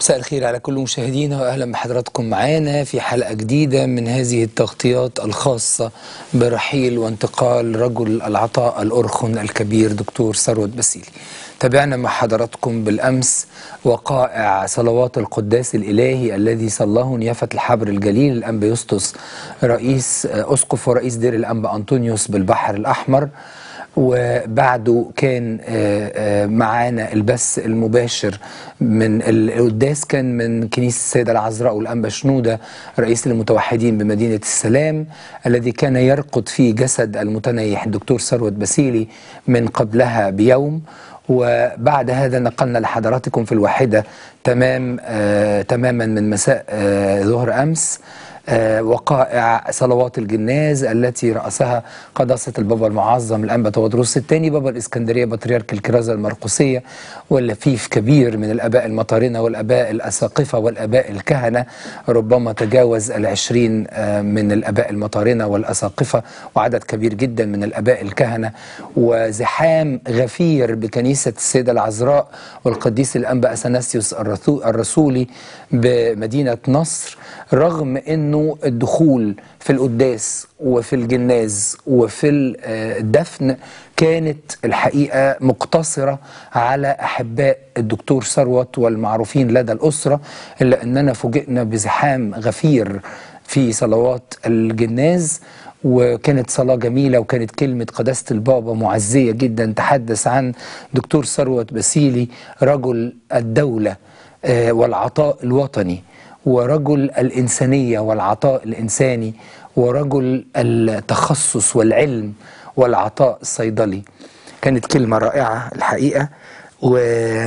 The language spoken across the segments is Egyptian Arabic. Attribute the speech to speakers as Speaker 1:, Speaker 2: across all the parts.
Speaker 1: مساء الخير على كل مشاهدينا واهلا بحضراتكم معانا في حلقه جديده من هذه التغطيات الخاصه برحيل وانتقال رجل العطاء الارخن الكبير دكتور ثروت بسيلي. تابعنا مع حضراتكم بالامس وقائع صلوات القداس الالهي الذي صلاه نيافه الحبر الجليل الانبا يسطس رئيس اسقف ورئيس دير الانبا انطونيوس بالبحر الاحمر. وبعده كان معانا البث المباشر من القداس كان من كنيسة السيدة العذراء والأنبا شنودة رئيس المتوحدين بمدينة السلام الذي كان يرقد في جسد المتنيح الدكتور ثروت بسيلي من قبلها بيوم وبعد هذا نقلنا لحضراتكم في الواحدة تمام آه تماما من مساء آه ظهر أمس آه وقائع صلوات الجناز التي رأسها قداسة البابا المعظم الأنبا تودروس الثاني بابا الإسكندرية بطريرك الكرازة المرقسية واللفيف كبير من الآباء المطارنة والآباء الأساقفة والآباء الكهنة ربما تجاوز العشرين آه من الآباء المطارنة والأساقفة وعدد كبير جدا من الآباء الكهنة وزحام غفير بكنيسة السيدة العذراء والقديس الأنبا أثناسيوس الرسولي بمدينة نصر رغم أنه انه الدخول في القداس وفي الجناز وفي الدفن كانت الحقيقه مقتصره على احباء الدكتور ثروت والمعروفين لدى الاسره الا اننا فوجئنا بزحام غفير في صلوات الجناز وكانت صلاة جميلة وكانت كلمة قداسة البابا معزية جدا تحدث عن دكتور ثروت بسيلي رجل الدولة والعطاء الوطني ورجل الإنسانية والعطاء الإنساني ورجل التخصص والعلم والعطاء الصيدلي كانت كلمة رائعة الحقيقة و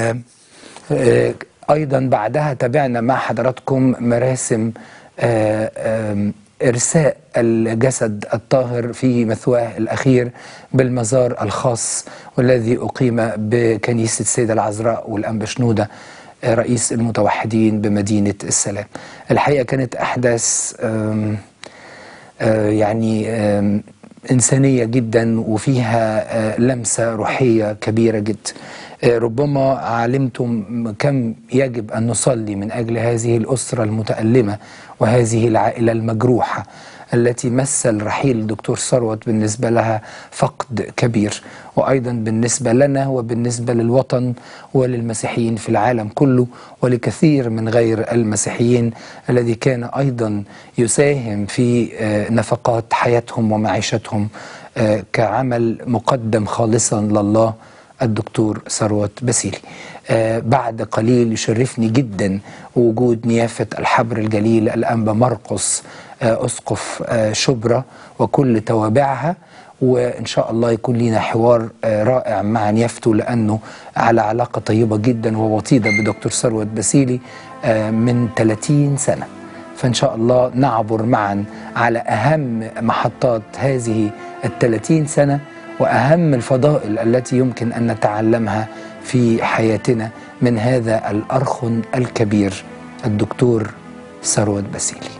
Speaker 1: أيضا بعدها تابعنا مع حضراتكم مراسم إرساء الجسد الطاهر في مثواه الأخير بالمزار الخاص والذي أقيم بكنيسة السيدة العذراء والأنبا شنودة رئيس المتوحدين بمدينة السلام الحقيقة كانت أحداث آم آم يعني آم إنسانية جدا وفيها لمسة روحية كبيرة جدا ربما علمتم كم يجب أن نصلي من أجل هذه الأسرة المتألمة وهذه العائلة المجروحة التي مثل رحيل الدكتور ثروت بالنسبة لها فقد كبير وأيضا بالنسبة لنا وبالنسبة للوطن وللمسيحيين في العالم كله ولكثير من غير المسيحيين الذي كان أيضا يساهم في نفقات حياتهم ومعيشتهم كعمل مقدم خالصا لله الدكتور ثروت بسيلي آه بعد قليل يشرفني جدا وجود نيافة الحبر الجليل الأنبا مرقس آه أسقف آه شبرا وكل توابعها وإن شاء الله يكون لنا حوار رائع مع نيافته لأنه على علاقة طيبة جدا ووطيدة بدكتور ثروت بسيلي من 30 سنة فإن شاء الله نعبر معا على أهم محطات هذه الثلاثين سنة وأهم الفضائل التي يمكن أن نتعلمها في حياتنا من هذا الأرخن الكبير الدكتور ثروت بسيلي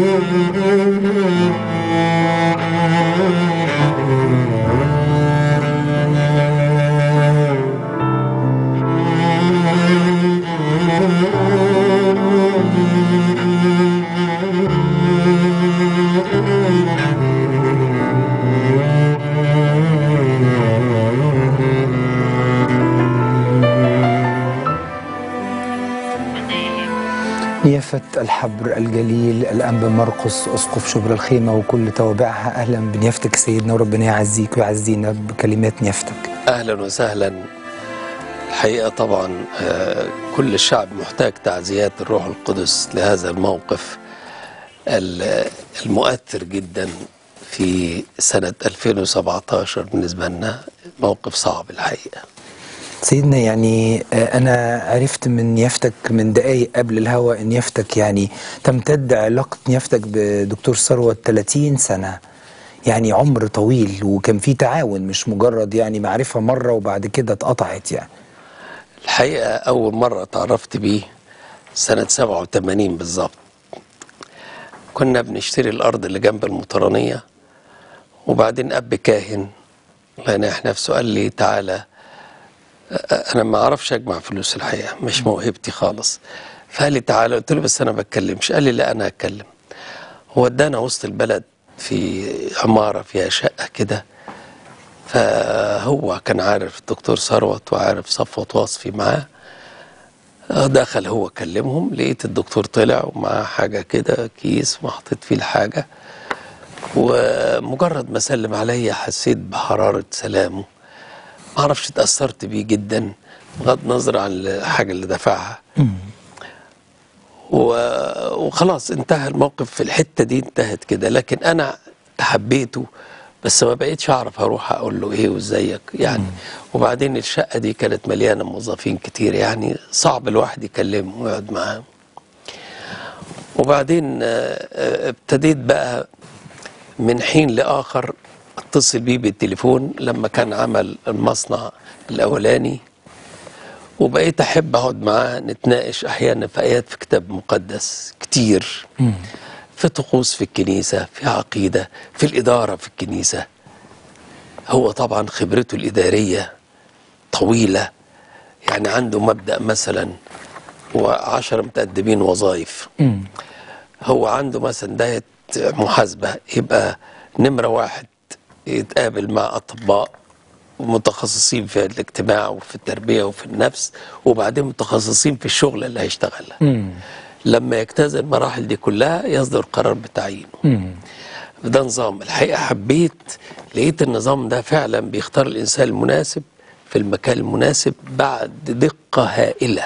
Speaker 1: نيافة الحبر الجليل الأنبا مرقس أسقف شبر الخيمة وكل توابعها أهلا بنيافتك سيدنا وربنا يعزيك ويعزينا بكلمات نيافتك
Speaker 2: اهلا وسهلا الحقيقه طبعا آه، كل الشعب محتاج تعزيات الروح القدس لهذا الموقف ال- المؤثر جدا في سنه 2017 بالنسبه لنا موقف صعب الحقيقه
Speaker 1: سيدنا يعني آه، أنا عرفت من نيافتك من دقايق قبل الهوا إن نيافتك يعني تمتد علاقة نيافتك بدكتور ثروت 30 سنة يعني عمر طويل وكان في تعاون مش مجرد يعني معرفة مرة وبعد كده اتقطعت يعني
Speaker 2: الحقيقه اول مره تعرفت بيه سنه 87 بالظبط كنا بنشتري الارض اللي جنب المطرانيه وبعدين اب كاهن الله يناح نفسه قال لي تعالى انا ما اعرفش اجمع فلوس الحقيقه مش موهبتي خالص فقال لي تعالى قلت له بس انا بتكلمش قال لي لا انا هتكلم هو ادانا وسط البلد في عماره فيها شقه كده فهو كان عارف الدكتور ثروت وعارف صفوت وصفي معاه دخل هو كلمهم لقيت الدكتور طلع ومعاه حاجه كده كيس وحطيت فيه الحاجه ومجرد ما سلم عليا حسيت بحراره سلامه ما اعرفش اتاثرت بيه جدا بغض النظر عن الحاجه اللي دفعها و- وخلاص انتهى الموقف في الحته دي انتهت كده لكن انا حبيته بس ما بقيتش اعرف اروح اقول له ايه وازيك يعني وبعدين الشقه دي كانت مليانه موظفين كتير يعني صعب الواحد يكلمهم ويقعد معاهم وبعدين آه، آه، ابتديت بقى من حين لاخر اتصل بيه بالتليفون لما كان عمل المصنع الاولاني وبقيت احب اقعد معاه نتناقش احيانا في ايات في كتاب مقدس كتير في طقوس في الكنيسه في عقيده في الاداره في الكنيسه هو طبعا خبرته الاداريه طويله يعني عنده مبدا مثلا وعشرة متقدمين وظائف هو عنده مثلا داية محاسبة يبقى نمرة واحد يتقابل مع أطباء متخصصين في الاجتماع وفي التربية وفي النفس وبعدين متخصصين في الشغل اللي هيشتغلها لما يجتاز المراحل دي كلها يصدر قرار بتعيينه ده نظام الحقيقة حبيت لقيت النظام ده فعلا بيختار الإنسان المناسب في المكان المناسب بعد دقة هائلة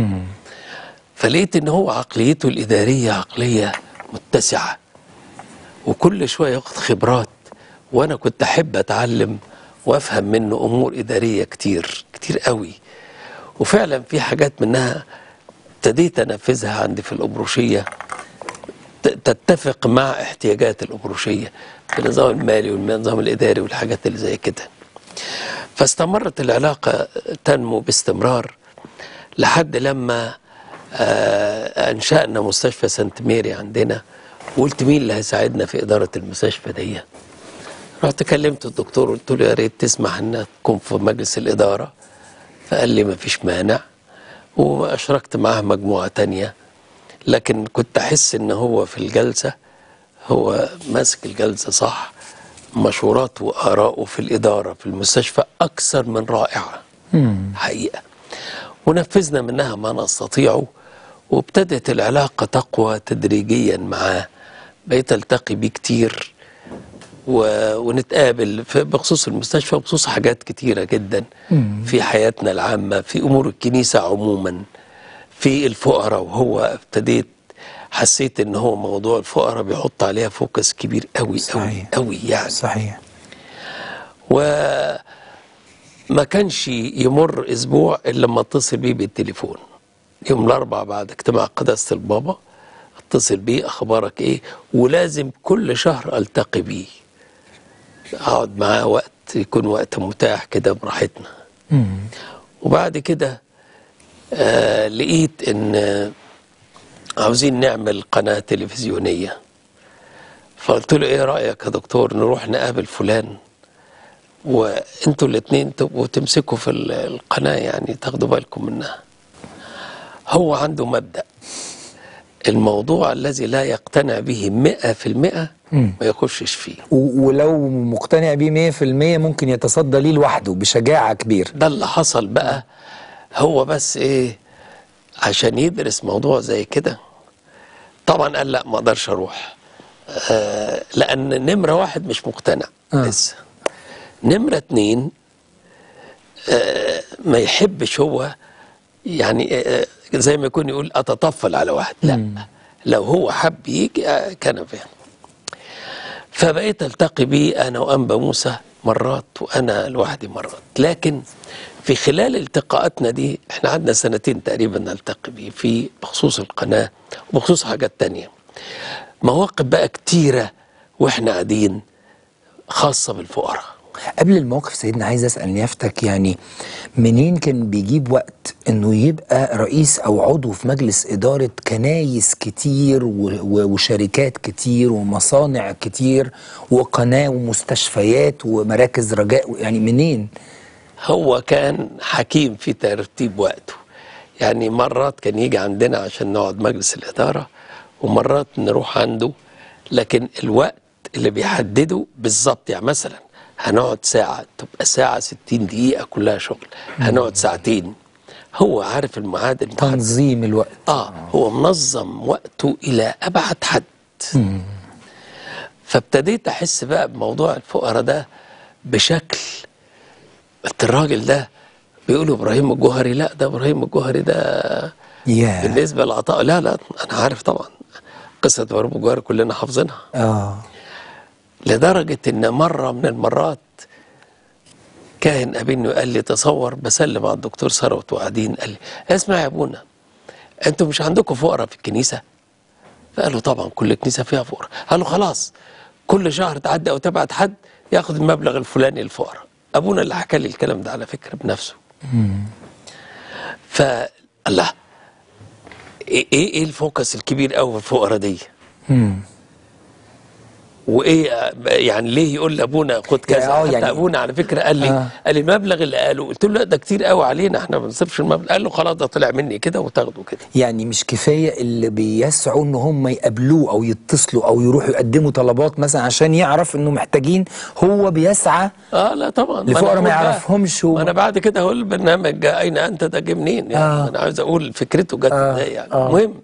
Speaker 2: فلقيت ان هو عقليته الاداريه عقليه متسعه وكل شويه ياخد خبرات وانا كنت احب اتعلم وافهم منه امور اداريه كتير كتير قوي وفعلا في حاجات منها ابتديت انفذها عندي في الابروشيه ت- تتفق مع احتياجات الابروشيه في النظام المالي والنظام الاداري والحاجات اللي زي كده فاستمرت العلاقه تنمو باستمرار لحد لما آه، انشانا مستشفى سانت ميري عندنا وقلت مين اللي هيساعدنا في اداره المستشفى دي رحت كلمت الدكتور قلت له يا ريت تسمح انها تكون في مجلس الاداره فقال لي ما فيش مانع واشركت معاه مجموعه تانية لكن كنت احس ان هو في الجلسه هو ماسك الجلسه صح مشوراته وآراءه في الإدارة في المستشفى أكثر من رائعة حقيقة ونفذنا منها ما نستطيعه وابتدت العلاقة تقوى تدريجيا معاه بقيت التقي بيه كتير و... ونتقابل في بخصوص المستشفى وبخصوص حاجات كتيرة جدا في حياتنا العامة في أمور الكنيسة عموما في الفقراء وهو ابتديت حسيت ان هو موضوع الفقراء بيحط عليها فوكس كبير قوي قوي
Speaker 1: صحيح.
Speaker 2: قوي يعني
Speaker 1: صحيح
Speaker 2: وما كانش يمر اسبوع الا لما اتصل بيه بالتليفون يوم الاربعاء بعد اجتماع قداسه البابا اتصل بيه اخبارك ايه ولازم كل شهر التقي بيه اقعد معاه وقت يكون وقت متاح كده براحتنا وبعد كده آه لقيت ان آه، عاوزين نعمل قناه تلفزيونيه فقلت له ايه رايك يا دكتور نروح نقابل فلان وانتوا الاثنين تبقوا تمسكوا في ال- القناه يعني تاخدوا بالكم منها هو عنده مبدا الموضوع الذي لا يقتنع به مئة في المئة ما يخشش فيه
Speaker 1: و- ولو مقتنع بيه 100% ممكن يتصدى ليه لوحده بشجاعة كبيرة
Speaker 2: ده اللي حصل بقى هو بس ايه عشان يدرس موضوع زي كده طبعا قال لا ما اقدرش اروح آه لان نمره واحد مش مقتنع
Speaker 1: آه.
Speaker 2: لسه نمره اتنين آه ما يحبش هو يعني آه زي ما يكون يقول اتطفل على واحد لا لو هو حب يجي آه كان فاهم فبقيت التقي بيه انا وانبا موسى مرات وانا لوحدي مرات لكن في خلال التقاءاتنا دي احنا قعدنا سنتين تقريبا نلتقي بيه في بخصوص القناه وبخصوص حاجات تانية مواقف بقى كتيره واحنا قاعدين خاصه بالفقراء
Speaker 1: قبل الموقف سيدنا عايز اسال نيافتك يعني منين كان بيجيب وقت انه يبقى رئيس او عضو في مجلس اداره كنايس كتير و- و- وشركات كتير ومصانع كتير وقناه ومستشفيات ومراكز رجاء يعني منين؟
Speaker 2: هو كان حكيم في ترتيب وقته يعني مرات كان يجي عندنا عشان نقعد مجلس الإدارة ومرات نروح عنده لكن الوقت اللي بيحدده بالظبط يعني مثلا هنقعد ساعة تبقى ساعة 60 دقيقة كلها شغل هنقعد ساعتين هو عارف الميعاد المحدد
Speaker 1: تنظيم الوقت
Speaker 2: اه هو منظم وقته الى ابعد حد فابتديت احس بقى بموضوع الفقراء ده بشكل قلت الراجل ده بيقولوا ابراهيم الجوهري لا ده ابراهيم الجوهري ده
Speaker 1: يا
Speaker 2: بالنسبه للعطاء لا لا انا عارف طبعا قصه ابراهيم الجوهري كلنا حافظينها
Speaker 1: اه
Speaker 2: لدرجه ان مره من المرات كاهن قابلني وقال لي تصور بسلم على الدكتور ثروت وقاعدين قال لي اسمع يا ابونا انتوا مش عندكم فقراء في الكنيسه؟ فقالوا طبعا كل كنيسه فيها فقراء قالوا خلاص كل شهر تعدي او تبعت حد ياخد المبلغ الفلاني للفقراء ابونا اللي حكى لي الكلام ده على فكره بنفسه فالله ايه ايه إيه الفوكس الكبير قوي في الفقراء دي
Speaker 1: مم.
Speaker 2: وايه يعني ليه يقول لابونا خد كذا
Speaker 1: يعني آه
Speaker 2: حتى
Speaker 1: يعني-
Speaker 2: ابونا على فكره قال لي
Speaker 1: آه.
Speaker 2: قال لي المبلغ اللي قاله قلت له لا ده كتير قوي علينا احنا ما بنصرفش المبلغ قال له خلاص ده طلع مني كده وتاخده كده
Speaker 1: يعني مش كفايه اللي بيسعوا ان هم يقابلوه او يتصلوا او يروحوا يقدموا طلبات مثلا عشان يعرف انه محتاجين هو بيسعى
Speaker 2: اه لا طبعا ما
Speaker 1: لفقراء
Speaker 2: أنا
Speaker 1: ما
Speaker 2: هقول بقى-
Speaker 1: يعرفهمش و-
Speaker 2: ما انا بعد كده هقول البرنامج اين انت ده جه منين يعني
Speaker 1: آه.
Speaker 2: انا عاوز اقول فكرته جت
Speaker 1: آه،
Speaker 2: ازاي يعني
Speaker 1: آه.
Speaker 2: المهم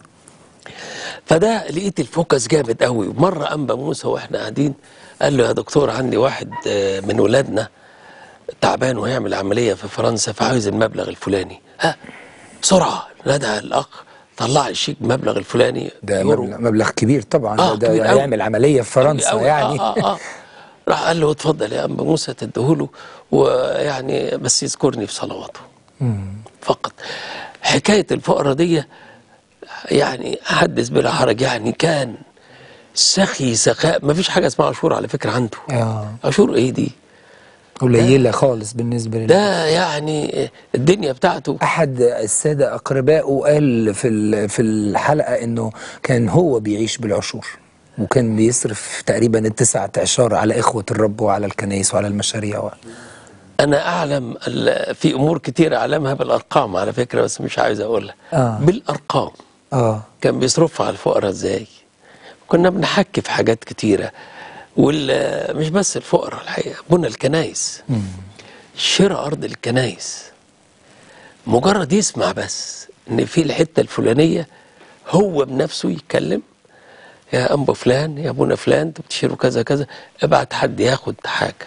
Speaker 2: فده لقيت الفوكس جامد قوي ومره انبا موسى واحنا قاعدين قال له يا دكتور عندي واحد آه، من ولادنا تعبان وهيعمل عمليه في فرنسا فعاوز المبلغ الفلاني ها بسرعه نادى الاخ طلع لي الشيك المبلغ الفلاني
Speaker 1: ده
Speaker 2: يورو.
Speaker 1: مبلغ, مبلغ كبير طبعا
Speaker 2: آه،
Speaker 1: ده,
Speaker 2: كبير
Speaker 1: ده
Speaker 2: أوي.
Speaker 1: هيعمل عمليه في فرنسا
Speaker 2: أوي.
Speaker 1: يعني
Speaker 2: آه آه آه. راح قال له اتفضل يا أنبا موسى تديهوله ويعني بس يذكرني في صلواته فقط حكاية الفقرة دي يعني أحدث بلا حرج يعني كان سخي سخاء ما فيش حاجة اسمها عاشور على فكرة عنده
Speaker 1: اه
Speaker 2: عاشور ايه دي
Speaker 1: قليله خالص بالنسبه لل
Speaker 2: ده يعني الدنيا بتاعته
Speaker 1: احد الساده اقربائه قال في ال- في الحلقه انه كان هو بيعيش بالعشور وكان بيصرف تقريبا التسعة عشار على إخوة الرب وعلى الكنائس وعلى المشاريع و...
Speaker 2: أنا أعلم ال- في أمور كتير أعلمها بالأرقام على فكرة بس مش عايز أقولها
Speaker 1: آه.
Speaker 2: بالأرقام
Speaker 1: آه
Speaker 2: كان بيصرفها على الفقراء ازاي كنا بنحكي في حاجات كتيرة وال مش بس الفقراء الحقيقة بنى الكنايس شراء أرض الكنايس مجرد يسمع بس إن في الحتة الفلانية هو بنفسه يتكلم يا أنبا فلان يا أبونا فلان أنتوا بتشتروا كذا كذا ابعت حد ياخد حاجة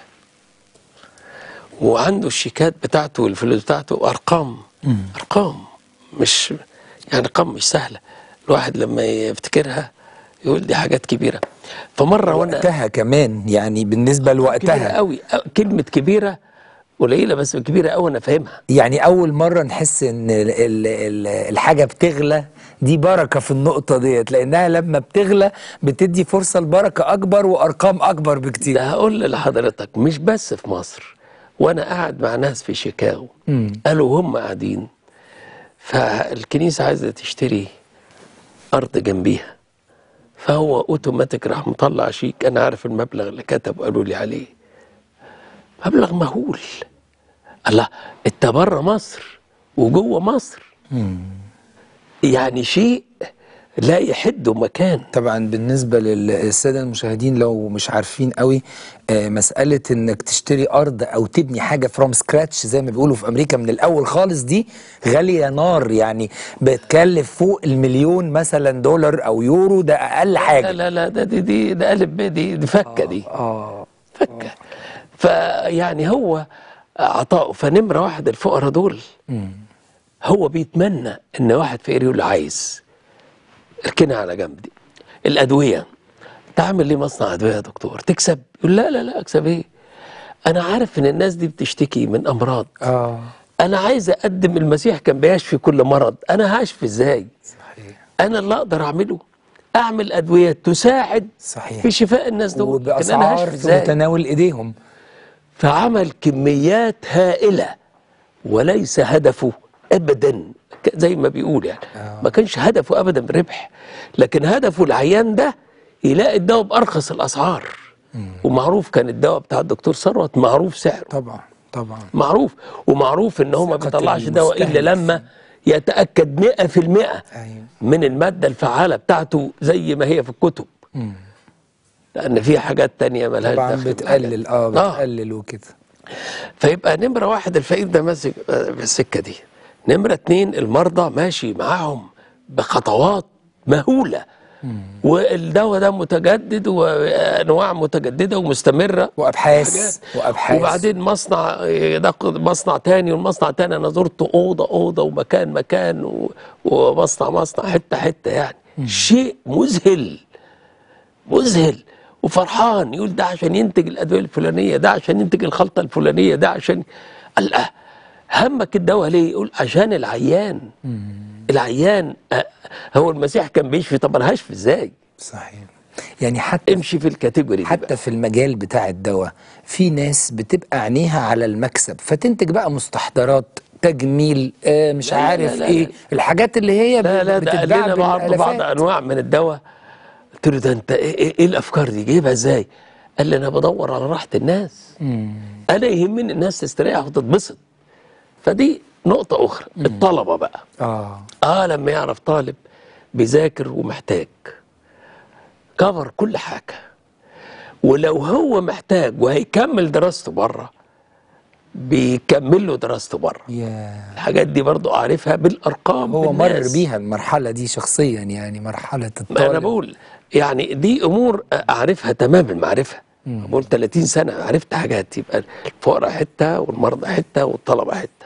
Speaker 2: وعنده الشيكات بتاعته والفلوس بتاعته أرقام أرقام مش يعني أرقام مش سهلة الواحد لما يفتكرها يقول دي حاجات كبيرة فمرة وأنا
Speaker 1: وقتها كمان يعني بالنسبة
Speaker 2: كبيرة
Speaker 1: لوقتها
Speaker 2: قوي كلمة كبيرة قليلة بس كبيرة قوي أنا فاهمها
Speaker 1: يعني أول مرة نحس إن ال ال ال الحاجة بتغلى دي بركة في النقطة ديت لأنها لما بتغلى بتدي فرصة لبركة أكبر وأرقام أكبر بكتير
Speaker 2: ده هقول لحضرتك مش بس في مصر وانا قاعد مع ناس في شيكاغو قالوا هم قاعدين فالكنيسه عايزه تشتري ارض جنبيها فهو اوتوماتيك راح مطلع شيك انا عارف المبلغ اللي كتب وقالوا لي عليه مبلغ مهول الله انت بره مصر وجوه مصر يعني شيء لا يحد مكان
Speaker 1: طبعا بالنسبة للسادة المشاهدين لو مش عارفين قوي آه، مسألة انك تشتري ارض او تبني حاجة فروم سكراتش زي ما بيقولوا في امريكا من الاول خالص دي غالية نار يعني بتكلف فوق المليون مثلا دولار او يورو ده اقل
Speaker 2: لا
Speaker 1: حاجة
Speaker 2: لا لا ده دي دي ده قلب بيه دي دي فكه دي
Speaker 1: اه
Speaker 2: فكه فيعني هو عطاؤه فنمره واحد الفقراء دول هو بيتمنى ان واحد فقير يقول له عايز اركنها على جنب دي الادويه تعمل ليه مصنع ادويه يا دكتور تكسب يقول لا لا لا اكسب ايه انا عارف ان الناس دي بتشتكي من امراض
Speaker 1: اه
Speaker 2: انا عايز اقدم المسيح كان بيشفي كل مرض انا هشفي ازاي
Speaker 1: صحيح
Speaker 2: انا اللي اقدر اعمله اعمل ادويه تساعد
Speaker 1: صحيح
Speaker 2: في شفاء الناس دول لكن انا
Speaker 1: وباسعار
Speaker 2: هشفي
Speaker 1: في
Speaker 2: ازاي
Speaker 1: متناول ايديهم
Speaker 2: فعمل كميات هائله وليس هدفه ابدا ك- زي ما بيقول يعني ما كانش هدفه ابدا الربح لكن هدفه العيان ده يلاقي الدواء بارخص الاسعار ومعروف كان الدواء بتاع الدكتور ثروت معروف سعره
Speaker 1: طبعا طبعا
Speaker 2: معروف ومعروف ان هو ما
Speaker 1: ثقة
Speaker 2: بيطلعش دواء الا
Speaker 1: المستهلك.
Speaker 2: لما يتاكد 100%
Speaker 1: أيوة.
Speaker 2: من الماده الفعاله بتاعته زي ما هي في الكتب لان في حاجات تانية ملهاش
Speaker 1: طبعا
Speaker 2: دخل بالحاجات
Speaker 1: بتقلل
Speaker 2: دي.
Speaker 1: اه بتقلل وكده
Speaker 2: فيبقى نمرة واحد الفقير ده ماسك آه، في السكة دي نمرة اتنين المرضى ماشي معاهم بخطوات مهولة والدواء ده متجدد وانواع متجدده ومستمره
Speaker 1: وابحاث
Speaker 2: حاجات.
Speaker 1: وابحاث
Speaker 2: وبعدين مصنع ينقض مصنع تاني والمصنع تاني انا زرت اوضه اوضه ومكان مكان و- ومصنع مصنع حته حته يعني شيء مذهل مذهل وفرحان يقول ده عشان ينتج الادويه الفلانيه ده عشان ينتج الخلطه الفلانيه ده عشان الله همك الدواء ليه يقول عشان العيان العيان آه، هو المسيح كان بيشفي طب انا هشفي ازاي
Speaker 1: صحيح يعني حتى
Speaker 2: امشي في الكاتيجوري دي بقى.
Speaker 1: حتى في المجال بتاع الدواء في ناس بتبقى عينيها على المكسب فتنتج بقى مستحضرات تجميل آه مش
Speaker 2: لا لا
Speaker 1: عارف
Speaker 2: لا لا
Speaker 1: ايه
Speaker 2: لا.
Speaker 1: الحاجات اللي هي
Speaker 2: لا لا ده قال
Speaker 1: بتتباع
Speaker 2: لنا بعض بعض
Speaker 1: بالآلافات.
Speaker 2: انواع من الدواء قلت له ده انت ايه, إيه, ايه الافكار دي جايبها ازاي؟ قال لي انا بدور على راحه الناس انا يهمني الناس تستريح وتتبسط فدي نقطه اخرى الطلبه بقى
Speaker 1: اه
Speaker 2: اه لما يعرف طالب بيذاكر ومحتاج كفر كل حاجه ولو هو محتاج وهيكمل دراسته بره بيكمل له دراسته بره
Speaker 1: يا
Speaker 2: الحاجات دي برضو اعرفها بالارقام
Speaker 1: هو مر
Speaker 2: بالناس.
Speaker 1: بيها المرحله دي شخصيا يعني مرحله
Speaker 2: ما انا
Speaker 1: الطالب
Speaker 2: بقول يعني دي امور اعرفها تمام المعرفه بقول 30 سنه عرفت حاجات يبقى الفقراء حته والمرضى حته والطلبه حته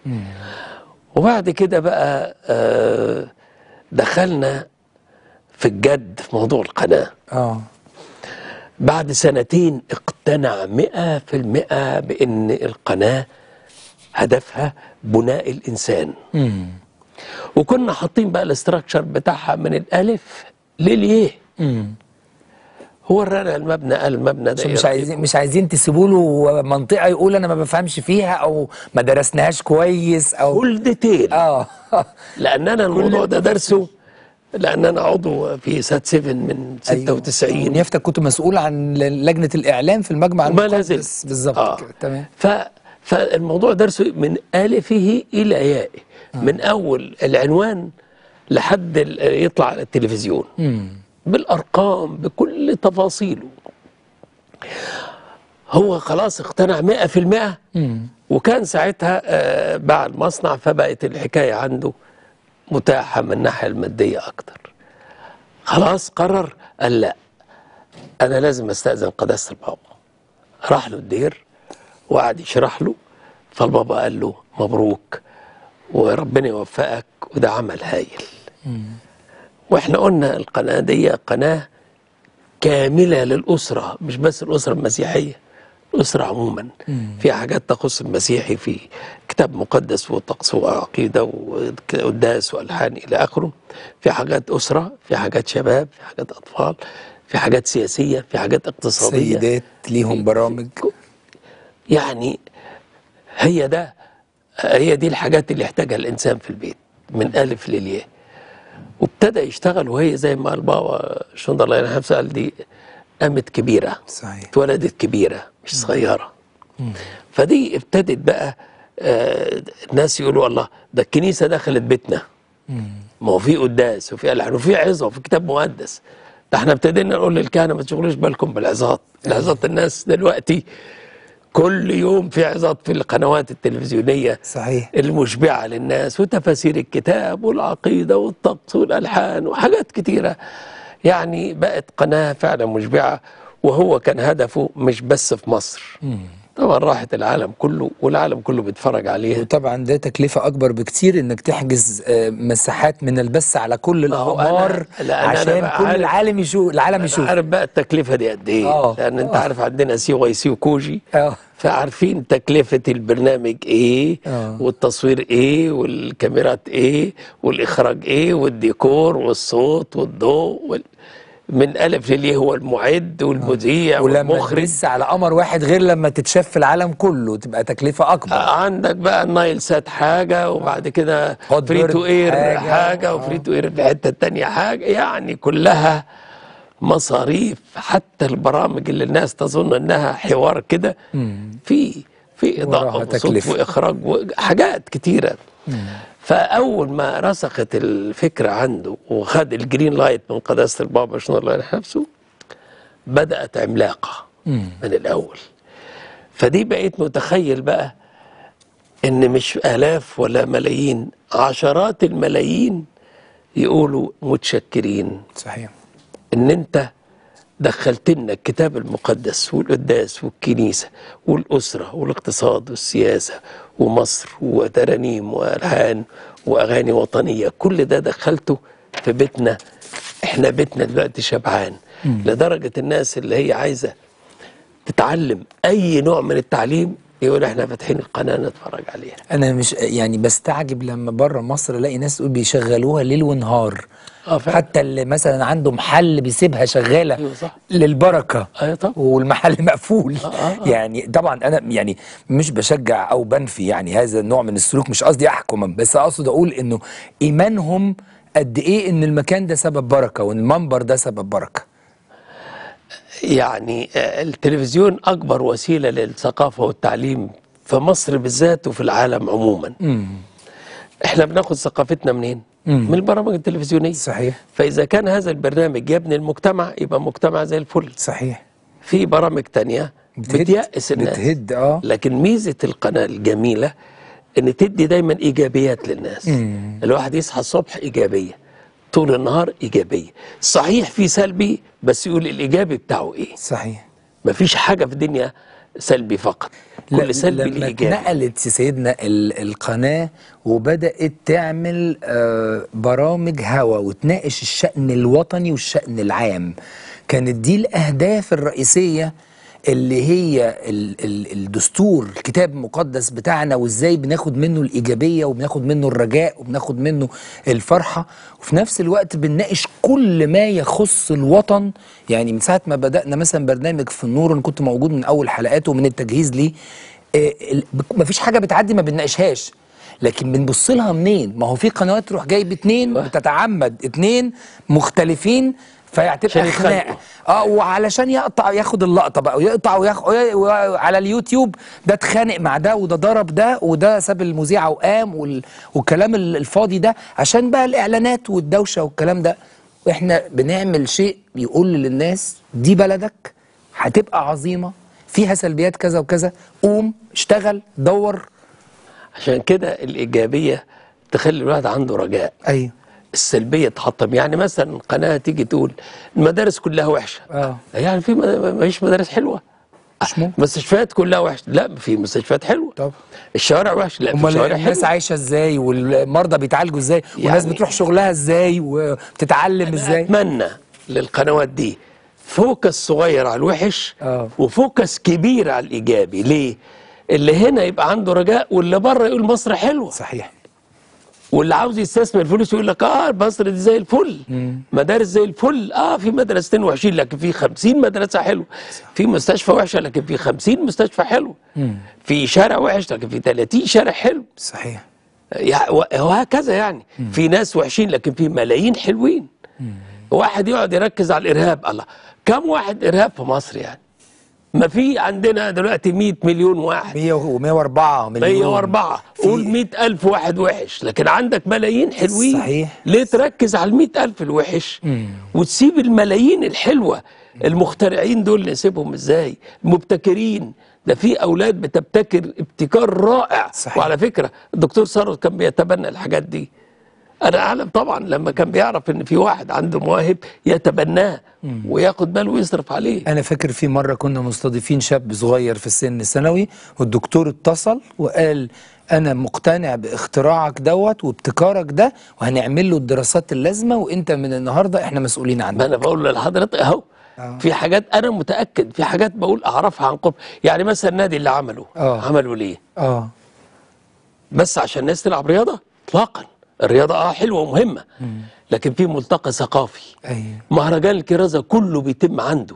Speaker 2: وبعد كده بقى آه، دخلنا في الجد في موضوع القناه
Speaker 1: اه
Speaker 2: بعد سنتين اقتنع مئة في المئة بأن القناة هدفها بناء الإنسان
Speaker 1: امم
Speaker 2: وكنا حاطين بقى الاستراكشر بتاعها من الألف لليه
Speaker 1: امم
Speaker 2: هو الرأي المبنى قال المبنى ده
Speaker 1: مش
Speaker 2: إيه
Speaker 1: عايزين مش عايزين تسيبوا له منطقه يقول انا ما بفهمش فيها او ما درسناهاش كويس او
Speaker 2: كل ديتيل
Speaker 1: اه
Speaker 2: لأن أنا الموضوع ده درسه لأن أنا عضو في سات 7 من 96
Speaker 1: ونيافتك كنت مسؤول عن لجنه الاعلام في المجمع
Speaker 2: وما
Speaker 1: المقدس
Speaker 2: لازلت.
Speaker 1: بالظبط
Speaker 2: آه.
Speaker 1: كده تمام
Speaker 2: ف فالموضوع درسه من ألفه إلى يائه من أول العنوان لحد ال- يطلع على التلفزيون
Speaker 1: امم
Speaker 2: بالأرقام بكل تفاصيله هو خلاص اقتنع مئة في المئة
Speaker 1: امم
Speaker 2: وكان ساعتها آه، باع المصنع فبقت الحكاية عنده متاحة من الناحية المادية أكتر خلاص قرر قال لا أنا لازم أستأذن قداسة البابا راح له الدير وقعد يشرح له فالبابا قال له مبروك وربنا يوفقك وده عمل هايل واحنا قلنا القناة دي قناة كاملة للأسرة مش بس الأسرة المسيحية الأسرة عموما في حاجات تخص المسيحي في كتاب مقدس وطقس وعقيدة وقداس وألحان إلى آخره في حاجات أسرة في حاجات شباب في حاجات أطفال في حاجات سياسية في حاجات اقتصادية
Speaker 1: سيدات ليهم برامج
Speaker 2: يعني هي ده هي دي الحاجات اللي يحتاجها الإنسان في البيت من ألف للياء وابتدى يشتغل وهي زي ما البابا شند الله يرحمه قال دي قامت كبيره
Speaker 1: صحيح
Speaker 2: اتولدت كبيره مش صغيره فدي ابتدت بقى آه الناس يقولوا الله ده الكنيسه دخلت بيتنا ما هو في قداس وفي الحان وفي عظه وفي كتاب مقدس ده احنا ابتدينا نقول للكهنه ما تشغلوش بالكم بالعظات العظات الناس دلوقتي كل يوم في عظات في القنوات التلفزيونيه
Speaker 1: صحيح
Speaker 2: المشبعة للناس وتفاسير الكتاب والعقيدة والطقس والألحان وحاجات كتيرة يعني بقت قناة فعلا مشبعة وهو كان هدفه مش بس في مصر طبعا راحت العالم كله والعالم كله بيتفرج عليها
Speaker 1: وطبعا ده تكلفة أكبر بكتير إنك تحجز آه، مساحات من البث على كل
Speaker 2: هو أنا-
Speaker 1: الأقمار
Speaker 2: لا، أنا- أنا
Speaker 1: عشان
Speaker 2: بقى
Speaker 1: كل
Speaker 2: عارف-
Speaker 1: العالم يشوف العالم
Speaker 2: أنا
Speaker 1: يشوف
Speaker 2: عارف بقى التكلفة دي قد إيه
Speaker 1: آه.
Speaker 2: لأن أنت
Speaker 1: آه.
Speaker 2: عارف عندنا سي واي سي وكوجي
Speaker 1: اه
Speaker 2: فعارفين تكلفة البرنامج ايه
Speaker 1: آه.
Speaker 2: والتصوير ايه والكاميرات ايه والاخراج ايه والديكور والصوت والضوء وال... من الف لليه هو المعد والمذيع
Speaker 1: ولما
Speaker 2: والمخرج
Speaker 1: تبث على قمر واحد غير لما تتشاف في العالم كله تبقى تكلفة أكبر
Speaker 2: عندك بقى النايل سات حاجة وبعد كده
Speaker 1: هوت
Speaker 2: فري
Speaker 1: بيرد
Speaker 2: تو اير
Speaker 1: حاجة.
Speaker 2: حاجة,
Speaker 1: آه.
Speaker 2: وفري تو اير في الحتة التانية حاجة يعني كلها مصاريف حتى البرامج اللي الناس تظن انها حوار كده في في
Speaker 1: وراها
Speaker 2: اضاءة وصوت
Speaker 1: تكلفة.
Speaker 2: واخراج وحاجات كتيرة فاول ما رسخت الفكرة عنده وخد الجرين لايت من قداسة البابا شنو الله يرحمه نفسه بدأت عملاقة من الأول فدي بقيت متخيل بقى إن مش آلاف ولا ملايين عشرات الملايين يقولوا متشكرين
Speaker 1: صحيح
Speaker 2: إن أنت دخلت لنا الكتاب المقدس والقداس والكنيسة والأسرة والاقتصاد والسياسة ومصر وترانيم وألحان وأغاني وطنية كل ده دخلته في بيتنا احنا بيتنا دلوقتي شبعان لدرجة الناس اللي هي عايزة تتعلم أي نوع من التعليم يقول احنا فاتحين القناة نتفرج عليها
Speaker 1: أنا مش يعني بستعجب لما بره مصر ألاقي ناس تقول بيشغلوها ليل ونهار
Speaker 2: اه فعلا.
Speaker 1: حتى اللي مثلا عنده محل بيسيبها شغالة
Speaker 2: أيوة صح.
Speaker 1: للبركة
Speaker 2: ايوه طبعا
Speaker 1: والمحل مقفول
Speaker 2: آه، آه.
Speaker 1: يعني طبعا انا يعني مش بشجع او بنفي يعني هذا النوع من السلوك مش قصدي احكم بس اقصد اقول انه ايمانهم قد ايه ان المكان ده سبب بركه وان المنبر ده سبب بركه
Speaker 2: يعني آه، التلفزيون أكبر وسيلة للثقافة والتعليم في مصر بالذات وفي العالم عموما احنا بناخد ثقافتنا منين؟ من البرامج التلفزيونية
Speaker 1: صحيح
Speaker 2: فإذا كان هذا البرنامج يبني المجتمع يبقى مجتمع زي الفل
Speaker 1: صحيح
Speaker 2: في برامج تانية
Speaker 1: بتهد-
Speaker 2: بتيأس الناس
Speaker 1: بتهد اه
Speaker 2: لكن ميزة القناة الجميلة ان تدي دايما ايجابيات للناس الواحد يصحى الصبح ايجابية طول النهار ايجابية صحيح في سلبي بس يقول الايجابي بتاعه ايه
Speaker 1: صحيح
Speaker 2: مفيش حاجة في الدنيا سلبي فقط كل سلبي
Speaker 1: لما
Speaker 2: الايجابي
Speaker 1: اتنقلت يا سيدنا ال- القناة وبدأت تعمل آه، برامج هوا وتناقش الشأن الوطني والشأن العام كانت دي الأهداف الرئيسية اللي هي ال ال الدستور الكتاب المقدس بتاعنا وازاي بناخد منه الإيجابية وبناخد منه الرجاء وبناخد منه الفرحة وفي نفس الوقت بنناقش كل ما يخص الوطن يعني من ساعة ما بدأنا مثلا برنامج في النور أنا كنت موجود من أول حلقاته ومن التجهيز ليه آه، ال- ما فيش حاجة بتعدي ما بنناقشهاش لكن بنبص لها منين ما هو في قنوات تروح جايب اتنين بتتعمد اتنين مختلفين
Speaker 2: عشان
Speaker 1: فهتبقى
Speaker 2: يتخانقوا.
Speaker 1: خناقه اه وعلشان يقطع ياخد اللقطه بقى ويقطع وياخد على اليوتيوب ده اتخانق مع ده وده ضرب ده وده ساب المذيعه وقام وال... والكلام ال- الفاضي ده عشان بقى الاعلانات والدوشه والكلام ده واحنا بنعمل شيء يقول للناس دي بلدك هتبقى عظيمه فيها سلبيات كذا وكذا قوم اشتغل دور
Speaker 2: عشان كده الايجابية تخلي الواحد عنده رجاء
Speaker 1: ايوه
Speaker 2: السلبية تحطم يعني مثلا قناة تيجي تقول المدارس كلها وحشة
Speaker 1: اه
Speaker 2: يعني في ما فيش مدارس حلوة
Speaker 1: مش ممكن
Speaker 2: مستشفيات كلها وحشة لا في مستشفيات حلوة
Speaker 1: طب
Speaker 2: الشوارع وحشة لا في
Speaker 1: امال
Speaker 2: شوارع
Speaker 1: الناس
Speaker 2: حلوة
Speaker 1: عايشه ازاي والمرضى بيتعالجوا ازاي والناس
Speaker 2: يعني-
Speaker 1: بتروح شغلها ازاي وبتتعلم ازاي
Speaker 2: أتمنى للقنوات دي فوكس صغير على الوحش
Speaker 1: آه.
Speaker 2: وفوكس كبير على الإيجابي ليه؟ اللي هنا يبقى عنده رجاء واللي بره يقول مصر حلوة
Speaker 1: صحيح
Speaker 2: واللي عاوز يستثمر فلوس يقول لك اه مصر دي زي الفل مدارس زي الفل اه في مدرستين وحشين لكن في خمسين مدرسة حلوة في مستشفى وحشة لكن في خمسين مستشفى حلو في شارع وحش لكن في 30 شارع حلو
Speaker 1: صحيح
Speaker 2: يع- وهكذا يعني في ناس وحشين لكن في ملايين حلوين واحد يقعد يركز على الارهاب الله كم واحد ارهاب في مصر يعني ما في عندنا دلوقتي 100 مليون واحد
Speaker 1: 100 و104 مليون
Speaker 2: 104
Speaker 1: في-
Speaker 2: قول 100 ألف واحد وحش لكن عندك ملايين حلوين
Speaker 1: صحيح.
Speaker 2: ليه تركز على ال 100 ألف الوحش وتسيب الملايين الحلوة المخترعين دول نسيبهم ازاي المبتكرين ده في أولاد بتبتكر ابتكار رائع
Speaker 1: صحيح.
Speaker 2: وعلى فكرة الدكتور ثروت كان بيتبنى الحاجات دي أنا أعلم طبعا لما كان بيعرف إن في واحد عنده مواهب يتبناه وياخد باله ويصرف عليه
Speaker 1: انا فاكر في مره كنا مستضيفين شاب صغير في السن الثانوي والدكتور اتصل وقال انا مقتنع باختراعك دوت وابتكارك ده وهنعمل له الدراسات اللازمه وانت من النهارده احنا مسؤولين
Speaker 2: ما
Speaker 1: عنك
Speaker 2: انا بقول لحضرتك اهو
Speaker 1: آه.
Speaker 2: في حاجات انا متاكد في حاجات بقول اعرفها عن قرب يعني مثلا النادي اللي عمله
Speaker 1: آه.
Speaker 2: عمله ليه
Speaker 1: اه
Speaker 2: بس عشان الناس تلعب رياضه اطلاقا الرياضه اه حلوه ومهمه لكن في ملتقى ثقافي
Speaker 1: ايوه
Speaker 2: مهرجان الكرازه كله بيتم عنده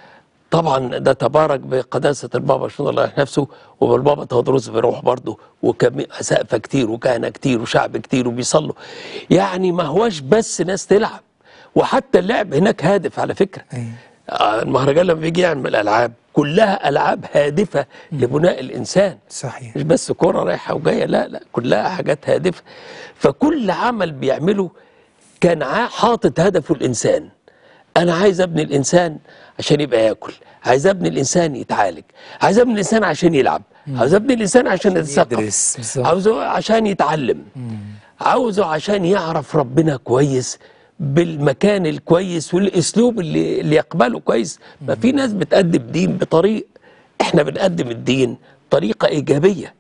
Speaker 2: طبعا ده تبارك بقداسه البابا شنو الله يرحم نفسه والبابا تودروس بيروح برضه وكم سقفه كتير وكهنه كتير وشعب كتير وبيصلوا يعني ما هوش بس ناس تلعب وحتى اللعب هناك هادف على فكره
Speaker 1: أيوة.
Speaker 2: آه، المهرجان لما بيجي يعمل العاب كلها العاب هادفه لبناء الانسان
Speaker 1: صحيح
Speaker 2: مش بس كرة رايحة وجاية لا لا كلها حاجات هادفة فكل عمل بيعمله كان عا- حاطط هدفه الإنسان أنا عايز أبني الإنسان عشان يبقى ياكل عايز أبني الإنسان يتعالج عايز أبني الإنسان عشان يلعب عايز أبني الإنسان عشان يتثقف
Speaker 1: يدرس، بالظبط.
Speaker 2: عاوزه عشان يتعلم عاوزه عشان يعرف ربنا كويس بالمكان الكويس والاسلوب اللي, اللي يقبله كويس ما في ناس بتقدم دين بطريق احنا بنقدم الدين طريقه ايجابيه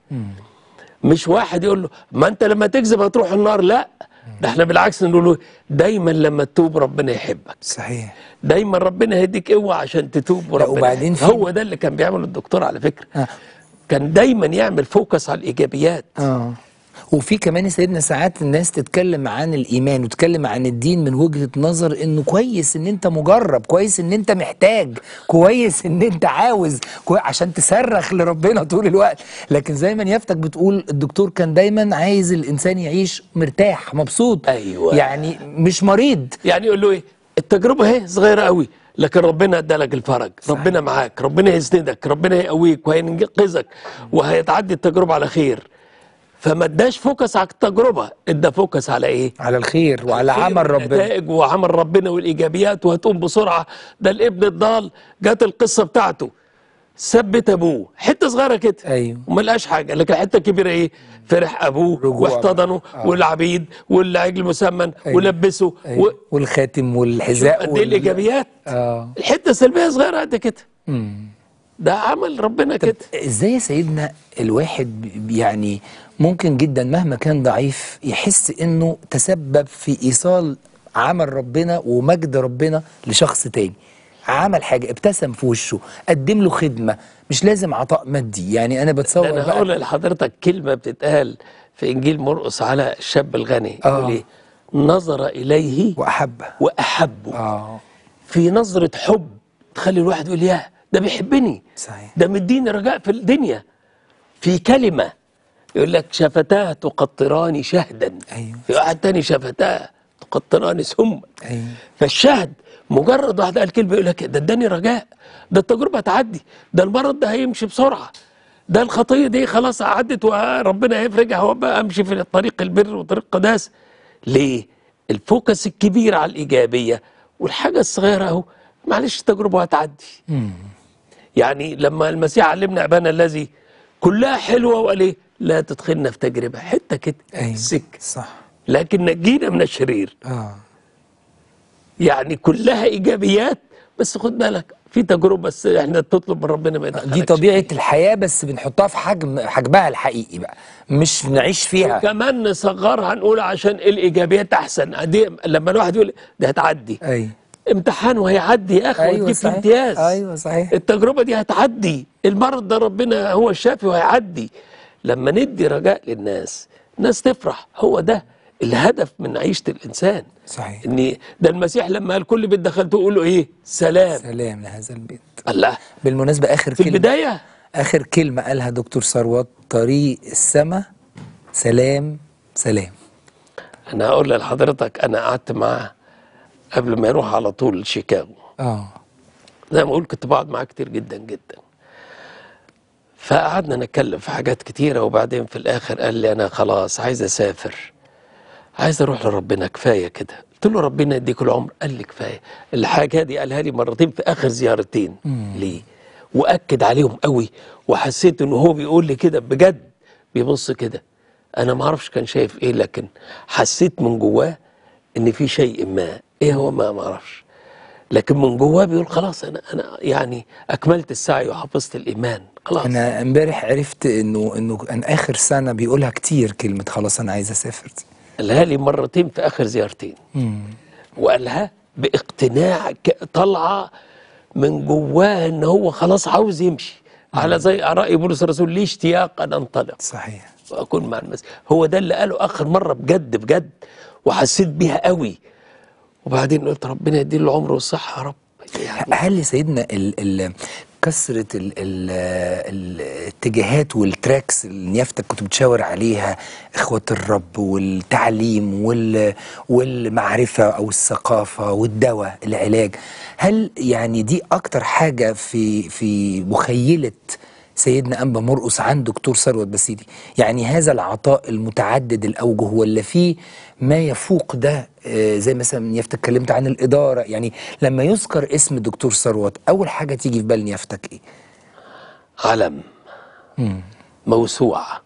Speaker 2: مش واحد يقول له ما انت لما تكذب هتروح النار لا ده احنا بالعكس نقول له دايما لما تتوب ربنا يحبك
Speaker 1: صحيح
Speaker 2: دايما ربنا هيديك قوه عشان تتوب وربنا
Speaker 1: وبعدين
Speaker 2: يحبك.
Speaker 1: في-
Speaker 2: هو ده اللي كان بيعمله الدكتور على فكره
Speaker 1: آه.
Speaker 2: كان دايما يعمل فوكس على الايجابيات
Speaker 1: اه وفي كمان يا سيدنا ساعات الناس تتكلم عن الايمان وتتكلم عن الدين من وجهه نظر انه كويس ان انت مجرب كويس ان انت محتاج كويس ان انت عاوز كوي... عشان تصرخ لربنا طول الوقت لكن زي ما نيافتك بتقول الدكتور كان دايما عايز الانسان يعيش مرتاح مبسوط
Speaker 2: أيوة.
Speaker 1: يعني مش مريض
Speaker 2: يعني يقول له ايه التجربه اهي صغيره قوي لكن ربنا ادالك الفرج ربنا معاك ربنا يسندك ربنا يقويك وهينقذك وهيتعدي التجربه على خير فما اداش فوكس على التجربه ادى فوكس على ايه
Speaker 1: على الخير وعلى
Speaker 2: الخير
Speaker 1: عمل ربنا
Speaker 2: والنتائج وعمل ربنا والايجابيات وهتقوم بسرعه ده الابن الضال جت القصه بتاعته ثبت ابوه حته صغيره كده
Speaker 1: أيوه.
Speaker 2: وما لقاش حاجه لكن حته كبيره ايه فرح ابوه
Speaker 1: رجوع
Speaker 2: واحتضنه
Speaker 1: بقى. آه.
Speaker 2: والعبيد والعجل مسمن
Speaker 1: أيوه.
Speaker 2: ولبسه و...
Speaker 1: أيوة. والخاتم والحذاء
Speaker 2: قد ايه الايجابيات
Speaker 1: اه
Speaker 2: الحته السلبيه صغيره قد كده
Speaker 1: مم.
Speaker 2: ده عمل ربنا كده
Speaker 1: ازاي يا سيدنا الواحد ب- يعني ممكن جدا مهما كان ضعيف يحس انه تسبب في ايصال عمل ربنا ومجد ربنا لشخص تاني عمل حاجه ابتسم في وشه قدم له خدمه مش لازم عطاء مادي يعني انا
Speaker 2: ده
Speaker 1: بتصور
Speaker 2: انا
Speaker 1: بقى
Speaker 2: هقول لحضرتك كلمه بتتقال في انجيل مرقس على الشاب الغني
Speaker 1: آه.
Speaker 2: يقول ايه نظر اليه
Speaker 1: واحبه
Speaker 2: واحبه
Speaker 1: اه
Speaker 2: في نظره حب تخلي الواحد يقول ياه ده بيحبني
Speaker 1: صحيح
Speaker 2: ده مديني رجاء في الدنيا في كلمه يقول لك شفتاه تقطران شهدا
Speaker 1: أيوه.
Speaker 2: في واحد تاني شفتاه تقطران سما
Speaker 1: ايوه
Speaker 2: فالشهد مجرد واحد قال كلمه يقول لك ده اداني رجاء ده التجربه هتعدي ده المرض ده هيمشي بسرعه ده الخطيه دي خلاص عدت وربنا هيفرجها هو بقى امشي في طريق البر وطريق القداس ليه؟ الفوكس الكبير على الايجابيه والحاجه الصغيره اهو معلش التجربه هتعدي يعني لما المسيح علمنا ابانا الذي كلها حلوه وقال ايه؟ لا تدخلنا في تجربه حته كده
Speaker 1: ايوه
Speaker 2: السكه
Speaker 1: صح
Speaker 2: لكن نجينا من الشرير
Speaker 1: اه
Speaker 2: يعني كلها ايجابيات بس خد بالك في تجربه بس احنا تطلب من ربنا ما يدخلكش
Speaker 1: دي طبيعه الحياه بس بنحطها في حجم حجمها الحقيقي بقى مش نعيش فيها
Speaker 2: كمان نصغرها نقول عشان الايجابيات احسن دي لما الواحد يقول ده هتعدي
Speaker 1: ايوه
Speaker 2: امتحان وهيعدي يا اخي
Speaker 1: ايوه
Speaker 2: وتجيب
Speaker 1: صحيح
Speaker 2: امتياز
Speaker 1: ايوه صحيح
Speaker 2: التجربه دي هتعدي المرض ده ربنا هو الشافي وهيعدي لما ندي رجاء للناس الناس تفرح هو ده الهدف من عيشه الانسان
Speaker 1: صحيح
Speaker 2: ان ده المسيح لما قال كل بيت دخلته يقول له ايه سلام
Speaker 1: سلام لهذا البيت
Speaker 2: الله
Speaker 1: بالمناسبة آخر
Speaker 2: في
Speaker 1: كلمة
Speaker 2: البدايه
Speaker 1: آخر كلمة قالها دكتور ثروت طريق السماء سلام سلام
Speaker 2: انا هقول لحضرتك انا قعدت معاه قبل ما يروح على طول شيكاغو
Speaker 1: اه
Speaker 2: زي ما اقول كنت بقعد معاه كتير جدا جدا فقعدنا نتكلم في حاجات كتيرة وبعدين في الآخر قال لي أنا خلاص عايز أسافر عايز أروح لربنا كفاية كده قلت له ربنا يديك العمر قال لي كفاية الحاجة دي قالها لي مرتين في آخر زيارتين ليه وأكد عليهم قوي وحسيت إنه هو بيقول لي كده بجد بيبص كده أنا ما أعرفش كان شايف إيه لكن حسيت من جواه إن في شيء ما إيه هو ما ما أعرفش لكن من جواه بيقول خلاص انا انا يعني اكملت السعي وحفظت الايمان خلاص
Speaker 1: انا امبارح عرفت انه انه ان اخر سنه بيقولها كتير كلمه خلاص انا عايز اسافر دي
Speaker 2: قالها لي مرتين في اخر زيارتين وقالها باقتناع ك- طالعه من جواه ان هو خلاص عاوز يمشي على زي راي بولس الرسول لي اشتياق ان انطلق
Speaker 1: صحيح
Speaker 2: واكون مع المسيح هو ده اللي قاله اخر مره بجد بجد وحسيت بيها قوي وبعدين قلت ربنا يديله العمر والصحه يا رب يعني
Speaker 1: هل يا سيدنا ال ال كثرة ال ال الاتجاهات والتراكس اللي نيافتك كنت بتشاور عليها إخوة الرب والتعليم وال والمعرفة أو الثقافة والدواء العلاج هل يعني دي أكتر حاجة في في مخيلة سيدنا أنبا مرقس عن دكتور ثروت بسيدي يعني هذا العطاء المتعدد الأوجه ولا فيه ما يفوق ده آه، زي مثلا نيافتك اتكلمت عن الإدارة يعني لما يذكر اسم الدكتور ثروت أول حاجة تيجي في بال نيافتك إيه؟
Speaker 2: علم موسوعة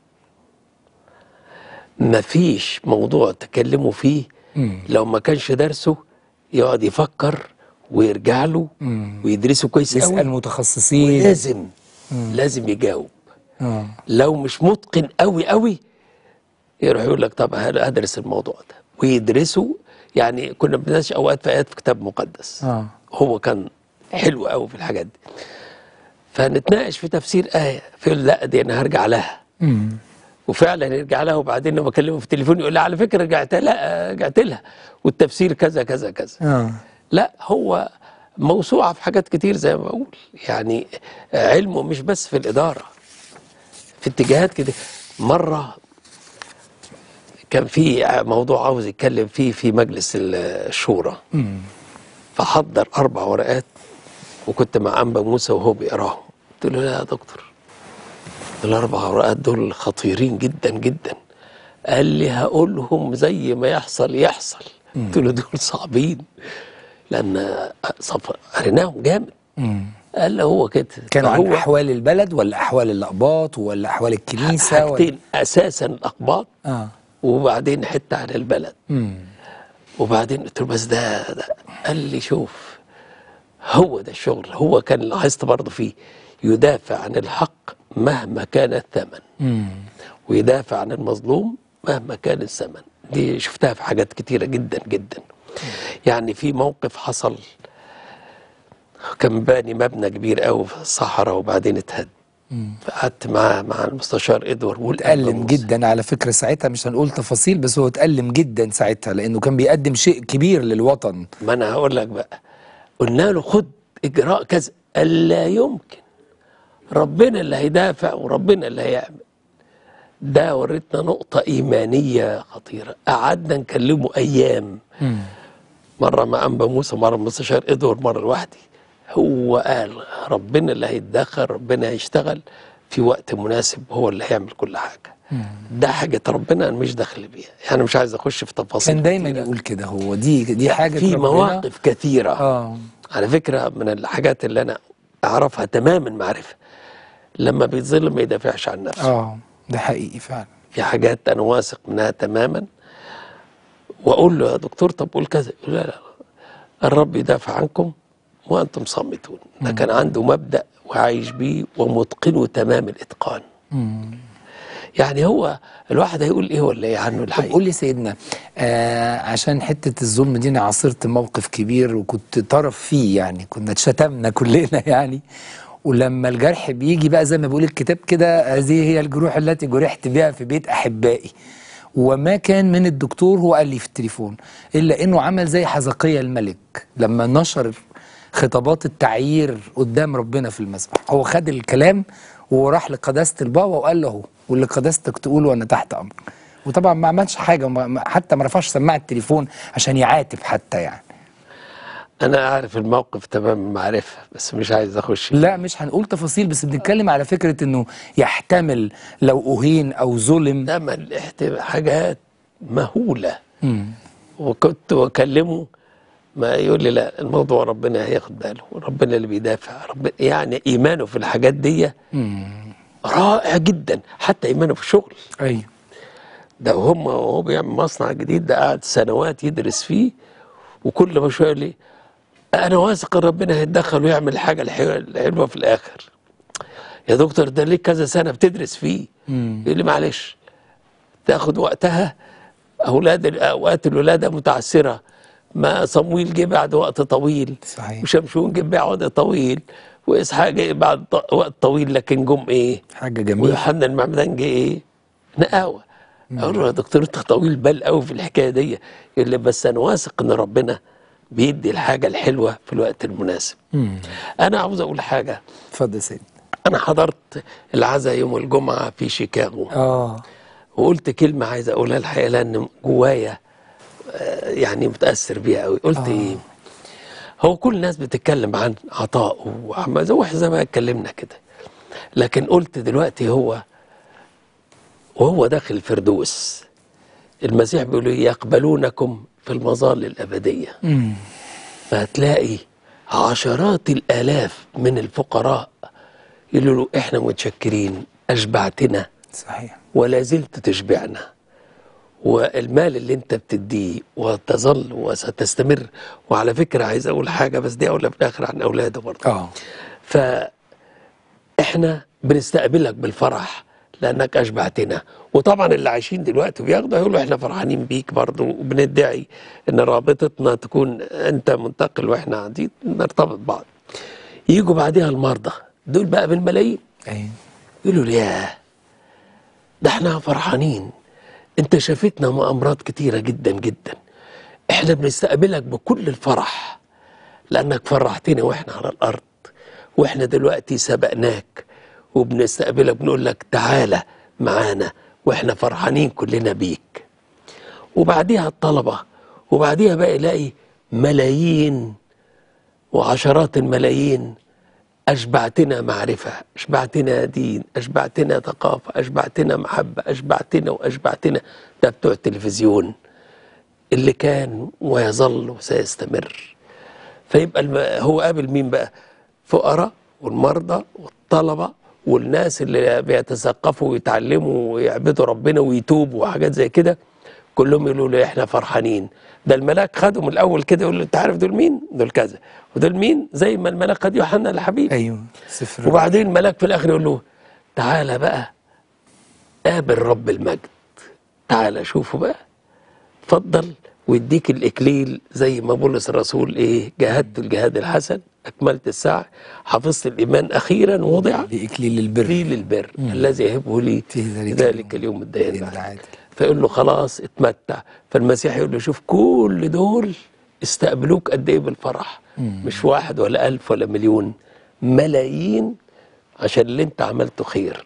Speaker 2: مفيش موضوع تكلموا فيه لو ما كانش درسه يقعد يفكر ويرجع له ويدرسه كويس
Speaker 1: يسأل
Speaker 2: قوي
Speaker 1: متخصصين
Speaker 2: لازم لازم يجاوب
Speaker 1: آه.
Speaker 2: لو مش متقن قوي قوي يروح يقول لك طب هدرس الموضوع ده ويدرسه يعني كنا بندرس اوقات في ايات في كتاب مقدس
Speaker 1: آه.
Speaker 2: هو كان حلو قوي في الحاجات دي فنتناقش في تفسير ايه فيقول لا دي انا هرجع لها
Speaker 1: مم.
Speaker 2: وفعلا يرجع لها وبعدين لما اكلمه في التليفون يقول لي على فكره رجعت لها رجعت لها والتفسير كذا كذا كذا
Speaker 1: آه.
Speaker 2: لا هو موسوعة في حاجات كتير زي ما بقول يعني علمه مش بس في الإدارة في اتجاهات كده مرة كان في موضوع عاوز يتكلم فيه في مجلس الشورى فحضر أربع ورقات وكنت مع أنبا موسى وهو بيقراهم قلت له لا يا دكتور الأربع ورقات دول خطيرين جدا جدا قال لي هقولهم زي ما يحصل يحصل قلت له دول صعبين لأن صف- قريناهم جامد قال لي هو كده
Speaker 1: كانوا عن
Speaker 2: هو
Speaker 1: أحوال البلد ولا أحوال الأقباط ولا أحوال الكنيسة ولا
Speaker 2: حاجتين أساسا الأقباط
Speaker 1: آه.
Speaker 2: وبعدين حتة عن البلد
Speaker 1: مم.
Speaker 2: وبعدين قلت له بس ده, ده قال لي شوف هو ده الشغل هو كان لاحظت برضه فيه يدافع عن الحق مهما كان الثمن
Speaker 1: مم.
Speaker 2: ويدافع عن المظلوم مهما كان الثمن دي شفتها في حاجات كتيرة جدا جدا يعني في موقف حصل كان باني مبنى كبير قوي في الصحراء وبعدين اتهد فقعدت معاه مع المستشار ادوار والأنبا
Speaker 1: اتألم
Speaker 2: موسى.
Speaker 1: جدا على فكرة ساعتها مش هنقول تفاصيل بس هو اتألم جدا ساعتها لأنه كان بيقدم شيء كبير للوطن
Speaker 2: ما انا هقول لك بقى قلنا له خد اجراء كذا قال لا يمكن ربنا اللي هيدافع وربنا اللي هيعمل ده وريتنا نقطة إيمانية خطيرة قعدنا نكلمه أيام مرة مع أنبا موسى مرة مستشار إدوار مرة لوحدي هو قال ربنا اللي هيتدخل ربنا هيشتغل في وقت مناسب هو اللي هيعمل كل حاجة ده حاجة ربنا أنا مش داخل بيها يعني مش عايز أخش في تفاصيل
Speaker 1: كان دايما
Speaker 2: كتيرة.
Speaker 1: يقول كده هو دي دي حاجة
Speaker 2: في
Speaker 1: ربنا.
Speaker 2: مواقف كثيرة
Speaker 1: اه
Speaker 2: على فكرة من الحاجات اللي أنا أعرفها تماما معرفة لما بيتظلم ما يدافعش عن نفسه
Speaker 1: اه ده حقيقي فعلا
Speaker 2: في حاجات أنا واثق منها تماما وأقول له يا دكتور طب قول كذا يقول لا لا الرب يدافع عنكم وأنتم صامتون ده كان عنده مبدأ وعايش بيه ومتقنه تمام الإتقان يعني هو الواحد هيقول إيه ولا إيه عنه
Speaker 1: طب
Speaker 2: الحقيقة
Speaker 1: قول لي سيدنا آه عشان حتة الظلم دي أنا عاصرت موقف كبير وكنت طرف فيه يعني كنا اتشتمنا كلنا يعني ولما الجرح بيجي بقى زي ما بيقول الكتاب كده هذه هي الجروح التي جرحت بها في بيت أحبائي وما كان من الدكتور هو قال لي في التليفون إلا إنه عمل زي حزقية الملك لما نشر خطابات التعيير قدام ربنا في المسبح هو خد الكلام وراح لقداسة البابا وقال له واللي قداستك تقوله وأنا تحت أمرك وطبعا ما عملش حاجه ما- ما- حتى ما رفعش سماعه التليفون عشان يعاتب حتى يعني
Speaker 2: انا عارف الموقف تمام المعرفه بس مش عايز اخش
Speaker 1: لا مش هنقول تفاصيل بس بنتكلم على فكره انه يحتمل لو اهين او ظلم
Speaker 2: ده ما الاحت- حاجات مهوله وكنت بكلمه ما يقول لي لا الموضوع ربنا هياخد باله وربنا اللي بيدافع رب يعني ايمانه في الحاجات دي رائع جدا حتى ايمانه في الشغل
Speaker 1: ايوه
Speaker 2: ده هم وهو بيعمل مصنع جديد ده قعد سنوات يدرس فيه وكل ما شويه يقول لي انا واثق ان ربنا هيتدخل ويعمل الحاجه الحلوه الحلوة في الاخر يا دكتور ده ليك كذا سنه بتدرس فيه يقول لي معلش تاخد وقتها اولاد اوقات الولاده متعسره ما صمويل جه بعد وقت طويل
Speaker 1: صحيح.
Speaker 2: وشمشون جه بعد طويل واسحاق جه بعد ط- وقت طويل لكن جم ايه
Speaker 1: حاجه جميله
Speaker 2: ويوحنا المعمدان جه ايه نقاوه اقول له يا دكتور انت طويل بال قوي في الحكايه دي يقول لي بس انا واثق ان ربنا بيدي الحاجه الحلوه في الوقت المناسب انا عاوز اقول حاجه
Speaker 1: اتفضل يا سيدي
Speaker 2: انا حضرت العزاء يوم الجمعه في شيكاغو
Speaker 1: اه
Speaker 2: وقلت كلمه عايز اقولها الحقيقه لان جوايا آه، يعني متاثر بيها قوي قلت آه. ايه هو كل الناس بتتكلم عن عطاء وعما زي واحد زي ما اتكلمنا كده لكن قلت دلوقتي هو وهو داخل الفردوس المسيح بيقول له يقبلونكم في المظال الأبدية فهتلاقي عشرات الآلاف من الفقراء يقولوا له احنا متشكرين أشبعتنا
Speaker 1: صحيح
Speaker 2: ولا زلت تشبعنا والمال اللي انت بتديه وتظل وستستمر وعلى فكرة عايز اقول حاجة بس دي اقولها في الاخر عن اولاده برضه
Speaker 1: اه
Speaker 2: فاحنا بنستقبلك بالفرح لانك اشبعتنا وطبعا اللي عايشين دلوقتي وبياخدوا يقولوا احنا فرحانين بيك برضه وبندعي ان رابطتنا تكون انت منتقل واحنا قاعدين نرتبط بعض يجوا بعدها المرضى دول بقى بالملايين
Speaker 1: ايوه
Speaker 2: يقولوا لي ياه ده احنا فرحانين انت شافتنا مع امراض كتيره جدا جدا احنا بنستقبلك بكل الفرح لانك فرحتنا واحنا على الارض واحنا دلوقتي سبقناك وبنستقبلك بنقول لك تعالى معانا واحنا فرحانين كلنا بيك وبعديها الطلبه وبعديها بقى يلاقي ملايين وعشرات الملايين أشبعتنا معرفة أشبعتنا دين أشبعتنا ثقافة أشبعتنا محبة أشبعتنا وأشبعتنا ده بتوع التلفزيون اللي كان ويظل وسيستمر فيبقى الم... هو قابل مين بقى فقراء والمرضى والطلبة والناس اللي بيتثقفوا ويتعلموا ويعبدوا ربنا ويتوبوا وحاجات زي كده كلهم يقولوا له احنا فرحانين ده الملاك خدهم الاول كده يقول له انت عارف دول مين دول كذا ودول مين زي ما الملاك خد يوحنا الحبيب
Speaker 1: ايوه سفر
Speaker 2: وبعدين الملاك في الاخر يقول له تعالى بقى قابل رب المجد تعالى شوفه بقى اتفضل ويديك الاكليل زي ما بولس الرسول ايه جاهدت الجهاد الحسن اكملت السعي حفظت الايمان اخيرا وضع
Speaker 1: باكليل البر
Speaker 2: لي للبر الذي يهبه لي
Speaker 1: في ذلك
Speaker 2: ذلك اليوم الدين
Speaker 1: الدين
Speaker 2: بعد.
Speaker 1: العادل.
Speaker 2: فيقول له خلاص اتمتع فالمسيح يقول له شوف كل دول استقبلوك قد ايه بالفرح مش واحد ولا ألف ولا مليون ملايين عشان اللي انت عملته خير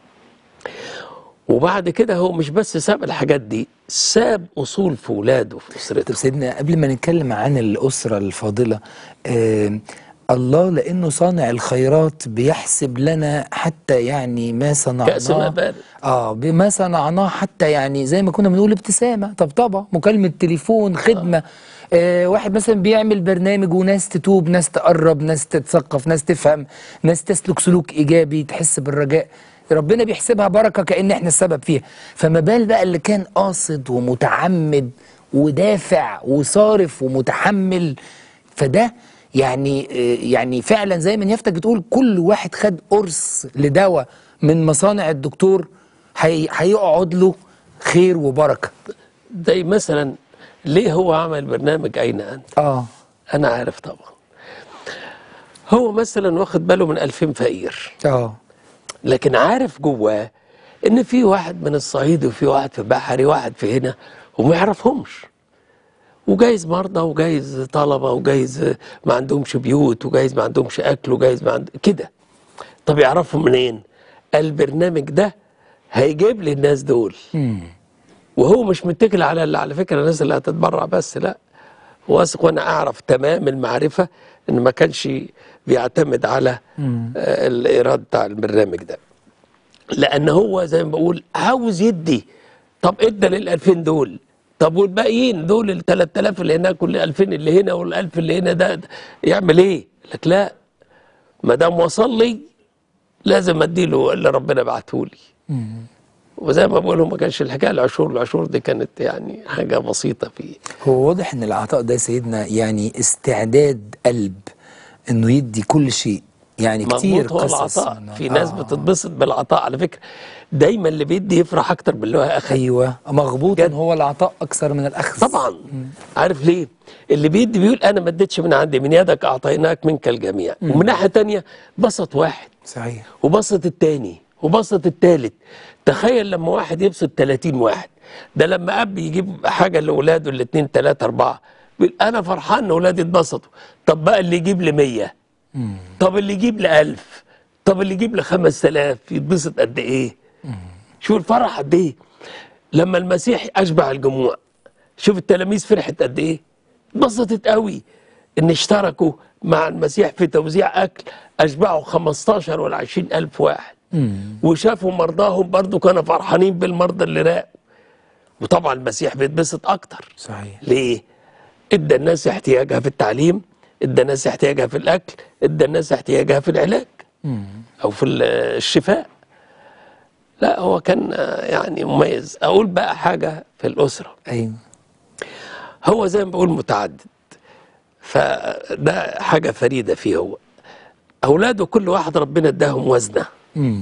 Speaker 2: وبعد كده هو مش بس ساب الحاجات دي ساب اصول في ولاده في
Speaker 1: طب
Speaker 2: اسرته
Speaker 1: سيدنا قبل ما نتكلم عن الأسرة الفاضلة آه الله لأنه صانع الخيرات بيحسب لنا حتى يعني ما صنعناه
Speaker 2: كأس ما بارد.
Speaker 1: اه بما صنعناه حتى يعني زي ما كنا بنقول ابتسامة طبطبة مكالمة تليفون خدمة آه واحد مثلا بيعمل برنامج وناس تتوب ناس تقرب ناس تتثقف ناس تفهم ناس تسلك سلوك إيجابي تحس بالرجاء ربنا بيحسبها بركة كأن احنا السبب فيها فما بال بقى اللي كان قاصد ومتعمد ودافع وصارف ومتحمل فده يعني آه، يعني فعلا زي ما يفتك بتقول كل واحد خد قرص لدواء من مصانع الدكتور هي- هيقعد له خير وبركه
Speaker 2: زي مثلا ليه هو عمل برنامج اين انت
Speaker 1: اه
Speaker 2: انا عارف طبعا هو مثلا واخد باله من 2000 فقير
Speaker 1: اه
Speaker 2: لكن عارف جواه ان في واحد من الصعيد وفي واحد في بحري واحد في هنا وما يعرفهمش وجايز مرضى وجايز طلبه وجايز ما عندهمش بيوت وجايز ما عندهمش اكل وجايز ما عند... كده طب يعرفهم منين البرنامج ده هيجيب لي الناس دول وهو مش متكل على اللي على فكره الناس اللي هتتبرع بس لا واثق وانا اعرف تمام المعرفه ان ما كانش بيعتمد على آه، الايراد بتاع البرنامج ده لان هو زي ما بقول عاوز يدي طب ادى لل 2000 دول طب والباقيين دول ال 3000 اللي هناك وال 2000 اللي هنا وال 1000 اللي هنا ده, ده يعمل ايه؟ لك لا ما دام وصل لي لازم اديله اللي ربنا بعته لي وزي ما بقول ما كانش الحكايه العشور العشور دي كانت يعني حاجه بسيطه فيه
Speaker 1: هو واضح ان العطاء ده يا سيدنا يعني استعداد قلب انه يدي كل شيء يعني كتير
Speaker 2: مظبوط هو
Speaker 1: قصص
Speaker 2: العطاء
Speaker 1: منه.
Speaker 2: في ناس
Speaker 1: آه.
Speaker 2: بتتبسط بالعطاء على فكره دايما اللي بيدي يفرح اكتر باللي هو اخذ
Speaker 1: ايوه مغبوط
Speaker 2: جد.
Speaker 1: هو العطاء اكثر من الاخذ
Speaker 2: طبعا عارف ليه اللي بيدي بيقول انا ما اديتش من عندي من يدك اعطيناك منك الجميع ومن ناحيه تانية بسط واحد
Speaker 1: صحيح
Speaker 2: وبسط التاني وبسط التالت تخيل لما واحد يبسط 30 واحد ده لما اب يجيب حاجه لاولاده الاثنين ثلاثه اربعه بيقول انا فرحان ان اولادي اتبسطوا طب بقى اللي يجيب ل 100 طب اللي يجيب ل 1000 طب اللي يجيب ل 5000 يتبسط قد ايه شوف الفرح قد ايه لما المسيح اشبع الجموع شوف التلاميذ فرحت قد ايه اتبسطت قوي ان اشتركوا مع المسيح في توزيع اكل اشبعوا 15 ولا 20 الف واحد وشافوا مرضاهم برضو كانوا فرحانين بالمرضى اللي راقوا وطبعا المسيح بيتبسط اكتر
Speaker 1: صحيح
Speaker 2: ليه ادى الناس احتياجها في التعليم ادى الناس احتياجها في الاكل ادى الناس احتياجها في العلاج او في ال- الشفاء لا هو كان آه، يعني مميز اقول بقى حاجه في الاسره
Speaker 1: ايوه
Speaker 2: هو زي ما بقول متعدد فده حاجه فريده فيه هو اولاده كل واحد ربنا اداهم وزنه
Speaker 1: امم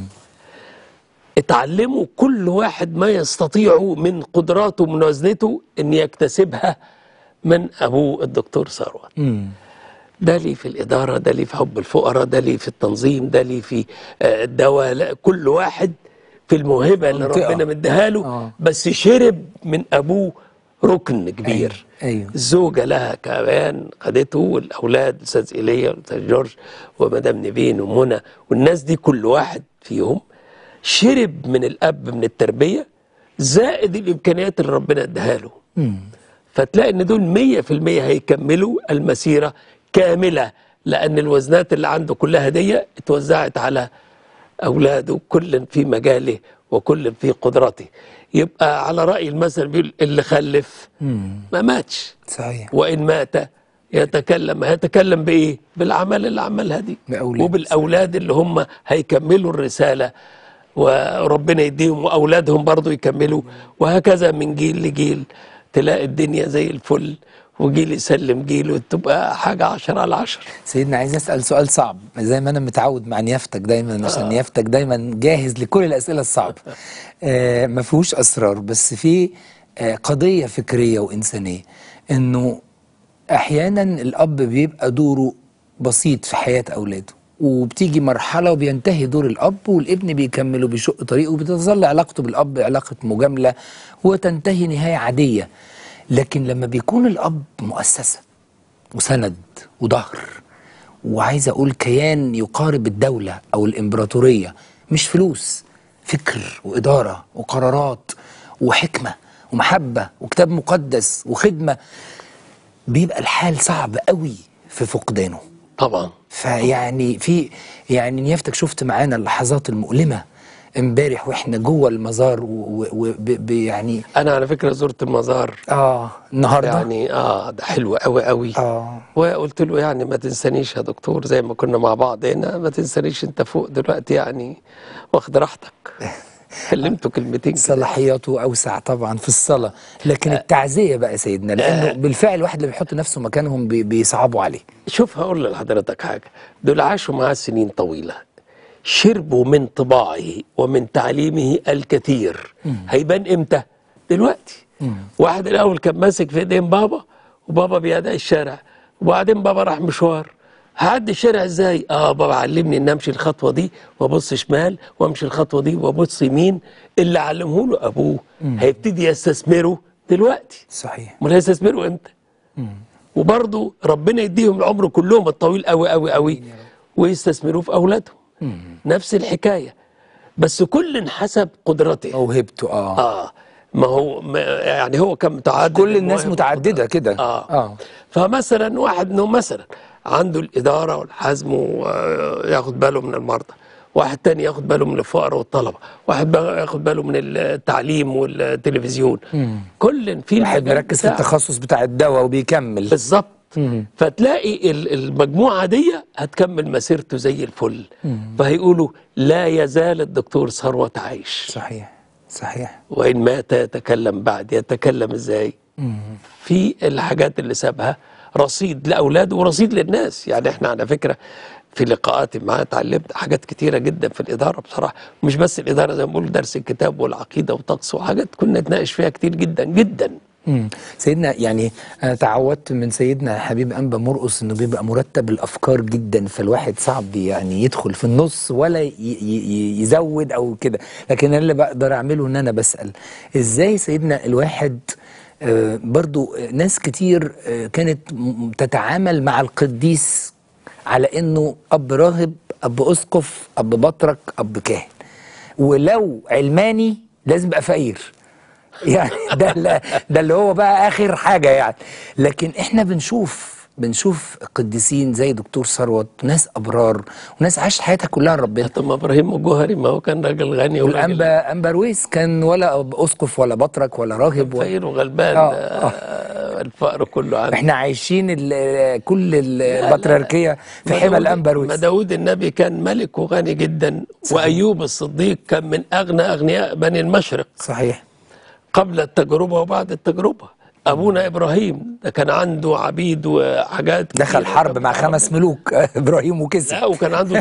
Speaker 2: اتعلموا كل واحد ما يستطيعه من قدراته ومن وزنته ان يكتسبها من ابوه الدكتور ثروت
Speaker 1: امم
Speaker 2: ده ليه في الإدارة ده ليه في حب الفقراء ده ليه في التنظيم ده ليه في آه، الدواء لا، كل واحد في الموهبة اللي
Speaker 1: منطقة.
Speaker 2: ربنا مديها له
Speaker 1: آه.
Speaker 2: بس شرب من أبوه ركن كبير
Speaker 1: أيوة، أيوة.
Speaker 2: الزوجة لها كمان خدته والأولاد أستاذ إيليا والأستاذ جورج ومدام نبين ومنى والناس دي كل واحد فيهم شرب من الأب من التربية زائد الإمكانيات اللي ربنا اداها له فتلاقي ان دول 100% هيكملوا المسيره كامله لان الوزنات اللي عنده كلها دي اتوزعت على اولاده كل في مجاله وكل في قدرته يبقى على راي المثل بيقول اللي خلف ما ماتش
Speaker 1: صحيح
Speaker 2: وان مات يتكلم هيتكلم بايه بالاعمال اللي عملها دي
Speaker 1: بأولاد.
Speaker 2: وبالاولاد اللي هم هيكملوا الرساله وربنا يديهم واولادهم برضو يكملوا وهكذا من جيل لجيل تلاقي الدنيا زي الفل وجيل يسلم جيل وتبقى حاجه عشرة على عشرة
Speaker 1: سيدنا عايز اسال سؤال صعب زي ما انا متعود مع نيافتك دايما عشان نيافتك دايما جاهز لكل الاسئله الصعبه آه ما فيهوش اسرار بس في آه قضيه فكريه وانسانيه انه احيانا الاب بيبقى دوره بسيط في حياه اولاده وبتيجي مرحله وبينتهي دور الاب والابن بيكمل وبيشق طريقه وبتظل علاقته بالاب علاقه مجامله وتنتهي نهايه عاديه لكن لما بيكون الاب مؤسسه وسند وظهر وعايز اقول كيان يقارب الدوله او الامبراطوريه مش فلوس فكر واداره وقرارات وحكمه ومحبه وكتاب مقدس وخدمه بيبقى الحال صعب قوي في فقدانه
Speaker 2: طبعا
Speaker 1: فيعني في يعني نيافتك شفت معانا اللحظات المؤلمه امبارح واحنا جوه المزار ويعني
Speaker 2: انا على فكره زرت المزار
Speaker 1: اه النهارده
Speaker 2: يعني اه ده حلو قوي قوي
Speaker 1: اه
Speaker 2: وقلت له يعني ما تنسانيش يا دكتور زي ما كنا مع بعض هنا ما تنسانيش انت فوق دلوقتي يعني واخد راحتك كلمته كلمتين كده.
Speaker 1: صلاحياته اوسع طبعا في الصلاه لكن التعزيه بقى يا سيدنا لانه بالفعل الواحد اللي بيحط نفسه مكانهم بي- بيصعبوا عليه
Speaker 2: شوف هقول لحضرتك حاجة دول عاشوا معاه سنين طويلة شربوا من طباعه ومن تعليمه الكثير هيبان امتى دلوقتي واحد الاول كان ماسك في ايدين بابا وبابا بيدعي الشارع وبعدين بابا راح مشوار هعدي الشارع ازاي اه بابا علمني ان امشي الخطوه دي وابص شمال وامشي الخطوه دي وابص يمين اللي علمه له ابوه هيبتدي يستثمره دلوقتي
Speaker 1: صحيح
Speaker 2: امال هيستثمروا امتى وبرضه ربنا يديهم العمر كلهم الطويل قوي قوي قوي ويستثمروه في اولادهم نفس الحكايه بس كل حسب قدرته
Speaker 1: موهبته اه
Speaker 2: اه ما هو ما يعني هو كان متعدد
Speaker 1: كل الناس
Speaker 2: المواهب
Speaker 1: متعدده كده
Speaker 2: اه,
Speaker 1: اه
Speaker 2: فمثلا واحد انه مثلا عنده الاداره والحزم وياخد باله من المرضى واحد تاني ياخد باله من الفقراء والطلبه واحد بقى ياخد باله من التعليم والتلفزيون كل في
Speaker 1: واحد
Speaker 2: المجال
Speaker 1: مركز في
Speaker 2: بتاعه.
Speaker 1: التخصص بتاع الدواء وبيكمل
Speaker 2: بالظبط فتلاقي ال- المجموعه دي هتكمل مسيرته زي الفل فهيقولوا لا يزال الدكتور ثروت عايش
Speaker 1: صحيح صحيح
Speaker 2: وإن مات يتكلم بعد يتكلم إزاي في الحاجات اللي سابها رصيد لأولاده ورصيد للناس يعني إحنا على فكرة في لقاءاتي معاه اتعلمت حاجات كتيرة جدا في الإدارة بصراحة مش بس الإدارة زي ما بقول درس الكتاب والعقيدة وطقس وحاجات كنا نتناقش فيها كتير جدا جدا
Speaker 1: مم. سيدنا يعني انا تعودت من سيدنا حبيب انبا مرقص انه بيبقى مرتب الافكار جدا فالواحد صعب يعني يدخل في النص ولا ي- ي- يزود او كده لكن انا اللي بقدر اعمله ان انا بسال ازاي سيدنا الواحد آه، برضو آه، ناس كتير آه، كانت م- تتعامل مع القديس على انه اب راهب اب اسقف اب بطرك اب كاهن ولو علماني لازم يبقى فقير يعني ده اللي ده اللي هو بقى اخر حاجه يعني لكن احنا بنشوف بنشوف قديسين زي دكتور ثروت ناس ابرار وناس عاشت حياتها كلها لربنا
Speaker 2: طب ما ابراهيم الجوهري ما هو كان راجل غني وراجل
Speaker 1: والانبا انبا رويس كان ولا اسقف ولا بطرك ولا راهب ولا
Speaker 2: فقير وغلبان
Speaker 1: آه،
Speaker 2: آه، الفقر كله عنده
Speaker 1: احنا عايشين ال- كل ال- البطريركيه في
Speaker 2: ما
Speaker 1: حمى
Speaker 2: داود-
Speaker 1: الانبا
Speaker 2: ما
Speaker 1: رويس
Speaker 2: داود النبي كان ملك وغني جدا وايوب الصديق كان من اغنى اغنياء بني المشرق
Speaker 1: صحيح
Speaker 2: قبل التجربه وبعد التجربه ابونا ابراهيم ده كان عنده عبيد وحاجات
Speaker 1: دخل
Speaker 2: كتيرة
Speaker 1: حرب
Speaker 2: كان
Speaker 1: مع
Speaker 2: بيعرف
Speaker 1: خمس ملوك ابراهيم وكسب
Speaker 2: لا وكان عنده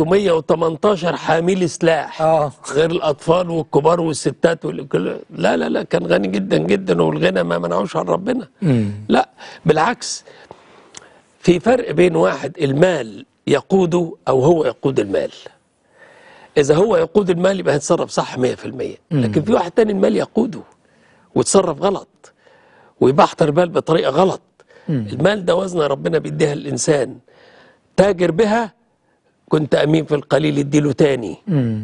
Speaker 2: 318 حامل سلاح
Speaker 1: آه.
Speaker 2: غير الاطفال والكبار والستات والكل لا لا لا كان غني جدا جدا والغنى ما منعوش عن ربنا لا بالعكس في فرق بين واحد المال يقوده او هو يقود المال اذا هو يقود المال يبقى هيتصرف صح 100% لكن في واحد تاني المال يقوده ويتصرف غلط ويبحتر المال بطريقه غلط المال ده وزنه ربنا بيديها الانسان تاجر بها كنت امين في القليل اديله تاني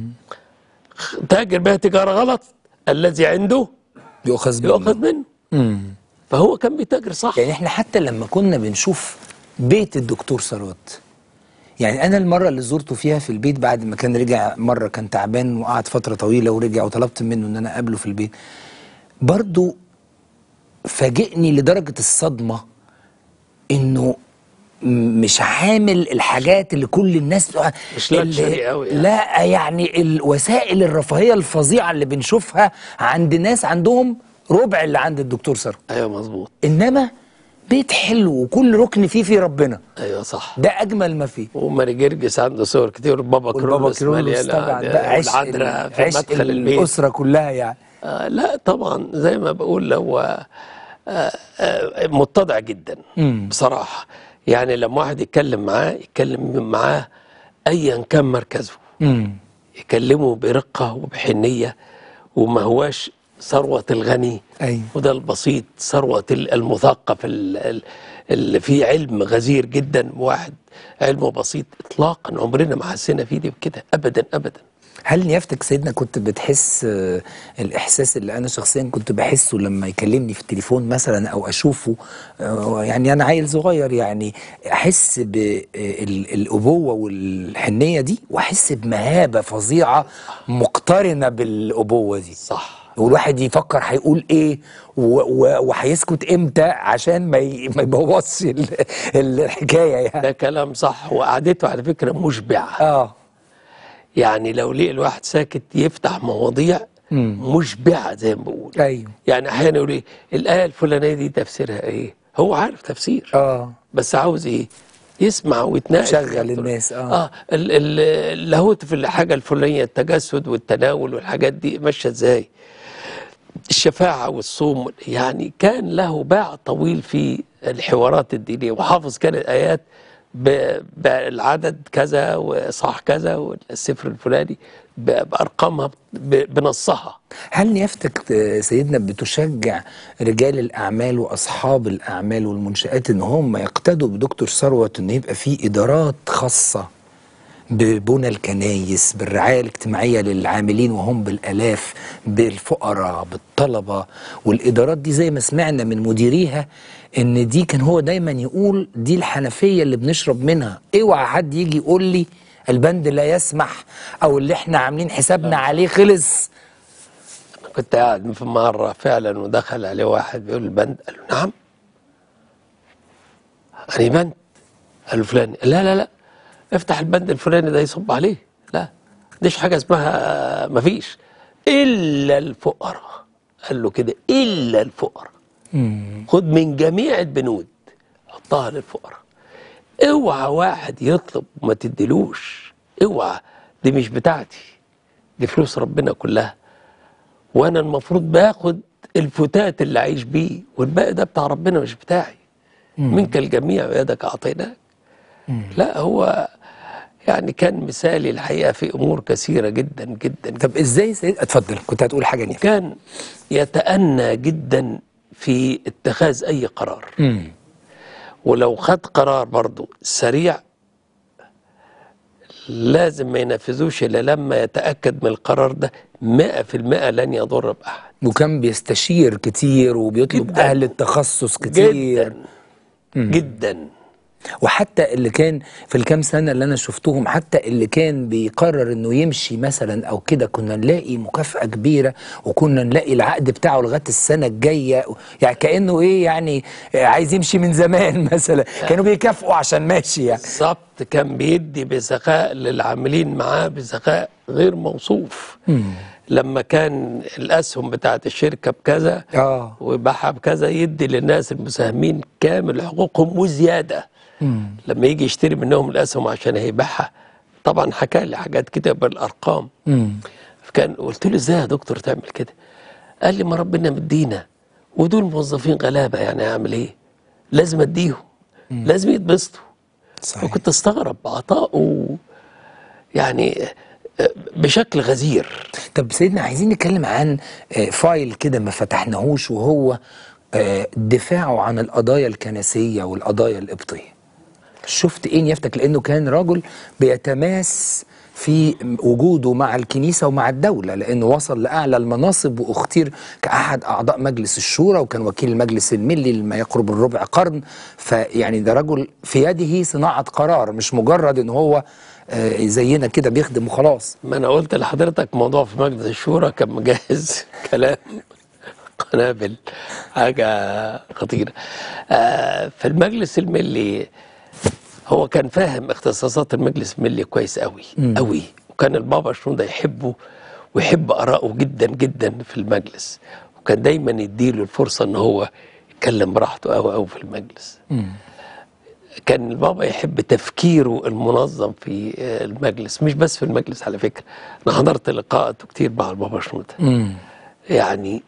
Speaker 2: تاجر بها تجاره غلط الذي عنده
Speaker 1: يؤخذ
Speaker 2: يؤخذ
Speaker 1: منه
Speaker 2: منه فهو كان بيتاجر صح
Speaker 1: يعني احنا حتى لما كنا بنشوف بيت الدكتور ثروت يعني انا المره اللي زرته فيها في البيت بعد ما كان رجع مره كان تعبان وقعد فتره طويله ورجع وطلبت منه ان انا اقابله في البيت برضو فاجئني لدرجه الصدمه انه م- مش عامل الحاجات اللي كل الناس
Speaker 2: مش
Speaker 1: اللي-
Speaker 2: luxury أوي يعني.
Speaker 1: لا يعني الوسائل الرفاهيه الفظيعه اللي بنشوفها عند ناس عندهم ربع اللي عند الدكتور ثروت
Speaker 2: ايوه مظبوط
Speaker 1: انما بيت حلو وكل ركن فيه فيه ربنا
Speaker 2: ايوه صح
Speaker 1: ده اجمل ما فيه
Speaker 2: وماري جرجس عنده صور كتير بابا
Speaker 1: والبابا
Speaker 2: كرولوس
Speaker 1: كيرلس
Speaker 2: مليانة
Speaker 1: طبعا ده عشق
Speaker 2: والعذراء
Speaker 1: ال-
Speaker 2: في
Speaker 1: عشق
Speaker 2: مدخل البيت
Speaker 1: الاسره كلها يعني
Speaker 2: آه لا طبعا زي ما بقول هو آه آه متضع جدا بصراحة يعني لما واحد يتكلم معاه يتكلم معاه أيا كان مركزه
Speaker 1: امم
Speaker 2: يكلمه برقة وبحنية وما هواش ثروة الغني
Speaker 1: أيوة.
Speaker 2: وده البسيط ثروة ال- المثقف ال- ال- اللي فيه علم غزير جدا واحد علمه بسيط إطلاقا عمرنا ما حسينا فيه دي بكده أبدا أبدا
Speaker 1: هل نيافتك سيدنا كنت بتحس آه، الاحساس اللي انا شخصيا كنت بحسه لما يكلمني في التليفون مثلا او اشوفه آه، يعني انا عيل صغير يعني احس بالابوه والحنيه دي واحس بمهابه فظيعه مقترنه بالابوه دي
Speaker 2: صح
Speaker 1: والواحد يفكر هيقول ايه و- و- وهيسكت امتى عشان ما ي- ما يبوظش ال- الحكايه يعني
Speaker 2: ده كلام صح وقعدته على فكرة مشبعة
Speaker 1: اه
Speaker 2: يعني لو لقي الواحد ساكت يفتح مواضيع مشبعة زي ما بقول
Speaker 1: ايوه
Speaker 2: يعني أحيانا يقول إيه الآية الفلانية دي تفسيرها إيه هو عارف تفسير
Speaker 1: اه
Speaker 2: بس عاوز ايه يسمع ويتناقش
Speaker 1: يشغل
Speaker 2: في الدكتور.
Speaker 1: الناس، آه.
Speaker 2: اه ال- ال- اللاهوت في الحاجه الفلانيه التجسد والتناول والحاجات دي ماشيه ازاي الشفاعه والصوم يعني كان له باع طويل في الحوارات الدينيه وحافظ كان الايات ب- بالعدد كذا وصح كذا والسفر الفلاني ب- بارقامها ب- بنصها
Speaker 1: هل نيافتك آه، سيدنا بتشجع رجال الاعمال واصحاب الاعمال والمنشات ان هم يقتدوا بدكتور ثروت ان يبقى في ادارات خاصه ببنى الكنايس بالرعاية الاجتماعية للعاملين وهم بالآلاف بالفقراء بالطلبة والإدارات دي زي ما سمعنا من مديريها إن دي كان هو دايما يقول دي الحنفية اللي بنشرب منها اوعى حد يجي يقول لي البند لا يسمح أو اللي احنا عاملين حسابنا عليه خلص
Speaker 2: كنت قاعد في مرة فعلا ودخل عليه واحد بيقول البند قال له نعم أني بند قال له فلان لا لا لا افتح البند الفلاني ده يصب عليه لا ديش حاجة اسمها مفيش إلا الفقراء قال له كده إلا الفقراء خد من جميع البنود حطها للفقراء اوعى واحد يطلب وما تديلوش اوعى دي مش بتاعتي دي فلوس ربنا كلها وانا المفروض باخد الفتات اللي عايش بيه والباقي ده بتاع ربنا مش بتاعي منك الجميع ويدك اعطيناك لا هو يعني كان مثالي الحقيقه في امور كثيره جدا جدا
Speaker 1: طب ازاي سيد اتفضل كنت هتقول حاجة نيفا
Speaker 2: كان يتأنى جدا في اتخاذ اي قرار
Speaker 1: مم.
Speaker 2: ولو خد قرار برضه سريع لازم ما ينفذوش الا لما يتاكد من القرار ده 100% لن يضر باحد
Speaker 1: وكان بيستشير كتير وبيطلب
Speaker 2: جداً.
Speaker 1: أهل التخصص كتير
Speaker 2: جدا جدا
Speaker 1: وحتى اللي كان في الكام سنة اللي أنا شفتهم حتى اللي كان بيقرر إنه يمشي مثلا أو كده كنا نلاقي مكافأة كبيرة وكنا نلاقي العقد بتاعه لغاية السنة الجاية يعني كأنه إيه يعني عايز يمشي من زمان مثلا كانوا بيكافئوا عشان ماشي يعني
Speaker 2: بالظبط كان بيدي بسخاء للعاملين معاه بسخاء غير موصوف لما كان الاسهم بتاعت الشركه بكذا
Speaker 1: آه.
Speaker 2: ويبيعها بكذا يدي للناس المساهمين كامل حقوقهم وزياده لما يجي يشتري منهم الاسهم عشان هيبيعها طبعا حكى لي حاجات كده بالارقام
Speaker 1: مم.
Speaker 2: كان قلت له ازاي يا دكتور تعمل كده قال لي ما ربنا مدينا ودول موظفين غلابه يعني اعمل ايه لازم اديهم لازم يتبسطوا
Speaker 1: صحيح
Speaker 2: فكنت استغرب عطائه يعني بشكل غزير
Speaker 1: طب سيدنا عايزين نتكلم عن آه، فايل كده ما فتحناهوش وهو آه، دفاعه عن القضايا الكنسية والقضايا القبطية شفت ايه نيافتك لانه كان رجل بيتماس في وجوده مع الكنيسة ومع الدولة لأنه وصل لأعلى المناصب واختير كأحد أعضاء مجلس الشورى وكان وكيل المجلس الملي لما يقرب الربع قرن فيعني ده رجل في يده صناعة قرار مش مجرد إن هو آه، زينا كده بيخدم وخلاص
Speaker 2: ما انا قلت لحضرتك موضوع في مجلس الشورى كان مجهز كلام قنابل حاجه خطيره آه في المجلس الملي هو كان فاهم اختصاصات المجلس الملي كويس قوي قوي وكان البابا شنودة يحبه ويحب آراءه جدا جدا في المجلس وكان دايما يديله الفرصة ان هو يتكلم براحته قوي قوي في المجلس كان البابا يحب تفكيره المنظم في آه، المجلس مش بس في المجلس على فكرة أنا حضرت لقاءاته كتير مع البابا شنودة
Speaker 1: مم.
Speaker 2: يعني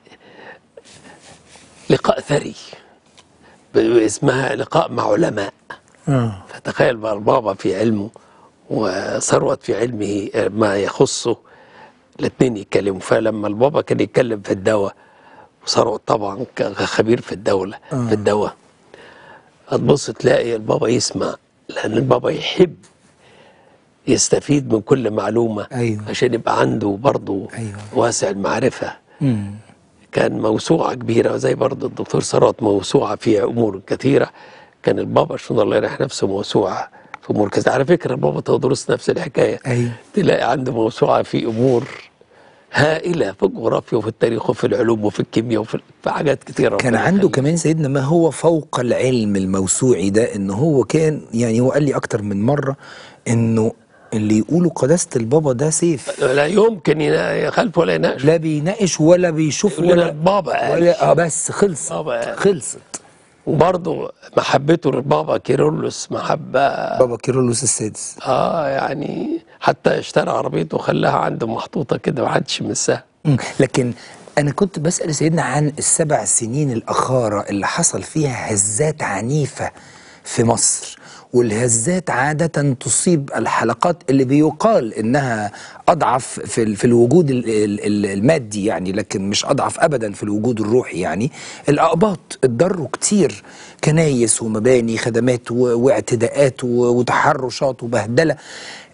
Speaker 2: لقاء ثري ب- اسمها لقاء مع علماء
Speaker 1: آه.
Speaker 2: فتخيل بقى البابا في علمه وثروت في علمه آه، ما يخصه الاثنين يتكلموا فلما البابا كان يتكلم في الدواء وثروت طبعا كان خبير في الدولة في الدواء هتبص تلاقي البابا يسمع لأن البابا يحب يستفيد من كل معلومة
Speaker 1: أيوة.
Speaker 2: عشان يبقى عنده برضه
Speaker 1: أيوة.
Speaker 2: واسع المعرفة
Speaker 1: مم.
Speaker 2: كان موسوعة كبيرة زي برضه الدكتور ثروت موسوعة في أمور كثيرة كان البابا شنو الله يريح نفسه موسوعة في أمور كثيرة على فكرة البابا تودروس نفس الحكاية
Speaker 1: أيوة.
Speaker 2: تلاقي عنده موسوعة في أمور هائلة في الجغرافيا وفي التاريخ وفي العلوم وفي الكيمياء وفي في حاجات كثيرة
Speaker 1: كان
Speaker 2: ربنا
Speaker 1: عنده
Speaker 2: يخليه.
Speaker 1: كمان سيدنا ما هو فوق العلم الموسوعي ده ان هو كان يعني هو قال لي اكتر من مره انه اللي يقولوا قداسه البابا ده سيف
Speaker 2: لا يمكن ينا- يخالف ولا يناقش
Speaker 1: لا بيناقش ولا بيشوف
Speaker 2: يقول لنا
Speaker 1: ولا
Speaker 2: البابا قال.
Speaker 1: ولا اه بس خلصت
Speaker 2: بابا قال.
Speaker 1: خلصت
Speaker 2: وبرضه محبته للبابا كيرلس محبة
Speaker 1: بابا كيرلس السادس
Speaker 2: اه يعني حتى اشترى عربيته وخلاها عنده محطوطة كده محدش يمسها
Speaker 1: مم. لكن انا كنت بسال سيدنا عن السبع سنين الاخاره اللي حصل فيها هزات عنيفه في مصر والهزات عادة تصيب الحلقات اللي بيقال انها اضعف في ال- في الوجود ال- ال- ال- المادي يعني لكن مش اضعف ابدا في الوجود الروحي يعني الاقباط اتضروا كتير كنايس ومباني خدمات و- واعتداءات و- وتحرشات وبهدله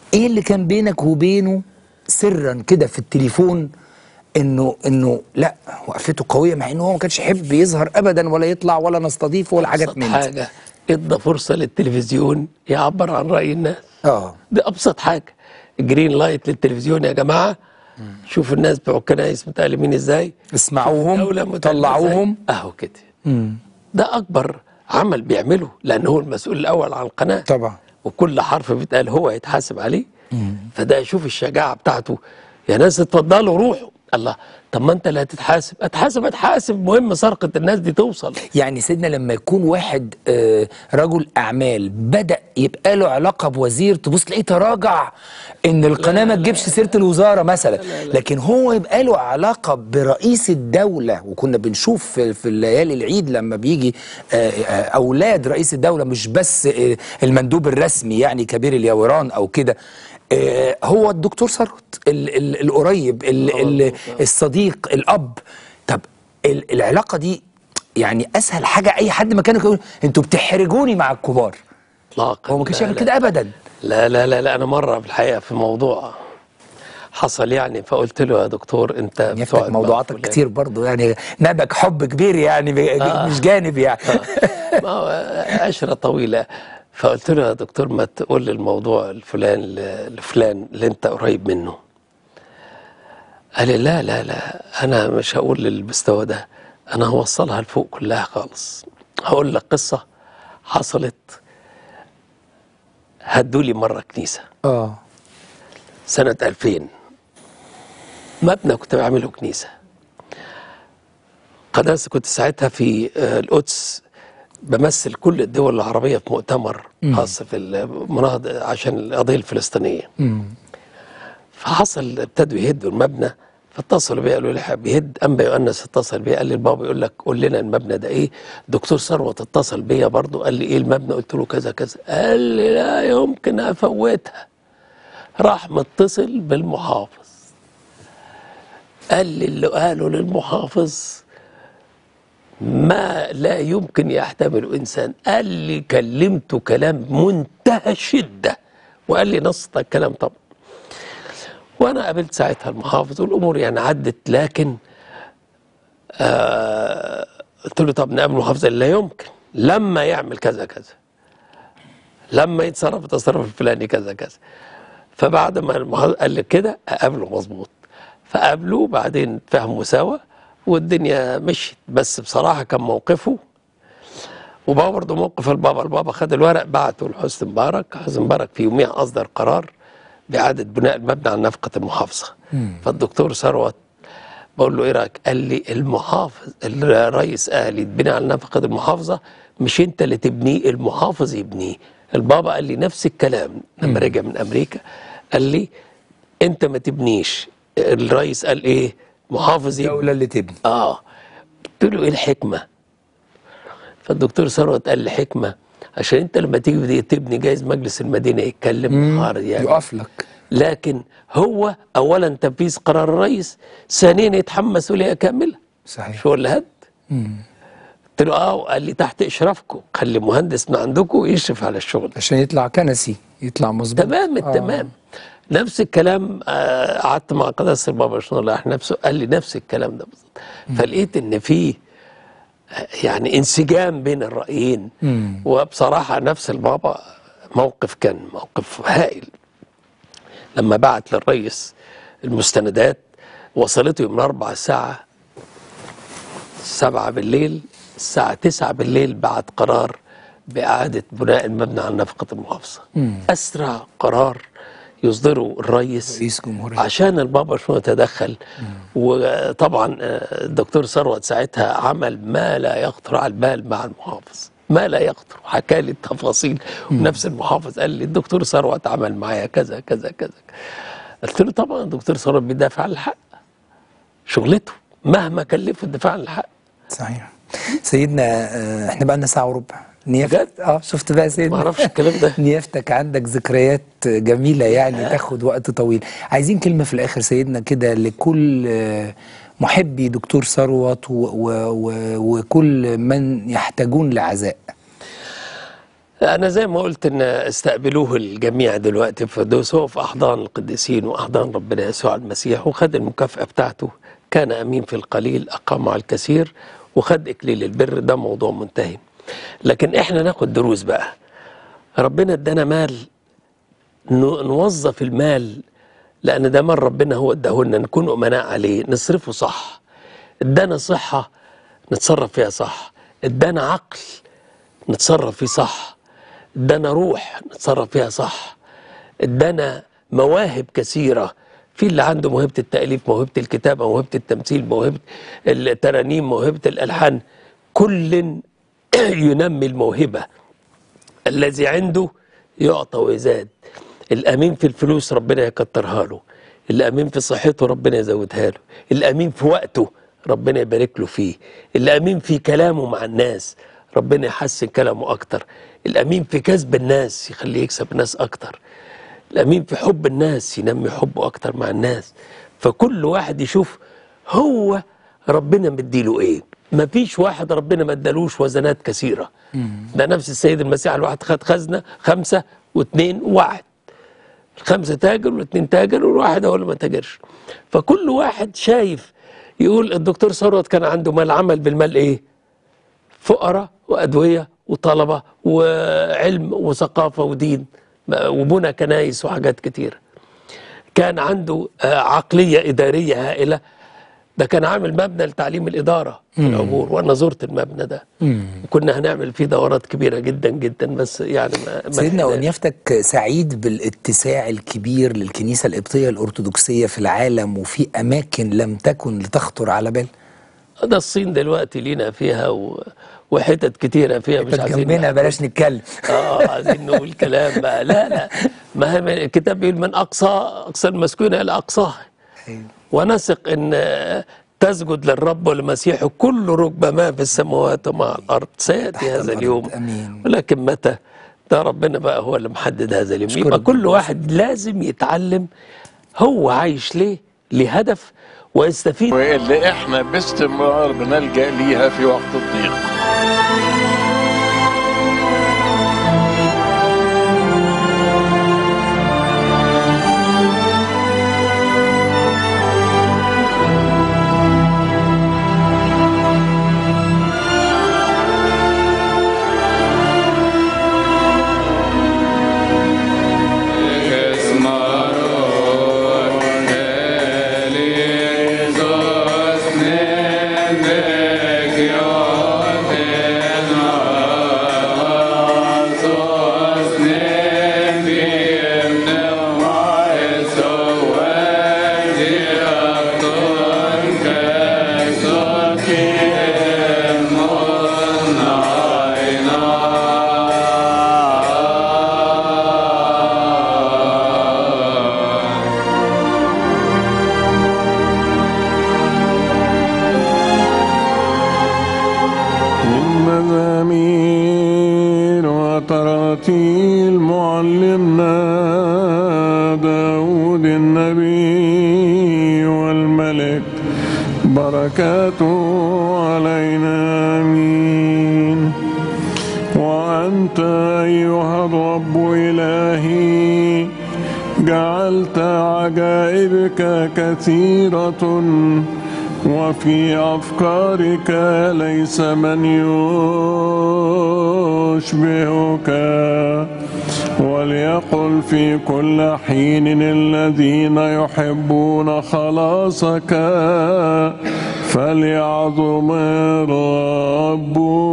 Speaker 1: ايه اللي كان بينك وبينه سرا كده في التليفون انه انه لا وقفته قويه مع انه هو ما كانش يحب يظهر ابدا ولا يطلع ولا نستضيفه ولا حاجات
Speaker 2: أبسط
Speaker 1: من دي
Speaker 2: حاجة ادى فرصة للتلفزيون يعبر عن رأي الناس
Speaker 1: اه
Speaker 2: دي أبسط حاجة جرين لايت للتلفزيون يا جماعة شوفوا الناس بتوع الكنايس متألمين ازاي
Speaker 1: اسمعوهم
Speaker 2: الدولة متألمة
Speaker 1: طلعوهم
Speaker 2: إزاي. اهو كده ده أكبر عمل بيعمله لأن هو المسؤول الأول عن القناة
Speaker 1: طبعا
Speaker 2: وكل حرف بيتقال هو يتحاسب عليه فده شوف الشجاعة بتاعته يا ناس اتفضلوا روحوا الله طب ما انت اللي هتتحاسب اتحاسب اتحاسب مهم سرقة الناس دي توصل
Speaker 1: يعني سيدنا لما يكون واحد آه، رجل اعمال بدا يبقى له علاقه بوزير تبص تلاقيه تراجع ان القناه ما تجيبش سيره الوزاره مثلا لكن هو يبقى له علاقه برئيس الدوله وكنا بنشوف في, في الليالي العيد لما بيجي آه، آه، اولاد رئيس الدوله مش بس آه، المندوب الرسمي يعني كبير اليوران او كده آه، هو الدكتور ثروت ال- ال- القريب ال- ال- الصديق الاب طب ال- العلاقه دي يعني اسهل حاجه اي حد مكانك يقول انتوا بتحرجوني مع الكبار
Speaker 2: اطلاقا
Speaker 1: هو ما كانش
Speaker 2: لا،
Speaker 1: يعمل
Speaker 2: لا.
Speaker 1: كده ابدا
Speaker 2: لا لا لا لا انا مره في الحقيقه في موضوع حصل يعني فقلت له يا دكتور انت
Speaker 1: يفتك
Speaker 2: بتقعد مع
Speaker 1: موضوعاتك
Speaker 2: فلان.
Speaker 1: كتير برضو يعني نبك حب كبير يعني ب- مش جانب يعني
Speaker 2: ما هو عشرة طويلة فقلت له يا دكتور ما تقول لي الموضوع الفلان ل- لفلان اللي انت قريب منه قال لي لا لا لا انا مش هقول للمستوى ده انا هوصلها لفوق كلها خالص هقول لك قصة حصلت هدوا لي مرة كنيسة
Speaker 1: اه
Speaker 2: سنة 2000 مبنى كنت بعمله كنيسة قداسة كنت ساعتها في آه، القدس بمثل كل الدول العربية في مؤتمر خاص في المناهضة عشان القضية الفلسطينية فحصل ابتدوا يهدوا المبنى فاتصلوا بيا قالوا لي بيهد انبا يؤنس اتصل بيا قال لي البابا يقول لك قول لنا المبنى ده ايه دكتور ثروت اتصل بيا برضه قال لي ايه المبنى قلت له كذا كذا قال لي لا يمكن افوتها راح متصل بالمحافظ قال لي اللي قاله للمحافظ ما لا يمكن يحتمله انسان قال لي كلمته كلام منتهى الشده وقال لي نص الكلام طبعا وانا قابلت ساعتها المحافظ والامور يعني عدت لكن آه قلت له طب نقابل المحافظ قال لي لا يمكن لما يعمل كذا كذا لما يتصرف التصرف الفلاني كذا كذا فبعد ما المحافظ قال لي كده اقابله مظبوط فقابلوه بعدين فهموا سوا والدنيا مشيت بس بصراحه كان موقفه وبابا برضه موقف البابا البابا خد الورق بعته لحسني مبارك حسني مبارك في يوميها اصدر قرار باعاده بناء المبنى عن نفقه المحافظه فالدكتور ثروت بقول له ايه رايك؟ قال لي المحافظ الرئيس قال لي تبني على نفقه المحافظه مش انت اللي تبنيه المحافظ يبنيه البابا قال لي نفس الكلام لما رجع من امريكا قال لي انت ما تبنيش الرئيس قال ايه؟ محافظ يبني
Speaker 1: الدوله اللي تبني
Speaker 2: اه قلت له ايه الحكمه؟ فالدكتور ثروت قال لي حكمه عشان انت لما تيجي تبني جايز مجلس المدينه يتكلم عارض يعني
Speaker 1: يقف لك
Speaker 2: لكن هو اولا تنفيذ قرار الرئيس ثانيا يتحمل مسؤوليه كامله
Speaker 1: صحيح
Speaker 2: مش هو اللي هد قلت له اه قال لي تحت اشرافكم خلي مهندس من عندكم يشرف على الشغل
Speaker 1: عشان يطلع كنسي يطلع مظبوط
Speaker 2: تمام
Speaker 1: آه.
Speaker 2: التمام نفس الكلام آه، قعدت مع قداسه البابا شنو الله يرحمه نفسه قال لي نفس الكلام ده بالظبط فلقيت ان في آه، يعني انسجام بين الرايين وبصراحه نفس البابا موقف كان موقف هائل لما بعت للرئيس المستندات وصلته من أربع الساعة سبعة بالليل الساعة تسعة بالليل بعد قرار بإعادة بناء المبنى عن نفقة المحافظة أسرع قرار يصدره الرئيس
Speaker 1: رئيس جمهورية.
Speaker 2: عشان البابا شنو يتدخل وطبعا آه، الدكتور ثروت ساعتها عمل ما لا يخطر على البال مع المحافظ ما لا يخطر حكى لي التفاصيل ونفس المحافظ قال لي الدكتور ثروت عمل معايا كذا كذا كذا قلت له طبعا الدكتور ثروت بيدافع عن الحق شغلته مهما كلفه الدفاع عن الحق
Speaker 1: صحيح سيدنا آه، احنا بقى لنا ساعه وربع نيافت
Speaker 2: بجد؟
Speaker 1: اه شفت بقى يا سيدنا
Speaker 2: ما اعرفش الكلام ده
Speaker 1: نيافتك عندك ذكريات جميله يعني تاخد وقت طويل عايزين كلمه في الاخر سيدنا كده لكل آه، محبي دكتور ثروت و- و- و- وكل من يحتاجون لعزاء
Speaker 2: أنا زي ما قلت إن استقبلوه الجميع دلوقتي في فردوس هو في أحضان القديسين وأحضان ربنا يسوع المسيح وخد المكافأة بتاعته كان أمين في القليل أقام على الكثير وخد إكليل البر ده موضوع منتهي لكن إحنا ناخد دروس بقى ربنا ادانا مال ن- نوظف المال لأن ده مال ربنا هو اداهولنا نكون أمناء عليه نصرفه صح ادانا صحة نتصرف فيها صح ادانا عقل نتصرف فيه صح ادانا روح نتصرف فيها صح ادانا مواهب كثيرة في اللي عنده موهبة التأليف موهبة الكتابة موهبة التمثيل موهبة الترانيم موهبة الألحان كل ينمي الموهبة الذي عنده يعطى ويزاد الأمين في الفلوس ربنا يكترها له الأمين في صحته ربنا يزودها له الأمين في وقته ربنا يبارك له فيه الأمين في كلامه مع الناس ربنا يحسن كلامه أكتر الأمين في كسب الناس يخليه يكسب الناس أكتر الأمين في حب الناس ينمي حبه أكتر مع الناس فكل واحد يشوف هو ربنا مديله إيه مفيش واحد ربنا ما ادالوش وزنات كثيرة ده نفس السيد المسيح الواحد خد خزنة خمسة واثنين وواحد الخمسة تاجر والاثنين تاجر والواحد هو اللي ما تاجرش فكل واحد شايف يقول الدكتور ثروت كان عنده مال عمل بالمال ايه فقراء وأدوية وطلبة وعلم وثقافة ودين وبنى كنايس وحاجات كتيرة كان عنده آه، عقلية إدارية هائلة ده كان عامل مبنى لتعليم الإدارة في العبور وأنا زرت المبنى ده وكنا هنعمل فيه دورات كبيرة جدا جدا بس يعني ما ما
Speaker 1: سيدنا
Speaker 2: لحقناش.
Speaker 1: ونيافتك سعيد بالاتساع الكبير للكنيسة القبطية الأرثوذكسية في العالم وفي أماكن لم تكن لتخطر على بال
Speaker 2: ده الصين دلوقتي لينا فيها و... وحتت كتيرة فيها مش عايزين
Speaker 1: جنبنا
Speaker 2: نحكي.
Speaker 1: بلاش نتكلم
Speaker 2: اه عايزين نقول كلام بقى لا لا ما هي من- الكتاب بيقول من اقصى اقصى المسكونه الى اقصاها ونثق ان تسجد للرب ولمسيحه كل ركبه ما في السماوات وما على الارض سياتي
Speaker 1: تحت
Speaker 2: هذا
Speaker 1: الأرض.
Speaker 2: اليوم
Speaker 1: آمين.
Speaker 2: ولكن متى ده ربنا بقى هو اللي محدد هذا اليوم
Speaker 1: أشكرك
Speaker 2: يبقى كل
Speaker 1: جداً.
Speaker 2: واحد لازم يتعلم هو عايش ليه لهدف ويستفيد
Speaker 3: واللي احنا باستمرار بنلجأ ليها في وقت الضيق من مزامير وتراتيل معلمنا داود النبي والملك بركاته علينا امين وانت ايها الرب الهي جعلت عجائبك كثيره وفي أفكارك ليس من يشبهك وليقل في كل حين الذين يحبون خلاصك فليعظم الرب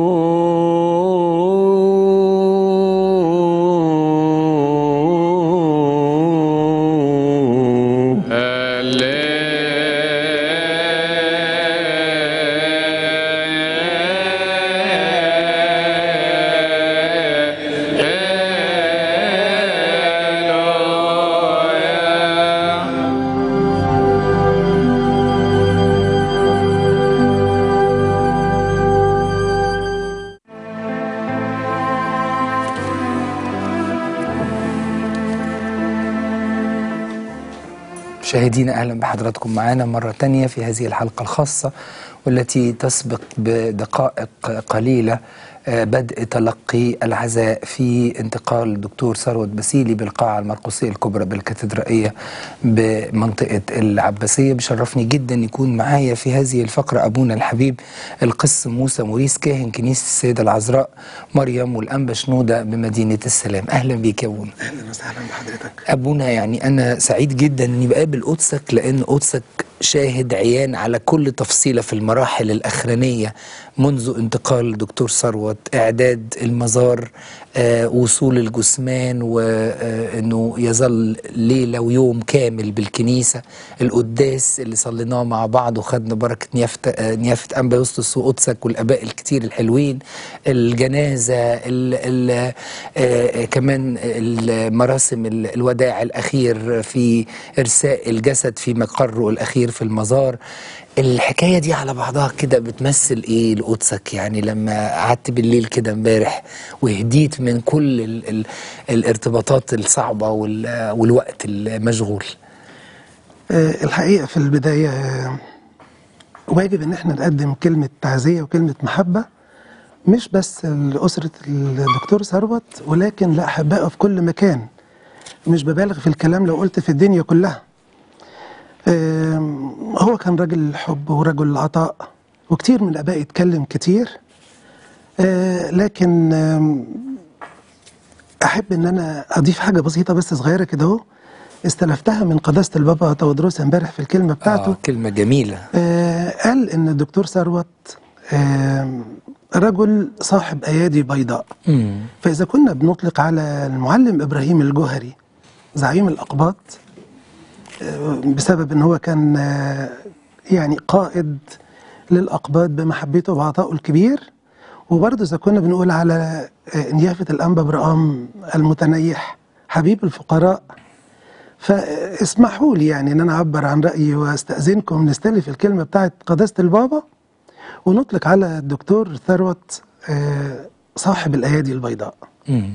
Speaker 1: مشاهدينا اهلا بحضراتكم معنا مره تانية في هذه الحلقه الخاصه والتي تسبق بدقائق قليله آه، بدء تلقي العزاء في انتقال الدكتور ثروت بسيلي بالقاعة المرقسية الكبرى بالكاتدرائية بمنطقة العباسية بشرفني جدا يكون معايا في هذه الفقرة أبونا الحبيب القس موسى موريس كاهن كنيسة السيدة العذراء مريم والأنبا شنودة بمدينة السلام أهلا بيك يا أبونا
Speaker 4: اهلا وسهلا بحضرتك
Speaker 1: أبونا يعني أنا سعيد جدا إني بقابل قدسك لأن قدسك شاهد عيان على كل تفصيلة في المراحل الأخرانية منذ انتقال الدكتور ثروت إعداد المزار آه، وصول الجثمان وإنه يظل ليلة ويوم كامل بالكنيسة القداس اللي صليناه مع بعض وخدنا بركة نيافة آه، نيافة أنبا يسطس وقدسك والآباء الكتير الحلوين الجنازة ال ال آه، كمان المراسم ال- الوداع الأخير في إرساء الجسد في مقره الأخير في المزار الحكاية دي على بعضها كده بتمثل إيه لقدسك يعني لما قعدت بالليل كده امبارح وهديت من كل ال ال الارتباطات الصعبة وال والوقت المشغول
Speaker 4: آه، الحقيقه في البدايه آه، واجب ان احنا نقدم كلمه تعزيه وكلمه محبه مش بس لاسره الدكتور ثروت ولكن لاحبائه في كل مكان مش ببالغ في الكلام لو قلت في الدنيا كلها آم، هو كان راجل حب ورجل عطاء وكتير من الاباء اتكلم كتير آه، لكن آم، احب ان انا اضيف حاجه بسيطه بس صغيره كده اهو استلفتها من قداسه البابا تودروس امبارح في الكلمه بتاعته
Speaker 1: آه كلمة جميلة
Speaker 4: آه قال ان الدكتور ثروت آه رجل صاحب ايادي بيضاء
Speaker 1: مم.
Speaker 4: فاذا كنا بنطلق على المعلم ابراهيم الجوهري زعيم الاقباط آه، بسبب ان هو كان آه، يعني قائد للاقباط بمحبته وعطائه الكبير وبرضه اذا كنا بنقول على آه، نيافه الانبا برقام المتنيح حبيب الفقراء فاسمحوا لي يعني ان انا اعبر عن رايي واستاذنكم نستلف الكلمه بتاعت قداسه البابا ونطلق على الدكتور ثروت آه، صاحب الايادي البيضاء
Speaker 1: مم.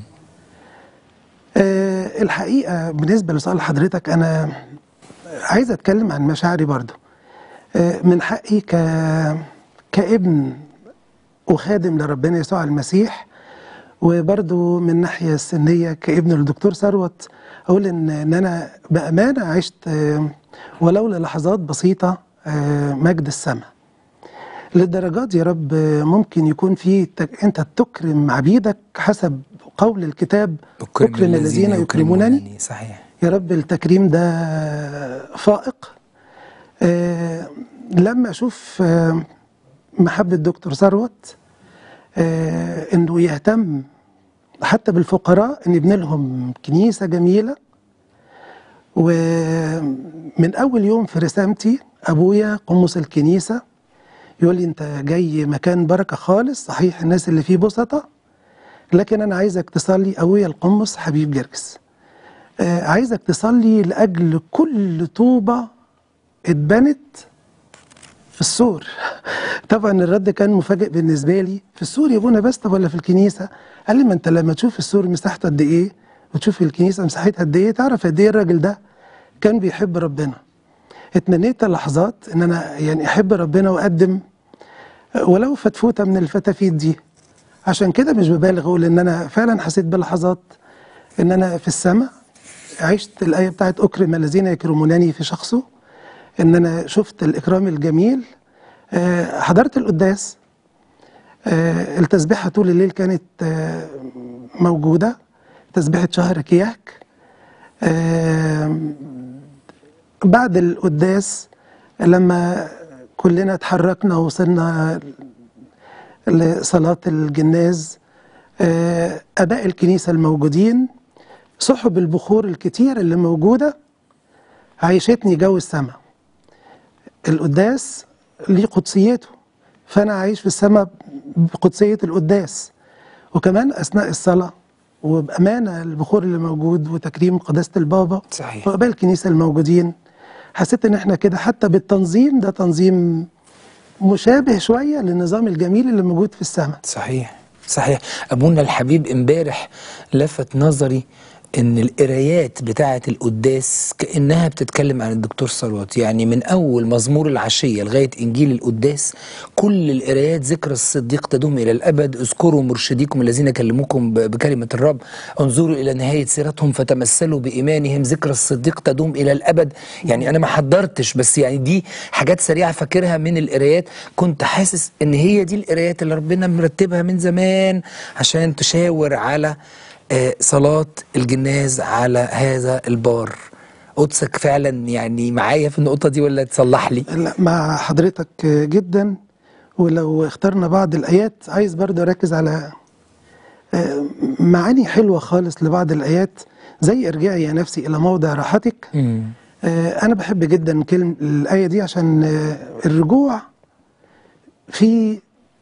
Speaker 4: آه، الحقيقه بالنسبه لسؤال حضرتك انا عايز اتكلم عن مشاعري برضو آه، من حقي ك كابن وخادم لربنا يسوع المسيح وبرضو من الناحيه السنيه كابن الدكتور ثروت اقول ان ان انا بامانه عشت آه، ولو للحظات بسيطه آه، مجد السماء للدرجات يا رب آه، ممكن يكون في تك... انت تكرم عبيدك حسب قول الكتاب اكرم الذين يكرمونني
Speaker 1: صحيح
Speaker 4: يا رب التكريم ده فائق آه لما اشوف آه محبه دكتور ثروت آه انه يهتم حتى بالفقراء ان يبني لهم كنيسه جميله ومن اول يوم في رسامتي ابويا قمص الكنيسه يقول لي انت جاي مكان بركه خالص صحيح الناس اللي فيه بسطه لكن انا عايزك تصلي ابويا القمص حبيب جرجس آه، عايزك تصلي لاجل كل طوبه اتبنت في السور طبعا الرد كان مفاجئ بالنسبه لي في السور يا ابونا بس طب ولا في الكنيسه قال لي ما انت لما تشوف السور مساحته قد ايه وتشوف الكنيسه مساحتها قد ايه تعرف قد ايه الراجل ده كان بيحب ربنا اتمنيت لحظات ان انا يعني احب ربنا واقدم ولو فتفوته من الفتافيت دي عشان كده مش ببالغ اقول ان انا فعلا حسيت بلحظات ان انا في السماء عشت الايه بتاعت اكرم الذين يكرمونني في شخصه ان انا شفت الاكرام الجميل آه، حضرت القداس آه، التسبيحه طول الليل كانت آه، موجوده تسبيحه شهر كياك آه، بعد القداس لما كلنا اتحركنا ووصلنا لصلاة الجناز آه، أباء الكنيسة الموجودين سحب البخور الكتير اللي موجودة عيشتني جو السماء القداس ليه قدسيته فأنا عايش في السماء بقدسية القداس وكمان أثناء الصلاة وبأمانة البخور اللي موجود وتكريم قداسة البابا
Speaker 1: صحيح.
Speaker 4: وأباء الكنيسة الموجودين حسيت إن إحنا كده حتى بالتنظيم ده تنظيم مشابه شوية للنظام الجميل اللي موجود في السماء
Speaker 1: صحيح صحيح ابونا الحبيب امبارح لفت نظري ان القرايات بتاعه القداس كانها بتتكلم عن الدكتور ثروت يعني من اول مزمور العشيه لغايه انجيل القداس كل القرايات ذكر الصديق تدوم الى الابد اذكروا مرشديكم الذين كلموكم ب- بكلمه الرب انظروا الى نهايه سيرتهم فتمثلوا بايمانهم ذكر الصديق تدوم الى الابد يعني انا ما حضرتش بس يعني دي حاجات سريعه فاكرها من القرايات كنت حاسس ان هي دي القرايات اللي ربنا مرتبها من زمان عشان تشاور على آه، صلاة الجناز على هذا البار قدسك فعلا يعني معايا في النقطة دي ولا تصلح لي
Speaker 4: لا مع حضرتك جدا ولو اخترنا بعض الآيات عايز برضه أركز على آه، معاني حلوة خالص لبعض الآيات زي ارجعي يا نفسي إلى موضع راحتك
Speaker 1: مم.
Speaker 4: آه، أنا بحب جدا كلمة الآية دي عشان آه، الرجوع في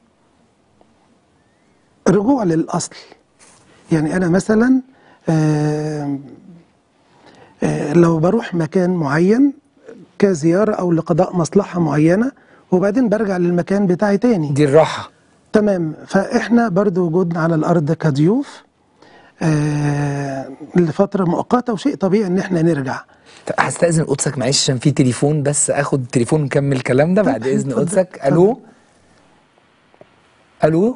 Speaker 4: رجوع للأصل يعني أنا مثلا آه، آه، لو بروح مكان معين كزيارة أو لقضاء مصلحة معينة وبعدين برجع للمكان بتاعي تاني
Speaker 1: دي الراحة
Speaker 4: تمام فإحنا برضو وجودنا على الأرض كضيوف آه لفترة مؤقتة وشيء طبيعي إن إحنا نرجع
Speaker 1: طب هستأذن قدسك معلش عشان في تليفون بس اخد تليفون نكمل كلامنا بعد
Speaker 4: طيب،
Speaker 1: اذن
Speaker 4: اتفضل،
Speaker 1: قدسك
Speaker 4: اتفضل.
Speaker 1: الو الو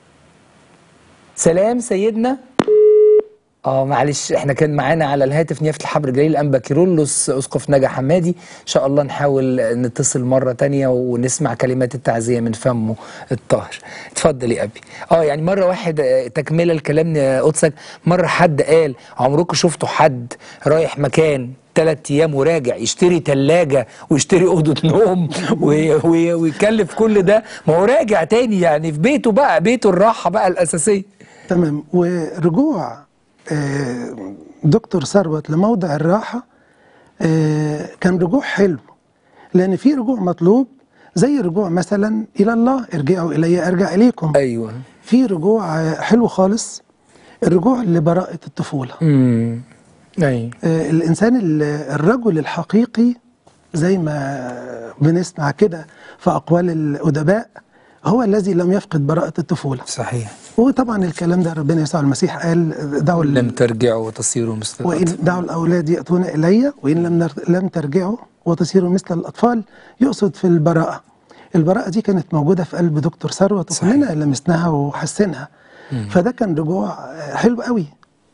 Speaker 1: سلام سيدنا اه معلش احنا كان معانا على الهاتف نيافة الحبر جليل الانبا كيرلس اسقف نجا حمادي ان شاء الله نحاول نتصل مرة تانية ونسمع كلمات التعزية من فمه الطاهر اتفضل يا ابي اه يعني مرة واحد آه، تكملة الكلام يا قدسك مرة حد قال عمركم شفتوا حد رايح مكان ثلاث ايام وراجع يشتري ثلاجه ويشتري اوضه نوم وي- وي- ويكلف كل ده ما هو راجع تاني يعني في بيته بقى بيته الراحه بقى الاساسيه
Speaker 4: تمام ورجوع آه دكتور ثروت لموضع الراحة آه كان رجوع حلو لأن في رجوع مطلوب زي رجوع مثلا إلى الله ارجعوا إلي أرجع إليكم
Speaker 1: ايوه
Speaker 4: في رجوع آه، حلو خالص الرجوع لبراءة الطفولة
Speaker 1: امم ايوه
Speaker 4: آه، الإنسان ال- الرجل الحقيقي زي ما بنسمع كده في أقوال الأدباء هو الذي لم يفقد براءة الطفولة
Speaker 1: صحيح
Speaker 4: وطبعا الكلام ده ربنا يسوع المسيح قال دعوا ال-
Speaker 1: لم ترجعوا وتصيروا مثل
Speaker 4: وإن
Speaker 1: الأطفال.
Speaker 4: دعوا الأولاد يأتون إلي وإن لم نر- لم ترجعوا وتصيروا مثل الأطفال يقصد في البراءة البراءة دي كانت موجودة في قلب دكتور ثروت
Speaker 1: صحيح.
Speaker 4: وكلنا لمسناها وحسنها فده كان رجوع آه، حلو قوي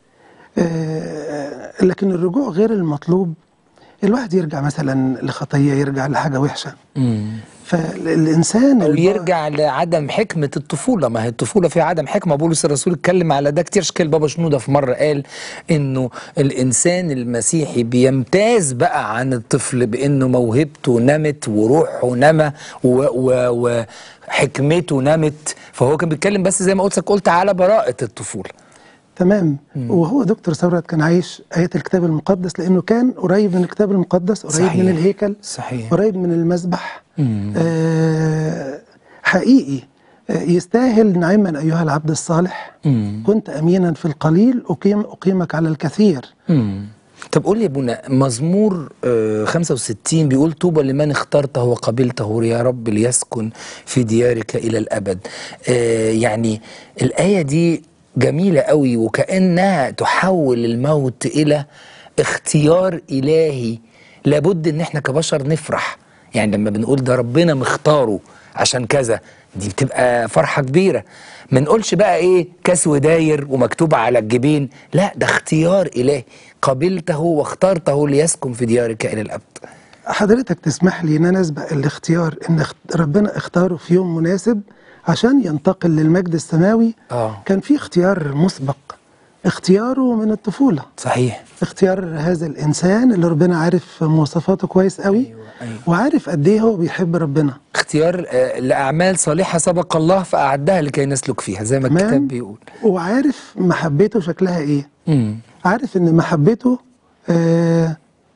Speaker 4: آه، لكن الرجوع غير المطلوب الواحد يرجع مثلا لخطية يرجع لحاجة وحشة
Speaker 1: مم.
Speaker 4: فالإنسان
Speaker 1: او
Speaker 4: البار-
Speaker 1: يرجع لعدم حكمه الطفوله ما هي الطفوله فيها عدم حكمه بولس الرسول اتكلم على ده كتير شكل بابا شنوده في مره قال انه الانسان المسيحي بيمتاز بقى عن الطفل بانه موهبته نمت وروحه نمى و- و- وحكمته نمت فهو كان بيتكلم بس زي ما قلت قلت على براءه الطفوله
Speaker 4: تمام وهو دكتور ثروت كان عايش آيات الكتاب المقدس لأنه كان قريب من الكتاب المقدس قريب
Speaker 1: صحيح.
Speaker 4: من الهيكل
Speaker 1: صحيح.
Speaker 4: قريب من المذبح
Speaker 1: مم.
Speaker 4: آه حقيقي آه يستاهل نعما أيها العبد الصالح
Speaker 1: مم.
Speaker 4: كنت أمينا في القليل أقيم أقيمك على الكثير
Speaker 1: مم. طب قول لي يا ابونا مزمور آه 65 بيقول طوبى لمن اخترته وقبلته يا رب ليسكن في ديارك الى الابد آه يعني الايه دي جميله قوي وكانها تحول الموت الى اختيار الهي لابد ان احنا كبشر نفرح يعني لما بنقول ده ربنا مختاره عشان كذا دي بتبقى فرحة كبيرة ما نقولش بقى ايه كاس وداير ومكتوب على الجبين لا ده اختيار إلهي قبلته واخترته ليسكن في ديارك إلى الأبد
Speaker 4: حضرتك تسمح لي ان انا اسبق الاختيار ان اخت- ربنا اختاره في يوم مناسب عشان ينتقل للمجد السماوي
Speaker 1: آه.
Speaker 4: كان في اختيار مسبق اختياره من الطفوله
Speaker 1: صحيح
Speaker 4: اختيار هذا الانسان اللي ربنا عارف مواصفاته كويس قوي
Speaker 1: أيوة، أيوة.
Speaker 4: وعارف قد ايه هو بيحب ربنا
Speaker 1: اختيار آه لأعمال صالحة سبق الله فأعدها لكي نسلك فيها زي ما
Speaker 4: تمام؟
Speaker 1: الكتاب بيقول
Speaker 4: وعارف محبته شكلها ايه
Speaker 1: مم.
Speaker 4: عارف ان محبته آه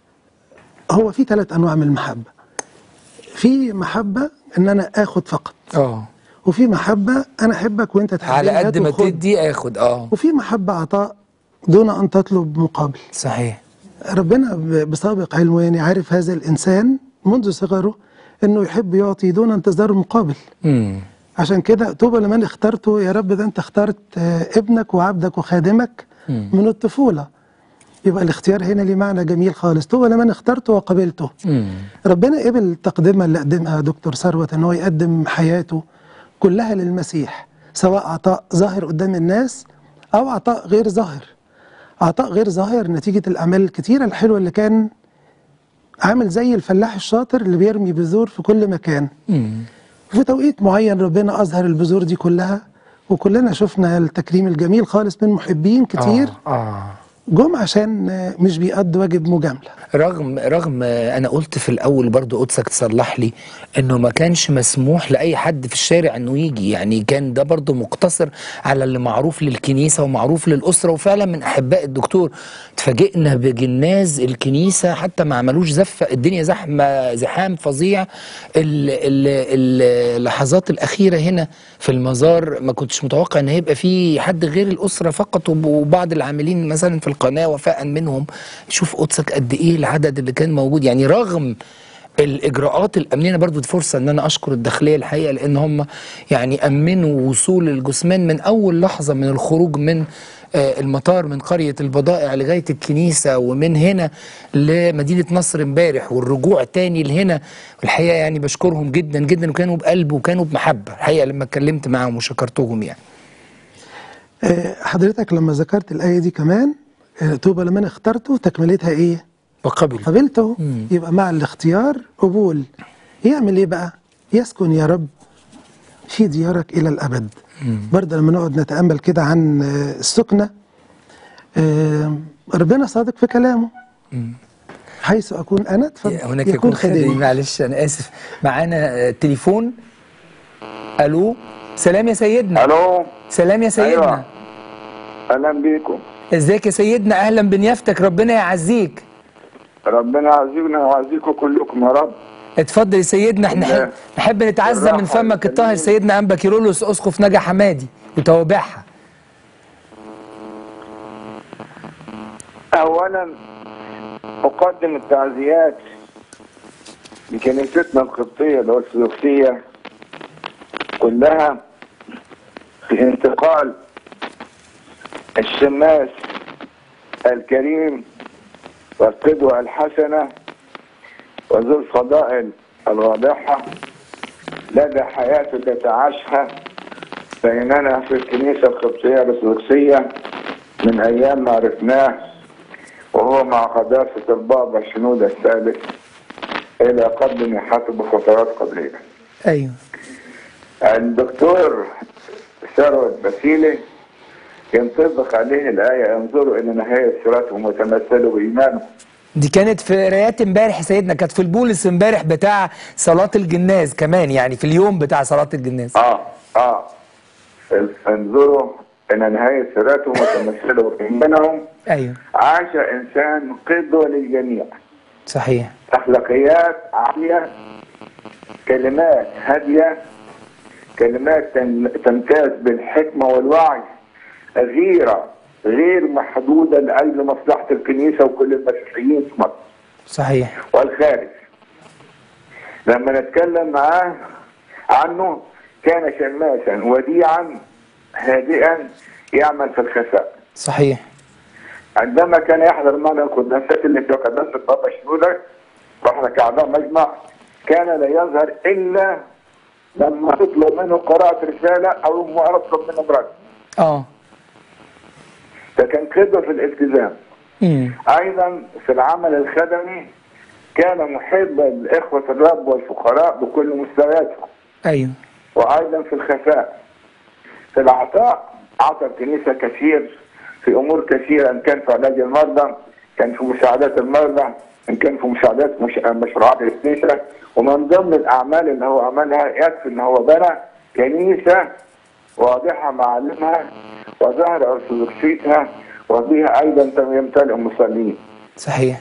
Speaker 4: هو في ثلاث انواع من المحبه في محبه ان انا اخد فقط
Speaker 1: اه
Speaker 4: وفي محبه انا احبك وانت تحبني
Speaker 1: على قد
Speaker 4: هات
Speaker 1: ما
Speaker 4: وخد.
Speaker 1: تدي اخد اه
Speaker 4: وفي محبه عطاء دون ان تطلب مقابل
Speaker 1: صحيح
Speaker 4: ربنا ب- بسابق علمه يعني عارف هذا الانسان منذ صغره انه يحب يعطي دون انتظار مقابل
Speaker 1: مم.
Speaker 4: عشان كده طوبى لمن اخترته يا رب ده انت اخترت آه، ابنك وعبدك وخادمك
Speaker 1: مم.
Speaker 4: من الطفوله يبقى الاختيار هنا ليه معنى جميل خالص طوبى لمن اخترته وقبلته
Speaker 1: مم.
Speaker 4: ربنا قبل التقدمة اللي قدمها دكتور ثروت ان هو يقدم حياته كلها للمسيح سواء عطاء ظاهر قدام الناس او عطاء غير ظاهر عطاء غير ظاهر نتيجة الأعمال الكتيرة الحلوة اللي كان عامل زي الفلاح الشاطر اللي بيرمي بذور في كل مكان
Speaker 1: مم.
Speaker 4: في توقيت معين ربنا أظهر البذور دي كلها وكلنا شفنا التكريم الجميل خالص من محبين كتير
Speaker 1: آه. آه.
Speaker 4: جم عشان آه، مش بيقضوا واجب مجاملة
Speaker 1: رغم رغم انا قلت في الاول برضو قدسك تصلح لي انه ما كانش مسموح لاي حد في الشارع انه يجي يعني كان ده برضو مقتصر على اللي معروف للكنيسه ومعروف للاسره وفعلا من احباء الدكتور اتفاجئنا بجناز الكنيسه حتى ما عملوش زفه الدنيا زحمه زحام فظيع ال- ال- اللحظات الاخيره هنا في المزار ما كنتش متوقع ان هيبقى في حد غير الاسره فقط وب- وبعض العاملين مثلا في القناه وفاء منهم شوف قدسك قد ايه العدد اللي كان موجود يعني رغم الاجراءات الامنيه أنا برضو دي فرصه ان انا اشكر الداخليه الحقيقه لان هم يعني امنوا وصول الجثمان من اول لحظه من الخروج من آه، المطار من قريه البضائع لغايه الكنيسه ومن هنا لمدينه نصر امبارح والرجوع تاني لهنا والحقيقه يعني بشكرهم جدا جدا وكانوا بقلب وكانوا بمحبه الحقيقه لما اتكلمت معاهم وشكرتهم يعني
Speaker 4: آه، حضرتك لما ذكرت الآية دي كمان آه، طوبى لمن اخترته تكملتها إيه؟
Speaker 1: وقبل
Speaker 4: قبلته يبقى مع الاختيار قبول يعمل إيه بقى؟ يسكن يا رب في ديارك إلى الأبد برضه لما نقعد نتأمل كده عن آه، السكنة آه، ربنا صادق في كلامه حيث أكون أنا اتفضل
Speaker 1: هناك يكون خادمي معلش انا اسف معانا آه، تليفون الو سلام يا سيدنا
Speaker 5: الو
Speaker 1: سلام يا سيدنا
Speaker 5: أيوة. اهلا بيكم
Speaker 1: ازيك يا سيدنا اهلا بنيافتك ربنا يعزيك
Speaker 5: ربنا يعزينا ويعزيكم كلكم يا رب
Speaker 1: اتفضل يا سيدنا احنا
Speaker 5: الله.
Speaker 1: نحب, نحب نتعزى من
Speaker 5: الراحة
Speaker 1: فمك الطاهر
Speaker 5: والسلام.
Speaker 1: سيدنا انبا كيرلس اسقف نجا حمادي وتوابعها
Speaker 5: اولا اقدم التعزيات لكنيستنا القبطيه الارثوذكسيه كلها في انتقال الشماس الكريم والقدوه الحسنه وذو الفضائل الواضحه لدى حياته التي عاشها بيننا في الكنيسه القبطيه الارثوذكسيه من ايام ما عرفناه وهو مع قداسة البابا شنودة الثالث إلى قدم حسب فترات قبلية
Speaker 1: ايوه
Speaker 5: الدكتور ثروت بسيلي ينطبق عليه الآية انظروا إلى نهاية صراطهم وتمثلوا بإيمانهم
Speaker 1: دي كانت في قرايات امبارح يا سيدنا كانت في البولس امبارح بتاع صلاة الجناز كمان يعني في اليوم بتاع صلاة الجناز
Speaker 5: آه آه انظروا إلى نهاية صراطهم وتمثلوا بإيمانهم
Speaker 1: ايوه
Speaker 5: عاش إنسان قدوة للجميع
Speaker 1: صحيح
Speaker 5: أخلاقيات عالية كلمات هادية كلمات تن- تمتاز بالحكمة والوعي غيرة غير محدودة لأجل مصلحة الكنيسة وكل المسيحيين في مصر
Speaker 1: صحيح
Speaker 5: والخارج لما نتكلم معاه عنه كان شماسا وديعا هادئا يعمل في الخفاء
Speaker 1: صحيح
Speaker 5: عندما كان يحضر معنا القداسات اللي في قداسة بابا شنودة واحنا كأعضاء مجمع كان لا يظهر إلا لما تطلب منه قراءة رسالة أو لما أطلب منه مراد
Speaker 1: اه
Speaker 5: فكان قدوة في الالتزام
Speaker 1: امم
Speaker 5: أيضا في العمل الخدمي كان محبا لإخوة الرب والفقراء بكل مستوياتهم
Speaker 1: ايوه
Speaker 5: وأيضا في الخفاء في العطاء أعطى الكنيسة كثير في أمور كثيرة إن كان في علاج المرضى كان في مساعدات المرضى إن كان في مساعدات مش... مشروعات الكنيسة ومن ضمن الأعمال اللي هو عملها يكفي إن هو بنى كنيسة واضحة معالمها وظهر أرثوذكسيتها وبها أيضا يمتلئ المصلين
Speaker 1: صحيح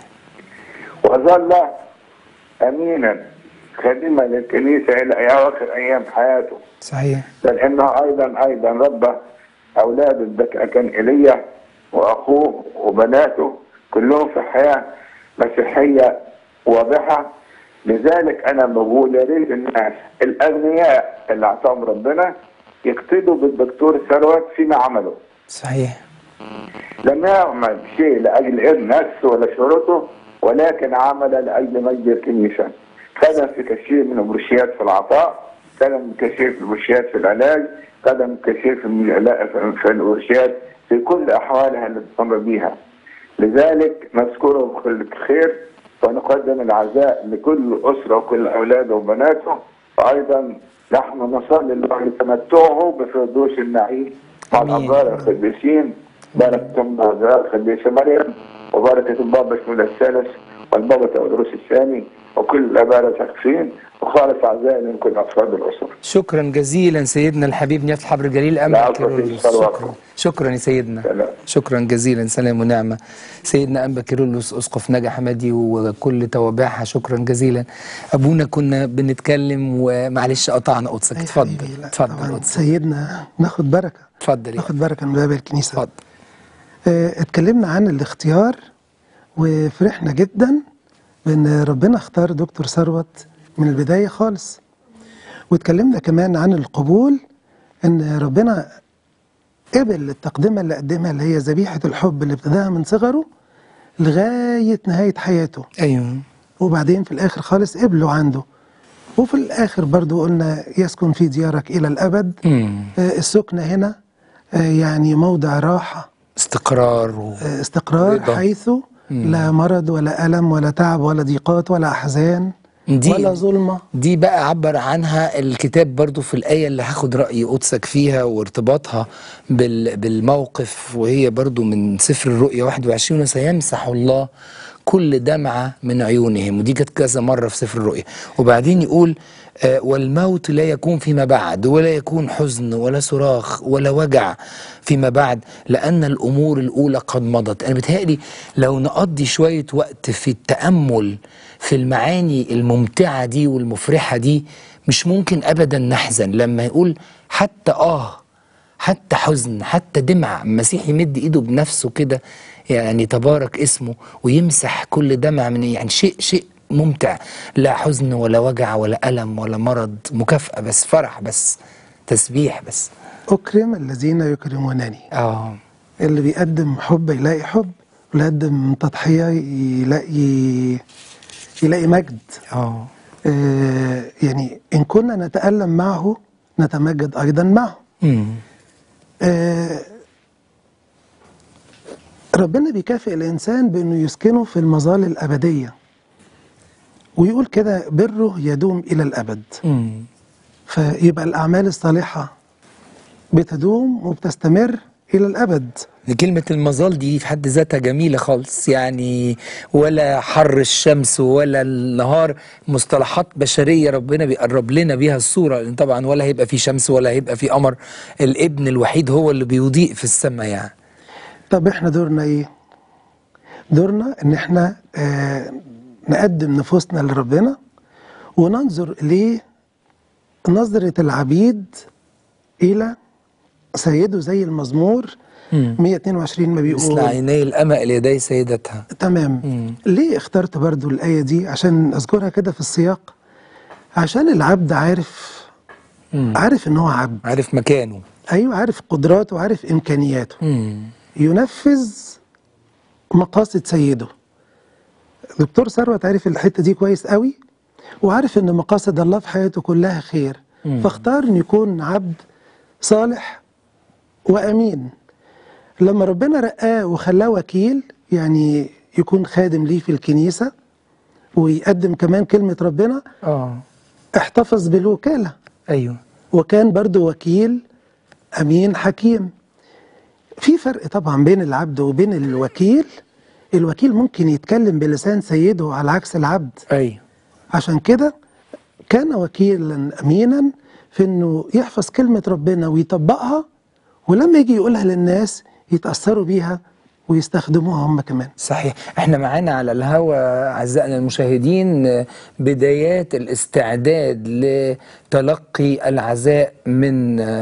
Speaker 5: وظل أمينا خادما للكنيسة إلى أواخر أيام حياته
Speaker 1: صحيح
Speaker 5: بل انه ايضا ايضا ربى اولاده الذكاء كان ايليا واخوه وبناته كلهم في حياه مسيحيه واضحه لذلك انا بقول يا ريت الناس الاغنياء اللي اعطاهم ربنا يقتدوا بالدكتور ثروت فيما عمله
Speaker 1: صحيح
Speaker 5: لم يعمل شيء لاجل نفسه ولا شهرته ولكن عمل لاجل مجد الكنيسه خدم في كثير من البروشيات في العطاء خدم كثير في البروشيات في العلاج خدم كثير في الم- في البروشيات في كل احوالها اللي بتمر بيها لذلك نذكره بكل خير ونقدم العزاء لكل أسرة وكل أولاده وبناته وأيضا نحن نصلي الله لتمتعه بفردوس النعيم مع
Speaker 1: آمين.
Speaker 5: الأبرار القديسين بركة أم الأبرار القديسة مريم وبركة البابا شمول الثالث والبابا تودروس الثاني وكل الأبارة التقفين وخالص أعزائي من كل أفراد الأسر
Speaker 1: شكرا جزيلا سيدنا الحبيب نيافة الحبر الجليل أما
Speaker 5: العفو،
Speaker 1: كيرلس
Speaker 5: في
Speaker 1: شكرا
Speaker 5: الصلوات.
Speaker 1: شكرا يا سيدنا
Speaker 5: سلام.
Speaker 1: شكرا جزيلا سلام ونعمة سيدنا أنبا كيرلس أسقف نجا حمدي وكل توابعها شكرا جزيلا أبونا كنا بنتكلم ومعلش قطعنا قدسك
Speaker 4: أي
Speaker 1: اتفضل
Speaker 4: حبيبي، لا،
Speaker 1: اتفضل
Speaker 4: طبعاً
Speaker 1: قدسك
Speaker 4: سيدنا ناخد بركه
Speaker 1: اتفضل يا
Speaker 4: ناخد بركه من باب الكنيسه
Speaker 1: اتفضل
Speaker 4: آه، اتكلمنا عن الاختيار وفرحنا جدا بان ربنا اختار دكتور ثروت من البدايه خالص واتكلمنا كمان عن القبول ان ربنا قبل التقدمه اللي قدمها اللي هي ذبيحه الحب اللي ابتداها من صغره لغايه نهايه حياته
Speaker 1: أيوه
Speaker 4: وبعدين في الاخر خالص قبله عنده وفي الاخر برضو قلنا يسكن في ديارك الى الابد
Speaker 1: مم.
Speaker 4: آه، السكنه هنا آه، يعني موضع راحه
Speaker 1: استقرار و...
Speaker 4: استقرار
Speaker 1: رضا.
Speaker 4: حيث لا مرض ولا ألم ولا تعب ولا ضيقات ولا أحزان
Speaker 1: دي
Speaker 4: ولا ظلمة
Speaker 1: دي بقى عبر عنها الكتاب برضو في الآية اللي هاخد رأي قدسك فيها وارتباطها بال بالموقف وهي برضو من سفر الرؤيا 21 سيمسح الله كل دمعة من عيونهم ودي كانت كذا مرة في سفر الرؤيا وبعدين يقول آه، والموت لا يكون فيما بعد ولا يكون حزن ولا صراخ ولا وجع فيما بعد لأن الأمور الأولى قد مضت أنا بتهيألي لو نقضي شوية وقت في التأمل في المعاني الممتعة دي والمفرحة دي مش ممكن أبدا نحزن لما يقول حتى آه حتى حزن حتى دمع المسيح يمد ايده بنفسه كده يعني تبارك اسمه ويمسح كل دمع من يعني شيء شيء ممتع لا حزن ولا وجع ولا ألم ولا مرض مكافأة بس فرح بس تسبيح بس
Speaker 4: أكرم الذين يكرمونني
Speaker 1: اه
Speaker 4: اللي بيقدم حب يلاقي حب واللي يقدم تضحية يلاقي يلاقي مجد
Speaker 1: اه
Speaker 4: آه يعني إن كنا نتألم معه نتمجد أيضا معه
Speaker 1: امم
Speaker 4: آه ربنا بيكافئ الإنسان بأنه يسكنه في المظال الأبدية ويقول كده بره يدوم إلى الأبد
Speaker 1: امم
Speaker 4: فيبقى الأعمال الصالحة بتدوم وبتستمر إلى الأبد
Speaker 1: دي كلمة المظال دي في حد ذاتها جميلة خالص يعني ولا حر الشمس ولا النهار مصطلحات بشرية ربنا بيقرب لنا بيها الصورة لأن طبعا ولا هيبقى في شمس ولا هيبقى في قمر الابن الوحيد هو اللي بيضيء في السماء يعني
Speaker 4: طب إحنا دورنا إيه؟ دورنا إن إحنا آه نقدم نفوسنا لربنا وننظر إليه نظرة العبيد إلى سيده زي المزمور 122 ما
Speaker 1: مثل
Speaker 4: بيقول
Speaker 1: عيني الأمة ليدي سيدتها
Speaker 4: تمام ليه اخترت برضو الآية دي عشان أذكرها كده في السياق عشان العبد عارف عارف إن هو عبد
Speaker 1: عارف مكانه
Speaker 4: أيوة عارف قدراته وعارف إمكانياته
Speaker 1: مم.
Speaker 4: ينفذ مقاصد سيده دكتور ثروت عارف الحتة دي كويس قوي وعارف إن مقاصد الله في حياته كلها خير فاختار إن يكون عبد صالح وأمين لما ربنا رقاه وخلاه وكيل يعني يكون خادم ليه في الكنيسة ويقدم كمان كلمة ربنا
Speaker 1: اه
Speaker 4: احتفظ بالوكالة
Speaker 1: ايوه
Speaker 4: وكان برضو وكيل أمين حكيم في فرق طبعا بين العبد وبين الوكيل الوكيل ممكن يتكلم بلسان سيده على عكس العبد
Speaker 1: ايوه
Speaker 4: عشان كده كان وكيلا أمينا في أنه يحفظ كلمة ربنا ويطبقها ولما يجي يقولها للناس يتأثروا بيها ويستخدموها هم كمان
Speaker 1: صحيح احنا معانا على الهوا اعزائنا المشاهدين آه، بدايات الاستعداد لتلقي العزاء من آه،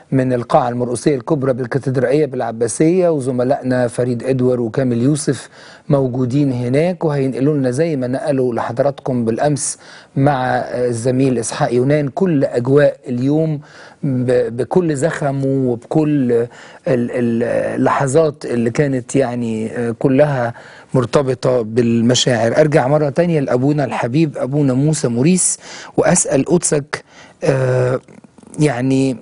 Speaker 1: من القاعة المرؤوسية الكبرى بالكاتدرائية بالعباسية وزملائنا فريد إدوار وكامل يوسف موجودين هناك وهينقلوا لنا زي ما نقلوا لحضراتكم بالأمس مع الزميل إسحاق يونان كل أجواء اليوم ب- بكل زخمه وبكل ال- ال- اللحظات اللي كانت يعني كلها مرتبطة بالمشاعر أرجع مرة تانية لأبونا الحبيب أبونا موسى موريس وأسأل قدسك آه، يعني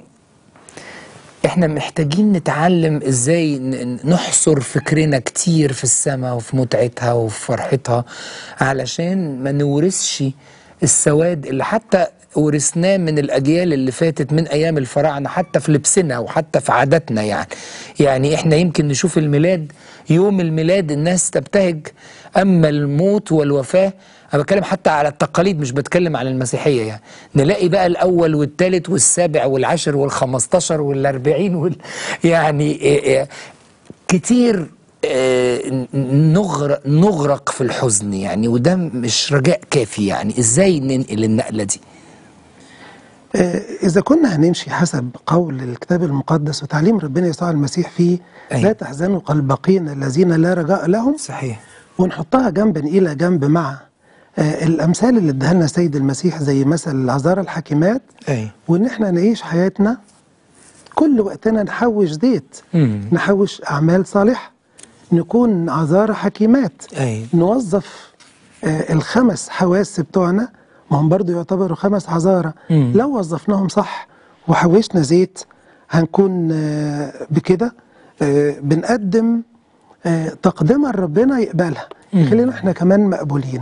Speaker 1: احنا محتاجين نتعلم ازاي ن- نحصر فكرنا كتير في السماء وفي متعتها وفي فرحتها علشان ما نورثش السواد اللي حتى ورثناه من الاجيال اللي فاتت من ايام الفراعنه حتى في لبسنا وحتى في عاداتنا يعني يعني احنا يمكن نشوف الميلاد يوم الميلاد الناس تبتهج اما الموت والوفاه انا بتكلم حتى على التقاليد مش بتكلم على المسيحيه يعني نلاقي بقى الاول والثالث والسابع والعاشر والخمستاشر والاربعين وال يعني إيه إيه كتير آه، نغرق نغرق في الحزن يعني وده مش رجاء كافي يعني ازاي ننقل النقله دي
Speaker 4: آه، إذا كنا هنمشي حسب قول الكتاب المقدس وتعليم ربنا يسوع المسيح فيه
Speaker 1: أيوة.
Speaker 4: لا تحزنوا كالباقين الذين لا رجاء لهم
Speaker 1: صحيح
Speaker 4: ونحطها جنبا إلى جنب مع آه، الأمثال اللي اداها لنا السيد المسيح زي مثل العذارى الحكيمات
Speaker 1: اي
Speaker 4: وإن إحنا نعيش حياتنا كل وقتنا نحوش زيت
Speaker 1: مم.
Speaker 4: نحوش أعمال صالحة نكون عذارى حكيمات
Speaker 1: اي
Speaker 4: نوظف آه، الخمس حواس بتوعنا ما هم برضو يعتبروا خمس عذارى
Speaker 1: مم.
Speaker 4: لو وظفناهم صح وحوشنا زيت هنكون آه، بكده آه، بنقدم آه، تقدمة ربنا يقبلها يخلينا احنا كمان مقبولين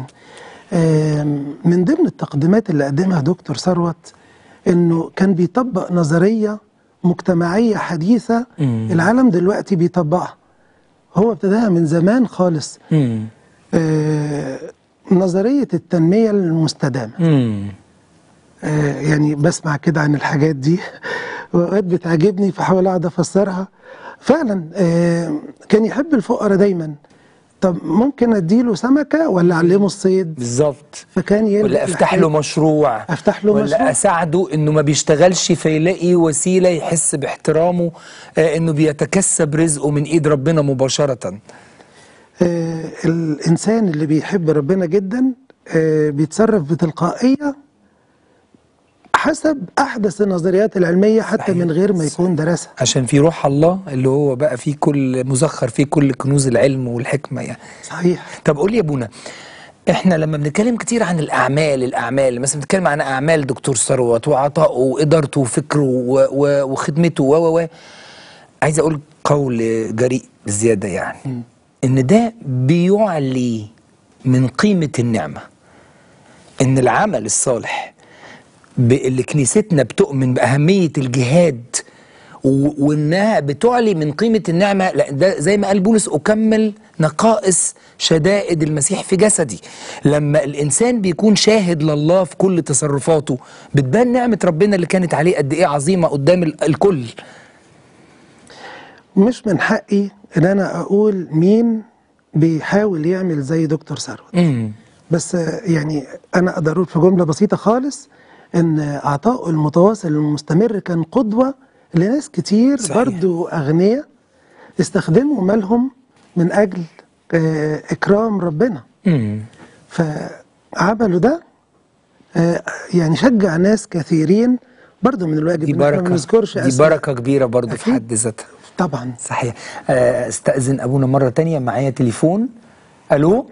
Speaker 4: آم، من ضمن التقديمات اللي قدمها دكتور ثروت انه كان بيطبق نظرية مجتمعية حديثة
Speaker 1: مم.
Speaker 4: العالم دلوقتي بيطبقها هو ابتداها من زمان خالص
Speaker 1: امم
Speaker 4: آه، نظرية التنمية المستدامة
Speaker 1: امم
Speaker 4: آه، يعني بسمع كده عن الحاجات دي وأوقات بتعجبني فحاول أقعد أفسرها فعلا آه، كان يحب الفقراء دايما طب ممكن أديله سمكة ولا أعلمه الصيد
Speaker 1: بالظبط
Speaker 4: فكان يلجأ
Speaker 1: ولا افتح له مشروع
Speaker 4: أفتح له
Speaker 1: ولا
Speaker 4: مشروع.
Speaker 1: اساعده انه ما بيشتغلش فيلاقي وسيله يحس باحترامه آه انه بيتكسب رزقه من ايد ربنا مباشره
Speaker 4: آه، الإنسان اللي بيحب ربنا جدا آه، بيتصرف بتلقائية حسب أحدث النظريات العلمية حتى
Speaker 1: صحيح.
Speaker 4: من غير ما يكون درسها
Speaker 1: عشان في روح الله اللي هو بقى فيه كل مزخر فيه كل كنوز العلم والحكمه يعني
Speaker 4: صحيح
Speaker 1: طب قول لي يا ابونا احنا لما بنتكلم كتير عن الاعمال الاعمال مثلا بنتكلم عن اعمال دكتور ثروت وعطائه وادارته وفكره و- و- وخدمته و و و عايز اقول قول جريء بزياده يعني ان ده بيعلي من قيمه النعمه ان العمل الصالح ب- اللي كنيستنا بتؤمن باهميه الجهاد و- وانها بتعلي من قيمه النعمه لا ده زي ما قال بولس اكمل نقائص شدائد المسيح في جسدي لما الانسان بيكون شاهد لله في كل تصرفاته بتبان نعمه ربنا اللي كانت عليه قد ايه عظيمه قدام ال- الكل
Speaker 4: مش من حقي ان انا اقول مين بيحاول يعمل زي دكتور ثروت
Speaker 1: امم
Speaker 4: بس آه، يعني انا اقدر اقول في جمله بسيطه خالص ان عطائه المتواصل المستمر كان قدوه لناس كتير
Speaker 1: صحيح.
Speaker 4: برضو اغنياء استخدموا مالهم من اجل آه، اكرام ربنا
Speaker 1: امم
Speaker 4: فعملوا ده آه، يعني شجع ناس كثيرين برضو من الواجب
Speaker 1: دي
Speaker 4: إن إحنا ما
Speaker 1: بركه
Speaker 4: نذكرش
Speaker 1: دي
Speaker 4: أسماء.
Speaker 1: بركه كبيره برضو في
Speaker 4: أكيد.
Speaker 1: حد ذاتها
Speaker 4: طبعا
Speaker 1: صحيح آه، استأذن أبونا مرة تانية معايا تليفون ألو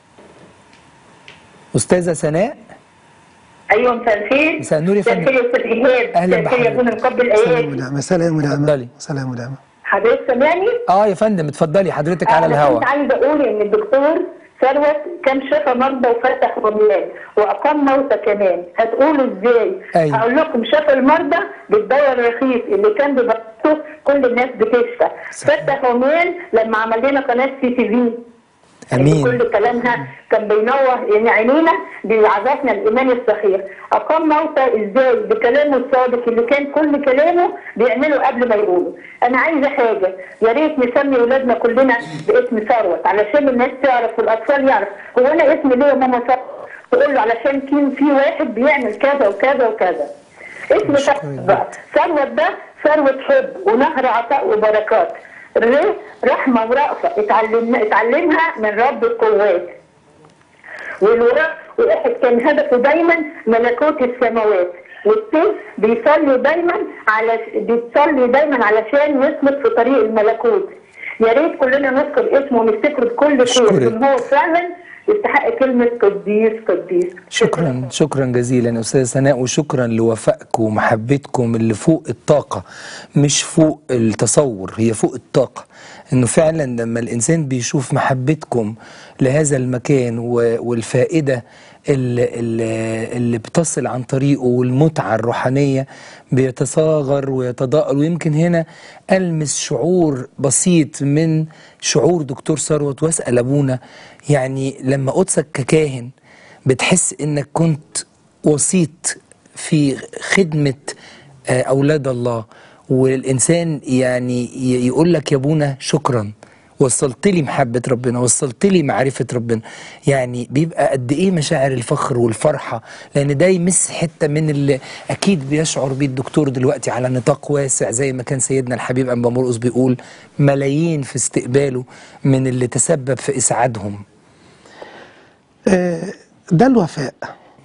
Speaker 1: أستاذة سناء
Speaker 6: ايوه مساء الخير
Speaker 1: مساء النور يا
Speaker 6: مساء
Speaker 1: فندم.
Speaker 6: الخير يا استاذ ايهاب
Speaker 1: أهلا
Speaker 6: مساء الخير يا ابونا
Speaker 1: بحضرتك.
Speaker 6: مقبل
Speaker 4: سلام
Speaker 6: ايادي
Speaker 4: ونعمه سلام ونعمه
Speaker 1: اتفضلي.
Speaker 4: سلام ونعمه
Speaker 6: حضرتك سامعني؟
Speaker 1: آه يا فندم اتفضلي حضرتك على
Speaker 6: انا
Speaker 1: الهوا
Speaker 6: كنت عايزه اقول ان الدكتور ثروت كان شفى مرضى وفتح رميان واقام موتى كمان هتقولوا ازاي؟
Speaker 1: أيوة.
Speaker 6: هقول لكم شفى المرضى بالدواء الرخيص اللي كان بيبطله كل الناس بتشفى
Speaker 1: صحيح.
Speaker 6: فتح رميان لما عمل لنا قناه سي تي في
Speaker 1: أمين
Speaker 6: كل كلامها كان بينور يعني عينينا بيعرفنا الايمان الصحيح اقام موتى ازاي بكلامه الصادق اللي كان كل كلامه بيعمله قبل ما يقوله انا عايزه حاجه يا ريت نسمي اولادنا كلنا باسم ثروت علشان الناس تعرف والاطفال يعرف هو انا اسمي ليه يا ماما ثروت تقول له علشان كان في واحد بيعمل كذا وكذا وكذا اسم ثروت بقى ثروت ده ثروة حب ونهر عطاء وبركات ر رحمة ورأفة اتعلمنا اتعلمها من رب القوات والوراء واحد كان هدفه دايما ملكوت السماوات والتالت بيصلي دايما على بيصلي دايما علشان يسلك في طريق الملكوت يا ريت كلنا نذكر اسمه ونفتكره بكل خير
Speaker 1: أشكرك.
Speaker 6: ان هو فعلا يستحق كلمه قديس قديس
Speaker 1: شكرا شكرا جزيلا استاذ سناء وشكرا لوفائكم ومحبتكم اللي فوق الطاقه مش فوق التصور هي فوق الطاقه انه فعلا لما الانسان بيشوف محبتكم لهذا المكان و- والفائده اللي, اللي, اللي بتصل عن طريقه والمتعه الروحانيه بيتصاغر ويتضاءل ويمكن هنا المس شعور بسيط من شعور دكتور ثروت واسال ابونا يعني لما قدسك ككاهن بتحس انك كنت وسيط في خدمة آه، أولاد الله والإنسان يعني ي- يقول لك يا ابونا شكرا وصلت لي محبة ربنا وصلت لي معرفة ربنا يعني بيبقى قد إيه مشاعر الفخر والفرحة لأن ده يمس حتة من اللي أكيد بيشعر بيه الدكتور دلوقتي على نطاق واسع زي ما كان سيدنا الحبيب أنبا مرقس بيقول ملايين في استقباله من اللي تسبب في إسعادهم
Speaker 4: آه، ده الوفاء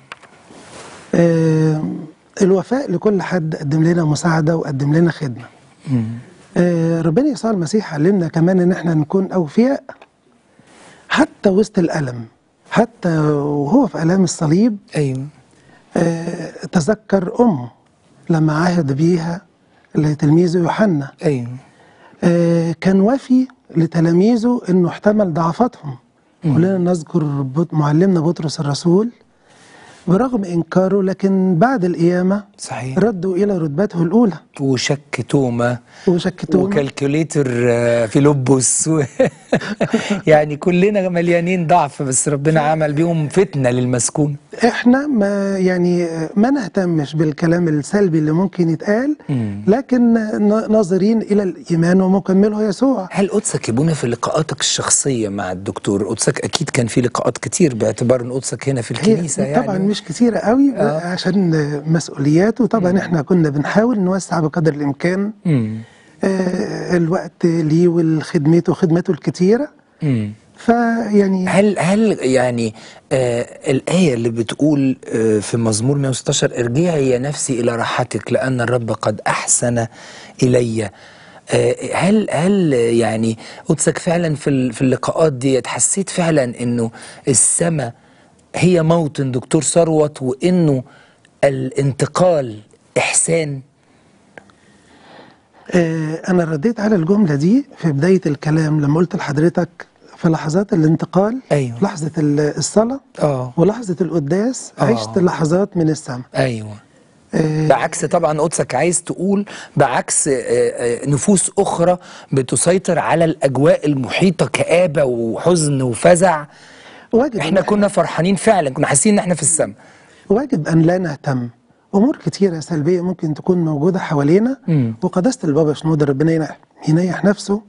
Speaker 4: آه، الوفاء لكل حد قدم لنا مساعدة وقدم لنا خدمة آه، ربنا يسوع المسيح علمنا كمان ان احنا نكون اوفياء حتى وسط الالم حتى وهو في الام الصليب
Speaker 1: أيوه
Speaker 4: آه، تذكر امه لما عهد بيها لتلميذه يوحنا
Speaker 1: أيوه
Speaker 4: آه، كان وفي لتلاميذه انه احتمل ضعفاتهم كلنا نذكر بط- معلمنا بطرس الرسول برغم انكاره لكن بعد القيامه
Speaker 1: صحيح
Speaker 4: ردوا الى رتبته الاولى
Speaker 1: وشك توما
Speaker 4: وشكتوهم
Speaker 1: وكالكوليتر آه، فيلبس و... يعني كلنا مليانين ضعف بس ربنا عمل بيهم فتنة للمسكون
Speaker 4: احنا ما يعني ما نهتمش بالكلام السلبي اللي ممكن يتقال لكن ن- ناظرين الى الايمان ومكمله يسوع
Speaker 1: هل قدسك يبونا في لقاءاتك الشخصية مع الدكتور قدسك أكيد كان في لقاءات كتير باعتبار أن قدسك هنا في الكنيسة
Speaker 4: هي
Speaker 1: يعني
Speaker 4: طبعا مش كتيرة قوي عشان مسؤولياته طبعا احنا كنا بنحاول نوسع بقدر الامكان
Speaker 1: مم.
Speaker 4: آه، الوقت ليه والخدمته وخدمته الكتيرة
Speaker 1: مم.
Speaker 4: فيعني
Speaker 1: هل هل يعني آه الآية اللي بتقول آه في مزمور 116 ارجعي يا نفسي إلى راحتك لأن الرب قد أحسن إلي آه هل هل يعني قدسك فعلا في ال- في اللقاءات دي حسيت فعلا إنه السماء هي موطن دكتور ثروت وإنه الانتقال إحسان
Speaker 4: آه، أنا رديت على الجملة دي في بداية الكلام لما قلت لحضرتك في لحظات الانتقال
Speaker 1: أيوه.
Speaker 4: لحظة ال- الصلاة
Speaker 1: آه
Speaker 4: ولحظة القداس
Speaker 1: آه.
Speaker 4: عشت لحظات من السماء
Speaker 1: أيوه
Speaker 4: آه،
Speaker 1: بعكس طبعا قدسك عايز تقول بعكس آه، آه، نفوس اخرى بتسيطر على الاجواء المحيطه كابه وحزن وفزع
Speaker 4: واجب
Speaker 1: احنا
Speaker 4: إن
Speaker 1: كنا فرحانين فعلا كنا حاسين ان احنا في السماء
Speaker 4: واجب أن لا نهتم أمور كتيرة سلبية ممكن تكون موجودة حوالينا
Speaker 1: مم.
Speaker 4: وقداسة البابا شنودة ربنا ينح- ينيح نفسه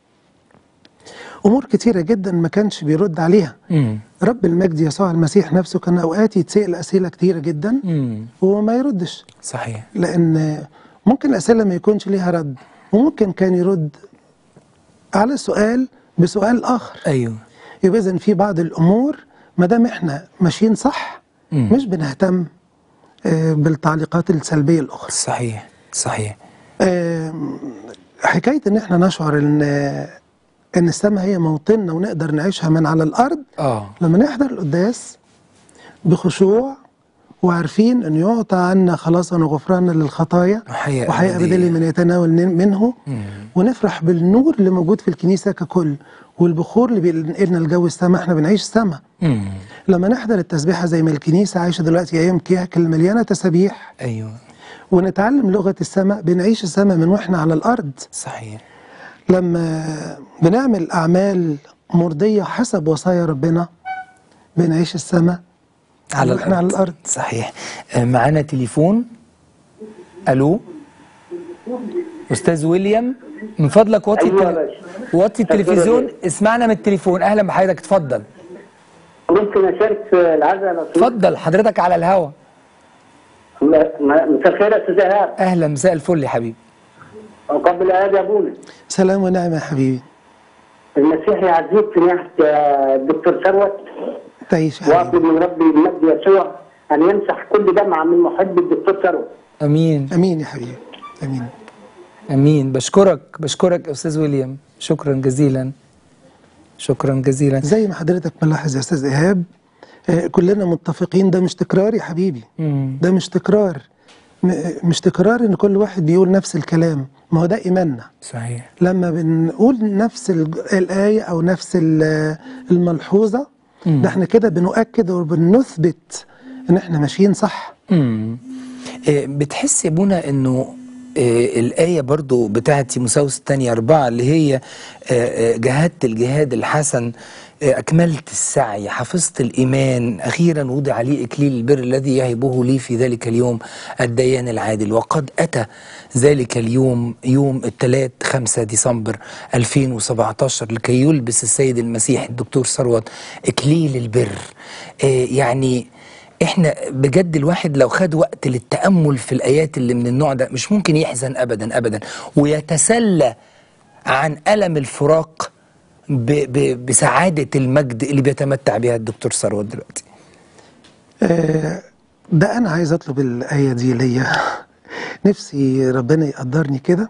Speaker 4: أمور كتيرة جدا ما كانش بيرد عليها
Speaker 1: مم.
Speaker 4: رب المجد يسوع المسيح نفسه كان أوقات يتسأل أسئلة كتيرة جدا
Speaker 1: مم.
Speaker 4: وما يردش
Speaker 1: صحيح
Speaker 4: لأن ممكن الأسئلة ما يكونش ليها رد وممكن كان يرد على سؤال بسؤال آخر
Speaker 1: ايوه
Speaker 4: يبقى إذن في بعض الأمور ما دام إحنا ماشيين صح
Speaker 1: مم.
Speaker 4: مش بنهتم آه، بالتعليقات السلبية الأخرى
Speaker 1: صحيح صحيح
Speaker 4: آم، حكاية إن إحنا نشعر إن إن السماء هي موطننا ونقدر نعيشها من على الأرض
Speaker 1: اه
Speaker 4: لما نحضر القداس بخشوع وعارفين أن يعطى عنا خلاصا وغفرانا للخطايا
Speaker 1: وحياة
Speaker 4: وحياة
Speaker 1: أبدية.
Speaker 4: أبدية لمن يتناول منه ونفرح بالنور اللي موجود في الكنيسة ككل والبخور اللي بينقلنا الجو السماء احنا بنعيش سما
Speaker 1: مم.
Speaker 4: لما نحضر التسبيحة زي ما الكنيسة عايشة دلوقتي أيام كيهك المليانة تسابيح
Speaker 1: ايوه
Speaker 4: ونتعلم لغة السماء بنعيش السماء من واحنا على الأرض
Speaker 1: صحيح
Speaker 4: لما بنعمل أعمال مرضية حسب وصايا ربنا بنعيش السماء
Speaker 1: على
Speaker 4: وإحنا
Speaker 1: الارض
Speaker 4: على الأرض.
Speaker 1: صحيح آه، معانا تليفون الو استاذ ويليام من فضلك وطي
Speaker 7: أيوة يا
Speaker 1: التل...
Speaker 7: باشا.
Speaker 1: وطي التلفزيون اسمعنا من التليفون اهلا بحضرتك اتفضل
Speaker 7: ممكن اشارك في العزاء لو سمحت؟
Speaker 1: اتفضل حضرتك على الهوا
Speaker 7: م- م- مساء الخير يا استاذ ايهاب
Speaker 1: اهلا مساء الفل يا حبيبي
Speaker 7: وقبل هذا ابونا
Speaker 4: سلام ونعمة يا حبيبي
Speaker 7: المسيح يعزيك في ناحيه آه، الدكتور ثروت
Speaker 4: تعيش يا
Speaker 7: واطلب
Speaker 4: حبيبي
Speaker 7: من ربي المجد يسوع ان يمسح كل دمعه من محب الدكتور ثروت
Speaker 1: امين
Speaker 4: امين يا حبيبي امين
Speaker 1: امين بشكرك بشكرك يا استاذ ويليام شكرا جزيلا شكرا جزيلا
Speaker 4: زي ما حضرتك ملاحظ يا استاذ ايهاب آه، كلنا متفقين ده مش تكرار يا حبيبي
Speaker 1: مم.
Speaker 4: ده مش تكرار م- مش تكرار ان كل واحد بيقول نفس الكلام ما هو ده ايماننا
Speaker 1: صحيح
Speaker 4: لما بنقول نفس الج- الآية أو نفس ال- الملحوظة ده احنا كده بنؤكد وبنثبت إن احنا ماشيين صح
Speaker 1: مم. آه، بتحس يا بونا انه آه، الآية برضو بتاعت تيموساوس الثانية أربعة اللي هي آه، آه، جاهدت الجهاد الحسن آه، أكملت السعي حفظت الإيمان أخيرا وضع لي إكليل البر الذي يهبه لي في ذلك اليوم الديان العادل وقد أتى ذلك اليوم يوم الثلاث 5 ديسمبر 2017 لكي يلبس السيد المسيح الدكتور ثروت إكليل البر آه، يعني احنا بجد الواحد لو خد وقت للتأمل في الآيات اللي من النوع ده مش ممكن يحزن أبدا أبدا ويتسلى عن ألم الفراق ب ب بسعادة المجد اللي بيتمتع بها الدكتور ثروت دلوقتي
Speaker 4: آه، ده أنا عايز أطلب الآية دي ليا نفسي ربنا يقدرني كده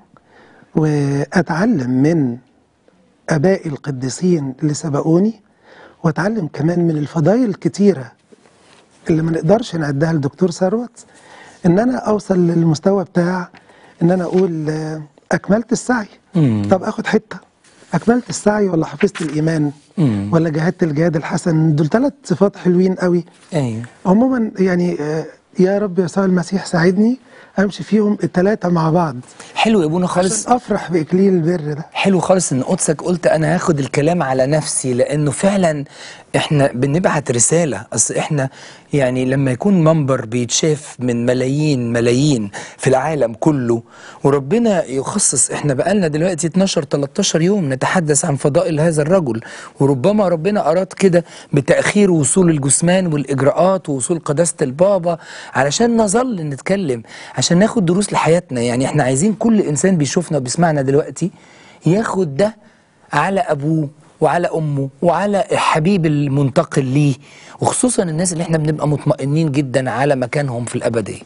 Speaker 4: وأتعلم من آبائي القديسين اللي سبقوني وأتعلم كمان من الفضائل الكتيرة اللي ما نقدرش نعدها لدكتور ثروت إن أنا أوصل للمستوى بتاع إن أنا أقول آه، أكملت السعي
Speaker 1: مم.
Speaker 4: طب آخد حتة أكملت السعي ولا حفظت الإيمان
Speaker 1: مم.
Speaker 4: ولا جاهدت الجهاد الحسن دول ثلاث صفات حلوين قوي
Speaker 1: أيوه
Speaker 4: عموما يعني آه، يا رب يسوع المسيح ساعدني امشي فيهم الثلاثه مع بعض
Speaker 1: حلو يا ابونا خالص
Speaker 4: عشان افرح باكليل البر ده
Speaker 1: حلو خالص ان قدسك قلت انا هاخد الكلام على نفسي لانه فعلا احنا بنبعت رساله اصل احنا يعني لما يكون منبر بيتشاف من ملايين ملايين في العالم كله وربنا يخصص احنا بقالنا دلوقتي 12 13 يوم نتحدث عن فضائل هذا الرجل وربما ربنا اراد كده بتاخير وصول الجثمان والاجراءات ووصول قداسه البابا علشان نظل نتكلم عشان ناخد دروس لحياتنا يعني احنا عايزين كل انسان بيشوفنا وبيسمعنا دلوقتي ياخد ده على ابوه وعلى امه وعلى حبيب المنتقل ليه وخصوصا الناس اللي احنا بنبقى مطمئنين جدا على مكانهم في الابديه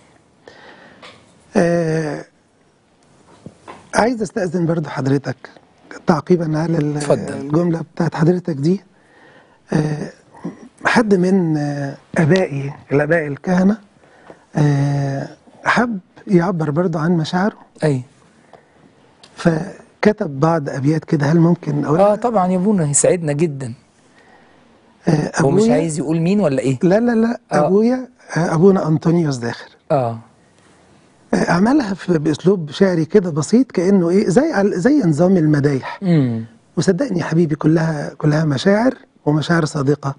Speaker 4: آه عايز استاذن برضو حضرتك تعقيبا على ال-
Speaker 1: اتفضل.
Speaker 4: الجمله بتاعت حضرتك دي آه حد من آه ابائي الاباء الكهنه آه حب يعبر برضو عن مشاعره
Speaker 1: اي
Speaker 4: فكتب بعض ابيات كده هل ممكن اقول
Speaker 1: اه طبعا يا ابونا يسعدنا جدا
Speaker 4: آه
Speaker 1: هو مش
Speaker 4: أبويا-
Speaker 1: عايز يقول مين ولا ايه
Speaker 4: لا لا لا
Speaker 1: آه.
Speaker 4: ابويا آه، ابونا انطونيوس داخر
Speaker 1: اه
Speaker 4: آه، عملها في باسلوب شعري كده بسيط كانه ايه زي على- زي نظام المدايح
Speaker 1: امم
Speaker 4: وصدقني يا حبيبي كلها كلها مشاعر ومشاعر صادقه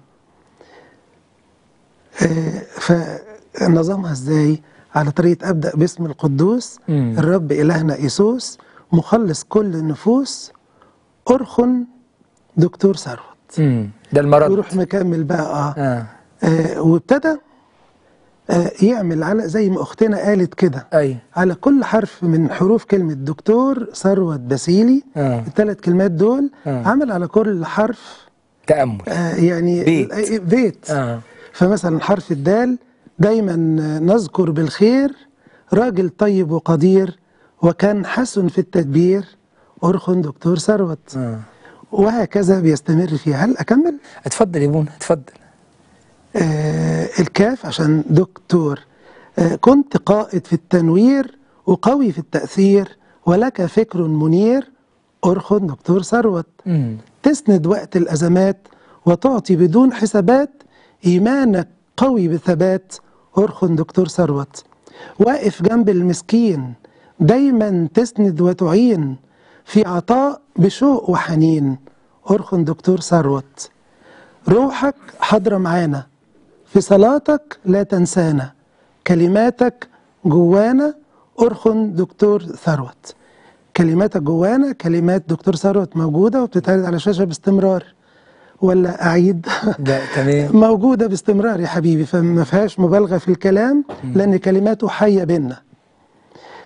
Speaker 4: آه، فنظامها ازاي على طريقه ابدا باسم القدوس
Speaker 1: مم.
Speaker 4: الرب الهنا ايسوس مخلص كل النفوس ارخن دكتور ثروت
Speaker 1: امم ده المرض
Speaker 4: ويروح مكمل بقى اه,
Speaker 1: اه
Speaker 4: آه وابتدى آه يعمل على زي ما اختنا قالت كده
Speaker 1: اي
Speaker 4: على كل حرف من حروف كلمة دكتور ثروت باسيلي
Speaker 1: آه.
Speaker 4: الثلاث كلمات دول
Speaker 1: آه.
Speaker 4: عمل على كل حرف
Speaker 1: تامل
Speaker 4: آه يعني
Speaker 1: بيت.
Speaker 4: آه، بيت
Speaker 1: اه
Speaker 4: فمثلا حرف الدال دايما آه، نذكر بالخير راجل طيب وقدير وكان حسن في التدبير أرخن دكتور ثروت
Speaker 1: اه
Speaker 4: وهكذا بيستمر فيها هل أكمل؟
Speaker 1: اتفضل يا ابونا اتفضل
Speaker 4: آه الكاف عشان دكتور آه كنت قائد في التنوير وقوي في التأثير ولك فكر منير أرخن دكتور ثروت
Speaker 1: امم
Speaker 4: تسند وقت الأزمات وتعطي بدون حسابات إيمانك قوي بثبات أرخن دكتور ثروت واقف جنب المسكين دايما تسند وتعين في عطاء بشوق وحنين أرخن دكتور ثروت روحك حاضرة معانا في صلاتك لا تنسانا كلماتك جوانا أرخن دكتور ثروت كلماتك جوانا كلمات دكتور ثروت موجودة وبتتعرض على الشاشة باستمرار ولا أعيد
Speaker 1: ده تمام
Speaker 4: موجودة باستمرار يا حبيبي فما فيهاش مبالغة في الكلام لأن كلماته حية بينا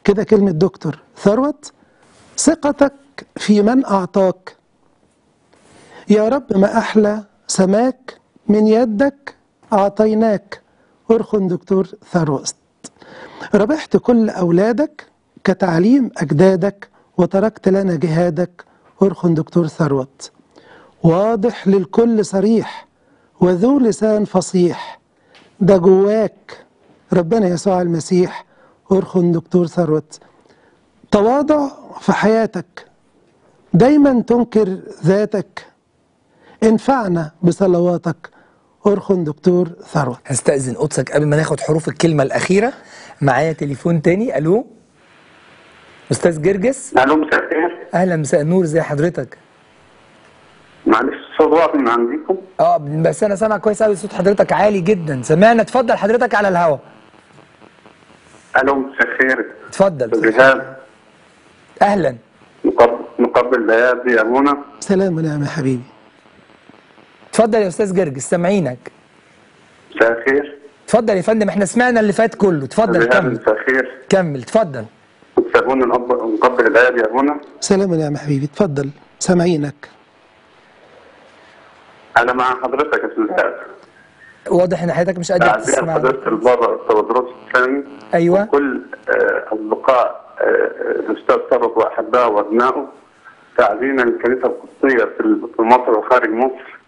Speaker 4: كده كلمة دكتور ثروت ثقتك في من أعطاك يا رب ما أحلى سماك من يدك أعطيناك أرخن دكتور ثروت ربحت كل أولادك كتعليم أجدادك وتركت لنا جهادك أرخن دكتور ثروت واضح للكل صريح وذو لسان فصيح ده جواك ربنا يسوع المسيح أرخن دكتور ثروت تواضع في حياتك دايما تنكر ذاتك انفعنا بصلواتك أرخن دكتور ثروت
Speaker 1: هستأذن قدسك قبل ما ناخد حروف الكلمة الأخيرة معايا تليفون تاني ألو أستاذ جرجس
Speaker 8: الو مساء الخير
Speaker 1: أهلا مساء النور زي حضرتك
Speaker 8: معلش الصوت واقف من عندكم
Speaker 1: اه بس أنا سامع كويس قوي صوت حضرتك عالي جدا سمعنا اتفضل حضرتك على الهوا
Speaker 8: الو مساء الخير
Speaker 1: اتفضل
Speaker 8: رجال
Speaker 1: أهلا
Speaker 8: نقبل نقبل الايادي يا ابونا
Speaker 4: سلام ونعم يا حبيبي
Speaker 1: اتفضل يا أستاذ جرجس سامعينك
Speaker 8: مساء الخير
Speaker 1: اتفضل يا فندم احنا سمعنا اللي فات كله اتفضل
Speaker 8: رجال
Speaker 1: كمل
Speaker 8: مساء الخير
Speaker 1: كمل اتفضل
Speaker 8: مساء ابونا نقبل نقبل الايادي يا ابونا
Speaker 4: سلام ونعم يا حبيبي اتفضل سامعينك
Speaker 8: انا مع حضرتك يا استاذ
Speaker 1: واضح ان حضرتك مش قادر
Speaker 8: تعزيز
Speaker 1: تسمع
Speaker 8: حضرة البابا تودروس الثاني
Speaker 1: أيوة.
Speaker 8: وكل آه، اصدقاء آه، الاستاذ ثروت واحبائه وابنائه تعزينا للكنيسه القدسيه في في مصر وخارج مصر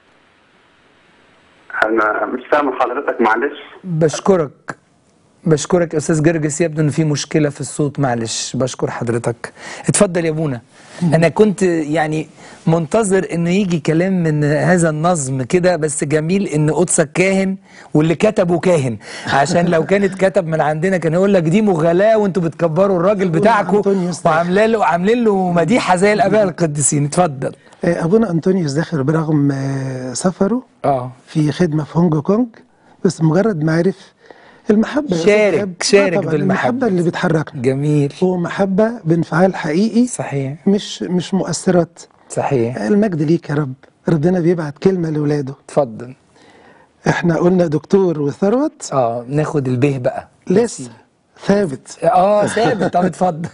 Speaker 8: انا مش سامع حضرتك معلش
Speaker 1: بشكرك بشكرك يا استاذ جرجس يبدو ان في مشكله في الصوت معلش بشكر حضرتك اتفضل يا ابونا انا كنت يعني منتظر انه يجي كلام من هذا النظم كده بس جميل ان قدسك كاهن واللي كتبه كاهن عشان لو كانت كتب من عندنا كان يقول لك دي مغالاه وانتوا بتكبروا الراجل بتاعكم
Speaker 4: أنطونيوس ده.
Speaker 1: وعاملين له عاملين له مديحه زي الاباء القديسين اتفضل
Speaker 4: آه، أبونا أنطونيوس داخل برغم آه، سفره
Speaker 1: اه
Speaker 4: في خدمة في هونج كونج بس مجرد ما عرف المحبة يا
Speaker 1: شارك-
Speaker 4: أستاذ إيهاب.
Speaker 1: شارك
Speaker 4: آه طبعاً،
Speaker 1: بالمحبة.
Speaker 4: المحبة اللي بتحركنا
Speaker 1: جميل
Speaker 4: هو محبة بانفعال حقيقي
Speaker 1: صحيح
Speaker 4: مش مش مؤثرات
Speaker 1: صحيح
Speaker 4: المجد ليك يا رب ربنا بيبعت كلمة لولاده
Speaker 1: اتفضل
Speaker 4: احنا قلنا دكتور وثروت
Speaker 1: اه ناخد البه بقى
Speaker 4: لسه ثابت
Speaker 1: اه ثابت طب اتفضل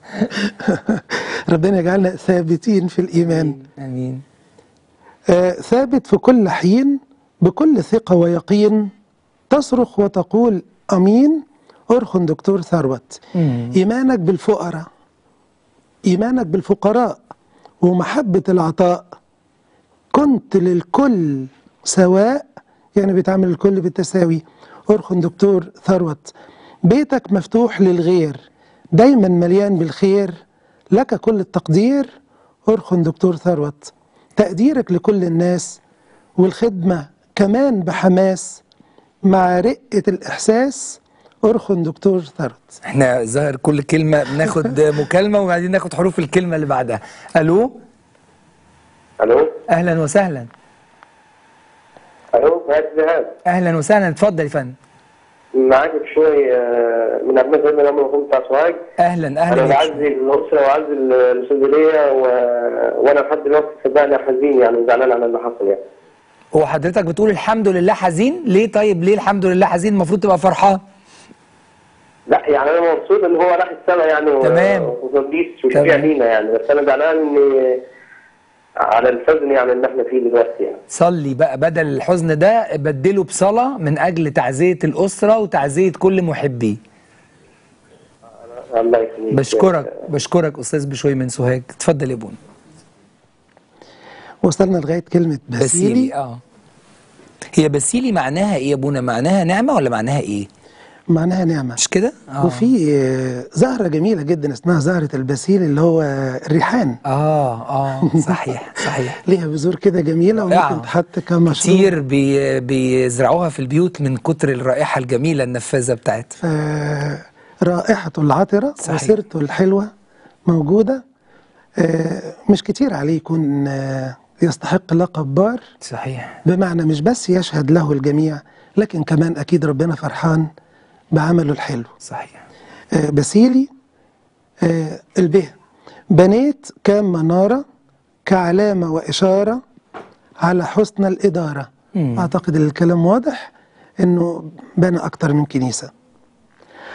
Speaker 4: ربنا يجعلنا ثابتين في الإيمان
Speaker 1: امين
Speaker 4: آه ثابت في كل حين بكل ثقة ويقين تصرخ وتقول أمين أرخن دكتور ثروت إيمانك بالفقراء إيمانك بالفقراء ومحبة العطاء كنت للكل سواء يعني بيتعامل الكل بالتساوي أرخن دكتور ثروت بيتك مفتوح للغير دايما مليان بالخير لك كل التقدير أرخن دكتور ثروت تقديرك لكل الناس والخدمة كمان بحماس مع رقة الإحساس أرخن دكتور ثروت
Speaker 1: احنا ظاهر كل كلمة بناخد مكالمة وبعدين ناخد حروف الكلمة اللي بعدها الو
Speaker 8: الو
Speaker 1: اهلا وسهلا
Speaker 8: الو معاك ذهاب
Speaker 1: اهلا وسهلا اتفضل يا فندم
Speaker 8: معاك بشوي آه، من ابناء سيدنا الامر المفروض بتاع سوهاج
Speaker 1: اهلا
Speaker 8: انا
Speaker 1: اهلا
Speaker 8: بعزي الاسره وعزي الاستاذ و... وانا لحد دلوقتي صدقني حزين يعني زعلان على اللي حصل يعني
Speaker 1: هو حضرتك بتقول الحمد لله حزين ليه طيب ليه الحمد لله حزين المفروض تبقى فرحان
Speaker 8: لا يعني انا مبسوط ان هو راح السما يعني و-
Speaker 1: تمام.
Speaker 8: وقديس وشفيع
Speaker 1: تمام.
Speaker 8: لينا يعني بس انا زعلان ان على الحزن يعني اللي احنا فيه دلوقتي يعني
Speaker 1: صلي بقى بدل الحزن ده بدله بصلاة من أجل تعزية الأسرة وتعزية كل محبيه
Speaker 8: الله يخليك
Speaker 1: بشكرك بشكرك أستاذ بشوي من سوهاج اتفضل يا بون
Speaker 4: وصلنا لغاية كلمة
Speaker 1: بسيلي
Speaker 4: بسيلي
Speaker 1: اه هي بسيلي معناها ايه يا بونا معناها نعمة ولا معناها ايه
Speaker 4: معناها نعمة
Speaker 1: مش كده اه
Speaker 4: وفي آه، زهرة جميلة جدا اسمها زهرة البسيل اللي هو الريحان
Speaker 1: اه اه صحيح صحيح
Speaker 4: ليها بذور كده جميلة
Speaker 1: رائعة.
Speaker 4: وممكن تحط كمشروب
Speaker 1: كتير بي بيزرعوها في البيوت من كتر الرائحة الجميلة النفاذة بتاعتها
Speaker 4: آه، رائحته العطرة
Speaker 1: صحيح.
Speaker 4: وسيرته الحلوة موجودة آه، مش كتير عليه يكون آه، يستحق لقب بار
Speaker 1: صحيح
Speaker 4: بمعنى مش بس يشهد له الجميع لكن كمان أكيد ربنا فرحان بعمله الحلو
Speaker 1: صحيح
Speaker 4: آه، بسيلي آه، البه بنيت كام منارة كعلامة وإشارة على حسن الإدارة أعتقد الكلام واضح أنه بنى أكتر من كنيسة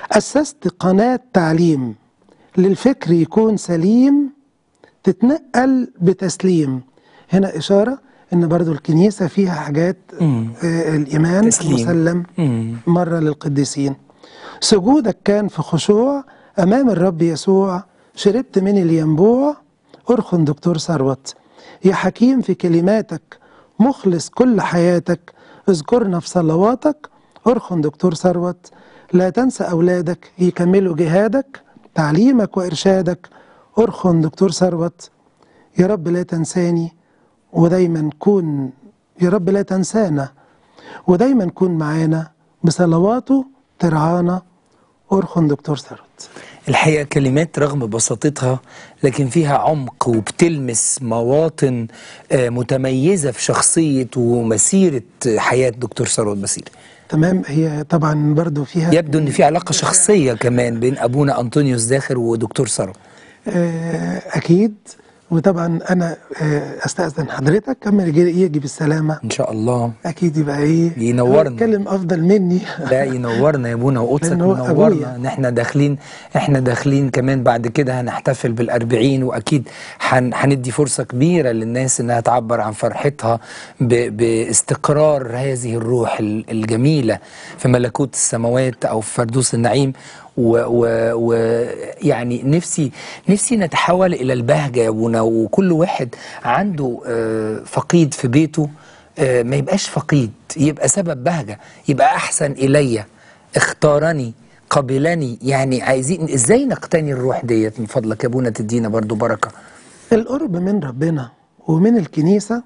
Speaker 4: أسست قناة تعليم للفكر يكون سليم تتنقل بتسليم هنا إشارة إن برضو الكنيسة فيها حاجات
Speaker 1: مم.
Speaker 4: آه الإيمان
Speaker 1: تسليم.
Speaker 4: مسلم
Speaker 1: مم.
Speaker 4: مرة للقديسين سجودك كان في خشوع أمام الرب يسوع شربت من الينبوع أرخن دكتور ثروت يا حكيم في كلماتك مخلص كل حياتك اذكرنا في صلواتك أرخن دكتور ثروت لا تنسى أولادك يكملوا جهادك تعليمك وإرشادك أرخن دكتور ثروت يا رب لا تنساني ودايما كون يا رب لا تنسانا ودايما كون معانا بصلواته ترعانا أرخن دكتور ثروت
Speaker 1: الحقيقة كلمات رغم بساطتها لكن فيها عمق وبتلمس مواطن آه، متميزة في شخصية ومسيرة حياة دكتور ثروت بصيري
Speaker 4: تمام هي طبعا برضو فيها
Speaker 1: يبدو ان في علاقة شخصية كمان بين ابونا انطونيوس داخر ودكتور ثروت
Speaker 4: آه، أكيد وطبعا أنا آه، أستأذن حضرتك كمل يجي يجي بالسلامة
Speaker 1: ان شاء الله
Speaker 4: أكيد يبقى إيه
Speaker 1: ينورنا.
Speaker 4: هو يتكلم أفضل مني
Speaker 1: لا ينورنا يا ابونا وقدسك
Speaker 4: لأن هو
Speaker 1: منورنا
Speaker 4: أبويا.
Speaker 1: ان احنا داخلين احنا داخلين كمان بعد كده هنحتفل بالأربعين واكيد هن- هندي فرصة كبيرة للناس انها تعبر عن فرحتها ب- باستقرار هذه الروح ال- الجميلة في ملكوت السماوات او في فردوس النعيم ويعني نفسي نفسي نتحول الى البهجة يا ابونا وكل واحد عنده آه، فقيد في بيته آه، ما يبقاش فقيد يبقى سبب بهجة يبقى أحسن إلي اختارني قبلني يعني عايزين ازاي نقتني الروح ديت من فضلك يا ابونا تدينا برضو بركة
Speaker 4: القرب من ربنا ومن الكنيسة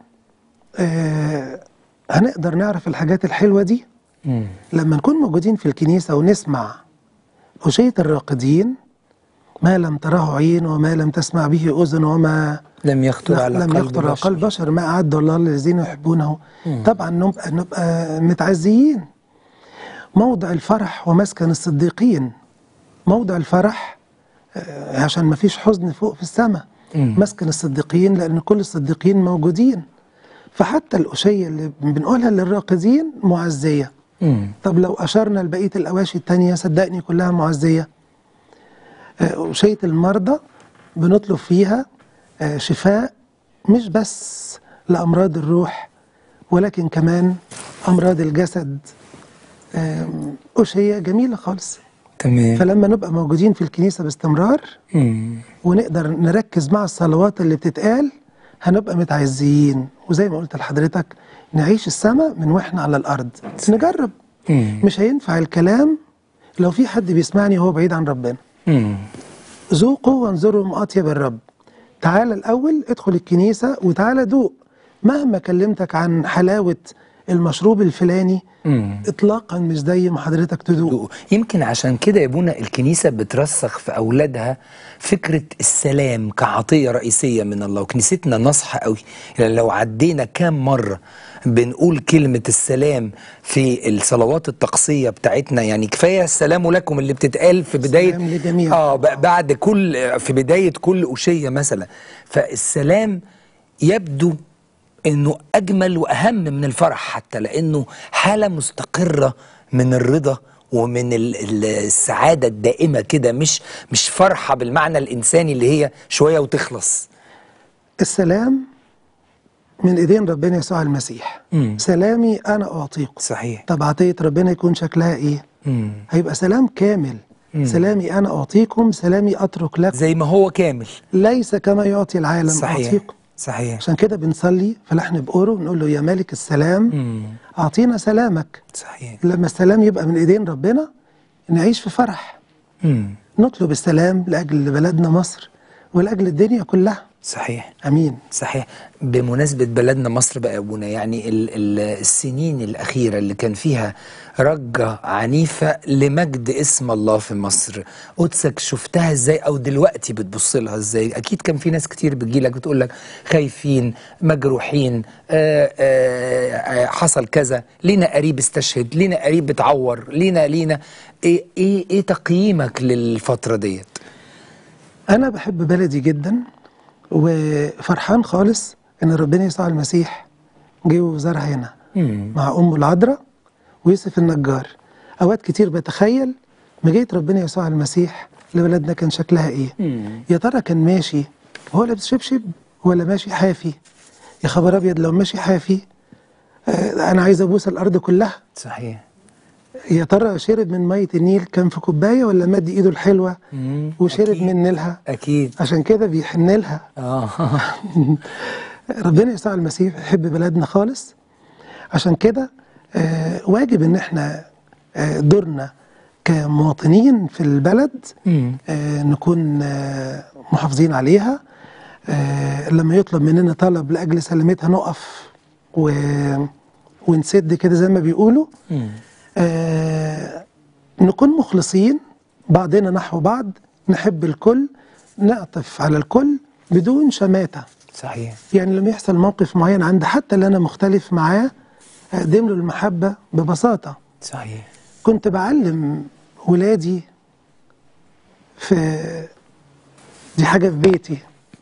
Speaker 4: آه هنقدر نعرف الحاجات الحلوة دي لما نكون موجودين في الكنيسة ونسمع أشية الراقدين ما لم تره عين وما لم تسمع به أذن وما
Speaker 1: لم يخطر على
Speaker 4: لم
Speaker 1: قلب
Speaker 4: يخطر على
Speaker 1: بشر.
Speaker 4: قلب بشر ما أعد الله للذين يحبونه طبعا نبقى, نبقى متعزيين موضع الفرح ومسكن الصديقين موضع الفرح آه، عشان ما فيش حزن فوق في السماء مسكن الصديقين لأن كل الصديقين موجودين فحتى الأشية اللي بنقولها للراقدين معزية
Speaker 1: مم.
Speaker 4: طب لو أشرنا لبقية الأواشي التانية صدقني كلها معزية آه، أشية المرضى بنطلب فيها آه، شفاء مش بس لأمراض الروح ولكن كمان أمراض الجسد آم، أشية جميلة خالص
Speaker 1: تمام
Speaker 4: فلما نبقى موجودين في الكنيسة باستمرار
Speaker 1: مم.
Speaker 4: ونقدر نركز مع الصلوات اللي بتتقال هنبقى متعزيين وزي ما قلت لحضرتك نعيش السماء من واحنا على الأرض نجرب
Speaker 1: مم.
Speaker 4: مش هينفع الكلام لو في حد بيسمعني وهو بعيد عن ربنا
Speaker 1: مم.
Speaker 4: ذوقوا وانظروا من أطيب الرب تعال الأول ادخل الكنيسة وتعالى دوق مهما كلمتك عن حلاوة المشروب الفلاني
Speaker 1: مم.
Speaker 4: إطلاقا مش زي ما حضرتك تدوق
Speaker 1: يمكن عشان كده يا ابونا الكنيسة بترسخ في أولادها فكرة السلام كعطية رئيسية من الله وكنيستنا نصحى قوي يعني لو عدينا كام مرة بنقول كلمة السلام في الصلوات التقصية بتاعتنا يعني كفاية السلام لكم اللي بتتقال في بداية
Speaker 4: سلام لجميع.
Speaker 1: اه ب- بعد كل في بداية كل أشية مثلا فالسلام يبدو انه اجمل واهم من الفرح حتى لانه حاله مستقره من الرضا ومن ال- ال- السعاده الدائمه كده مش مش فرحه بالمعنى الانساني اللي هي شويه وتخلص
Speaker 4: السلام من ايدين ربنا يسوع المسيح
Speaker 1: مم.
Speaker 4: سلامي انا اعطيكم
Speaker 1: صحيح
Speaker 4: طب عطيه ربنا يكون شكلها ايه
Speaker 1: مم.
Speaker 4: هيبقى سلام كامل سلامي انا اعطيكم سلامي اترك لكم
Speaker 1: زي ما هو كامل
Speaker 4: ليس كما يعطي العالم
Speaker 1: صحيح
Speaker 4: اعطيكم
Speaker 1: صحيح
Speaker 4: عشان كده بنصلي في لحن بقوره ونقول له يا مالك السلام
Speaker 1: مم.
Speaker 4: اعطينا سلامك
Speaker 1: صحيح
Speaker 4: لما السلام يبقى من ايدين ربنا نعيش في فرح
Speaker 1: مم.
Speaker 4: نطلب السلام لاجل بلدنا مصر ولاجل الدنيا كلها
Speaker 1: صحيح
Speaker 4: امين
Speaker 1: صحيح بمناسبة بلدنا مصر بقى يا ابونا يعني ال ال السنين الأخيرة اللي كان فيها رجة عنيفة لمجد اسم الله في مصر قدسك شفتها ازاي أو دلوقتي بتبص لها ازاي أكيد كان في ناس كتير بتجيلك بتقول لك خايفين مجروحين آآ آآ حصل كذا لينا قريب استشهد لينا قريب اتعور لينا لينا ايه, إيه, إيه تقييمك للفترة ديت
Speaker 4: انا بحب بلدي جدا وفرحان خالص ان ربنا يسوع المسيح جه وزارها هنا
Speaker 1: مم.
Speaker 4: مع امه العذراء ويوسف النجار اوقات كتير بتخيل مجية ربنا يسوع المسيح لبلدنا كان شكلها ايه يا ترى كان ماشي وهو لابس شبشب ولا ماشي حافي يا خبر ابيض لو ماشي حافي آه، انا عايز ابوس الارض كلها
Speaker 1: صحيح
Speaker 4: يا ترى شرب من ميه النيل كان في كوبايه ولا مد ايده الحلوه
Speaker 1: مم،
Speaker 4: وشرب
Speaker 1: أكيد.
Speaker 4: من نيلها
Speaker 1: اكيد
Speaker 4: عشان كده بيحن لها
Speaker 1: اه
Speaker 4: ربنا يسوع المسيح يحب بلدنا خالص عشان كده آه، واجب ان احنا آه، دورنا كمواطنين في البلد
Speaker 1: مم.
Speaker 4: آه، نكون آه، محافظين عليها آه، لما يطلب مننا طلب لاجل سلامتها نقف و... ونسد كده زي ما بيقولوا
Speaker 1: مم.
Speaker 4: آه، نكون مخلصين بعضنا نحو بعض نحب الكل نعطف على الكل بدون شماتة
Speaker 1: صحيح
Speaker 4: يعني لما يحصل موقف معين عند حتى اللي أنا مختلف معاه أقدم له المحبة ببساطة
Speaker 1: صحيح
Speaker 4: كنت بعلم ولادي في دي حاجة في بيتي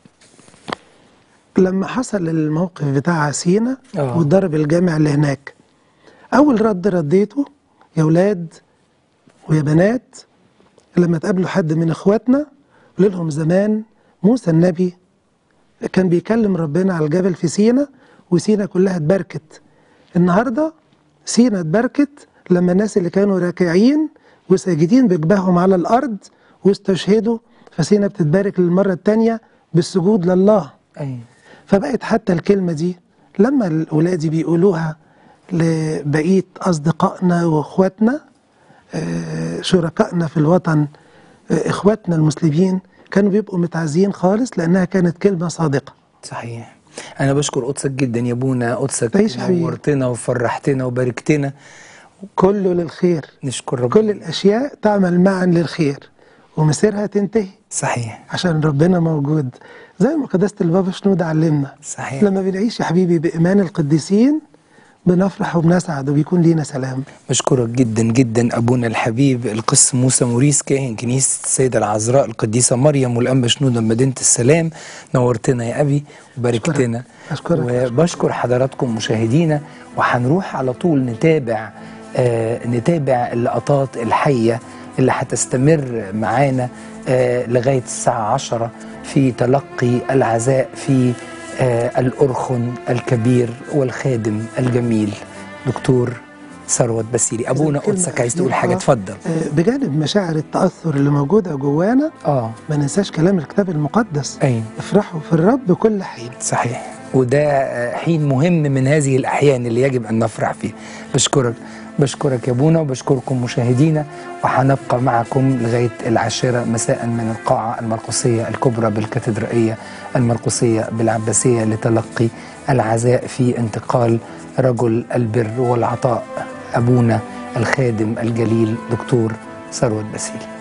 Speaker 4: لما حصل الموقف بتاع سينا
Speaker 1: آه.
Speaker 4: والضرب الجامع اللي هناك أول رد رديته يا ولاد ويا بنات لما تقابلوا حد من إخواتنا قول لهم زمان موسى النبي كان بيكلم ربنا على الجبل في سينا وسينا كلها اتبركت النهارده سينا اتبركت لما الناس اللي كانوا راكعين وساجدين بجبههم على الارض واستشهدوا فسينا بتتبارك للمره الثانيه بالسجود لله
Speaker 1: اي
Speaker 4: فبقت حتى الكلمه دي لما الاولاد بيقولوها لبقيه اصدقائنا واخواتنا آه، شركائنا في الوطن آه، اخواتنا المسلمين كانوا بيبقوا متعزين خالص لانها كانت كلمه صادقه
Speaker 1: صحيح انا بشكر قدسك جدا يا ابونا قدسك
Speaker 4: تعيش يا حبيبي.
Speaker 1: نورتنا وفرحتنا وباركتنا
Speaker 4: كله للخير
Speaker 1: نشكر ربنا
Speaker 4: كل الاشياء تعمل معا للخير ومصيرها تنتهي
Speaker 1: صحيح
Speaker 4: عشان ربنا موجود زي ما قداسة البابا شنودة علمنا
Speaker 1: صحيح
Speaker 4: لما بنعيش يا حبيبي بإيمان القديسين بنفرح وبنسعد وبيكون لينا سلام
Speaker 1: بشكرك جدا جدا ابونا الحبيب القس موسى موريس كاهن كنيسه السيده العذراء القديسه مريم والانبا شنوده مدينه السلام نورتنا يا ابي وباركتنا
Speaker 4: أشكرك.
Speaker 1: وبشكر حضراتكم مشاهدينا وهنروح على طول نتابع آه نتابع اللقطات الحيه اللي هتستمر معانا آه لغايه الساعه 10 في تلقي العزاء في آه الأرخن الكبير والخادم الجميل دكتور ثروت بسيري أبونا
Speaker 4: كلمة
Speaker 1: قدسك عايز تقول حاجة
Speaker 4: أخيرة.
Speaker 1: اتفضل
Speaker 4: آه، بجانب مشاعر التأثر اللي موجودة جوانا
Speaker 1: آه
Speaker 4: ما ننساش كلام الكتاب المقدس
Speaker 1: أي
Speaker 4: افرحوا في الرب كل حين
Speaker 1: صحيح وده آه، حين مهم من هذه الأحيان اللي يجب أن نفرح فيه بشكرك بشكرك يا ابونا وبشكركم مشاهدينا وهنبقى معكم لغاية العاشرة مساء من القاعة المرقسية الكبرى بالكاتدرائية المرقسية بالعباسية لتلقي العزاء في انتقال رجل البر والعطاء أبونا الخادم الجليل دكتور ثروت بسيلي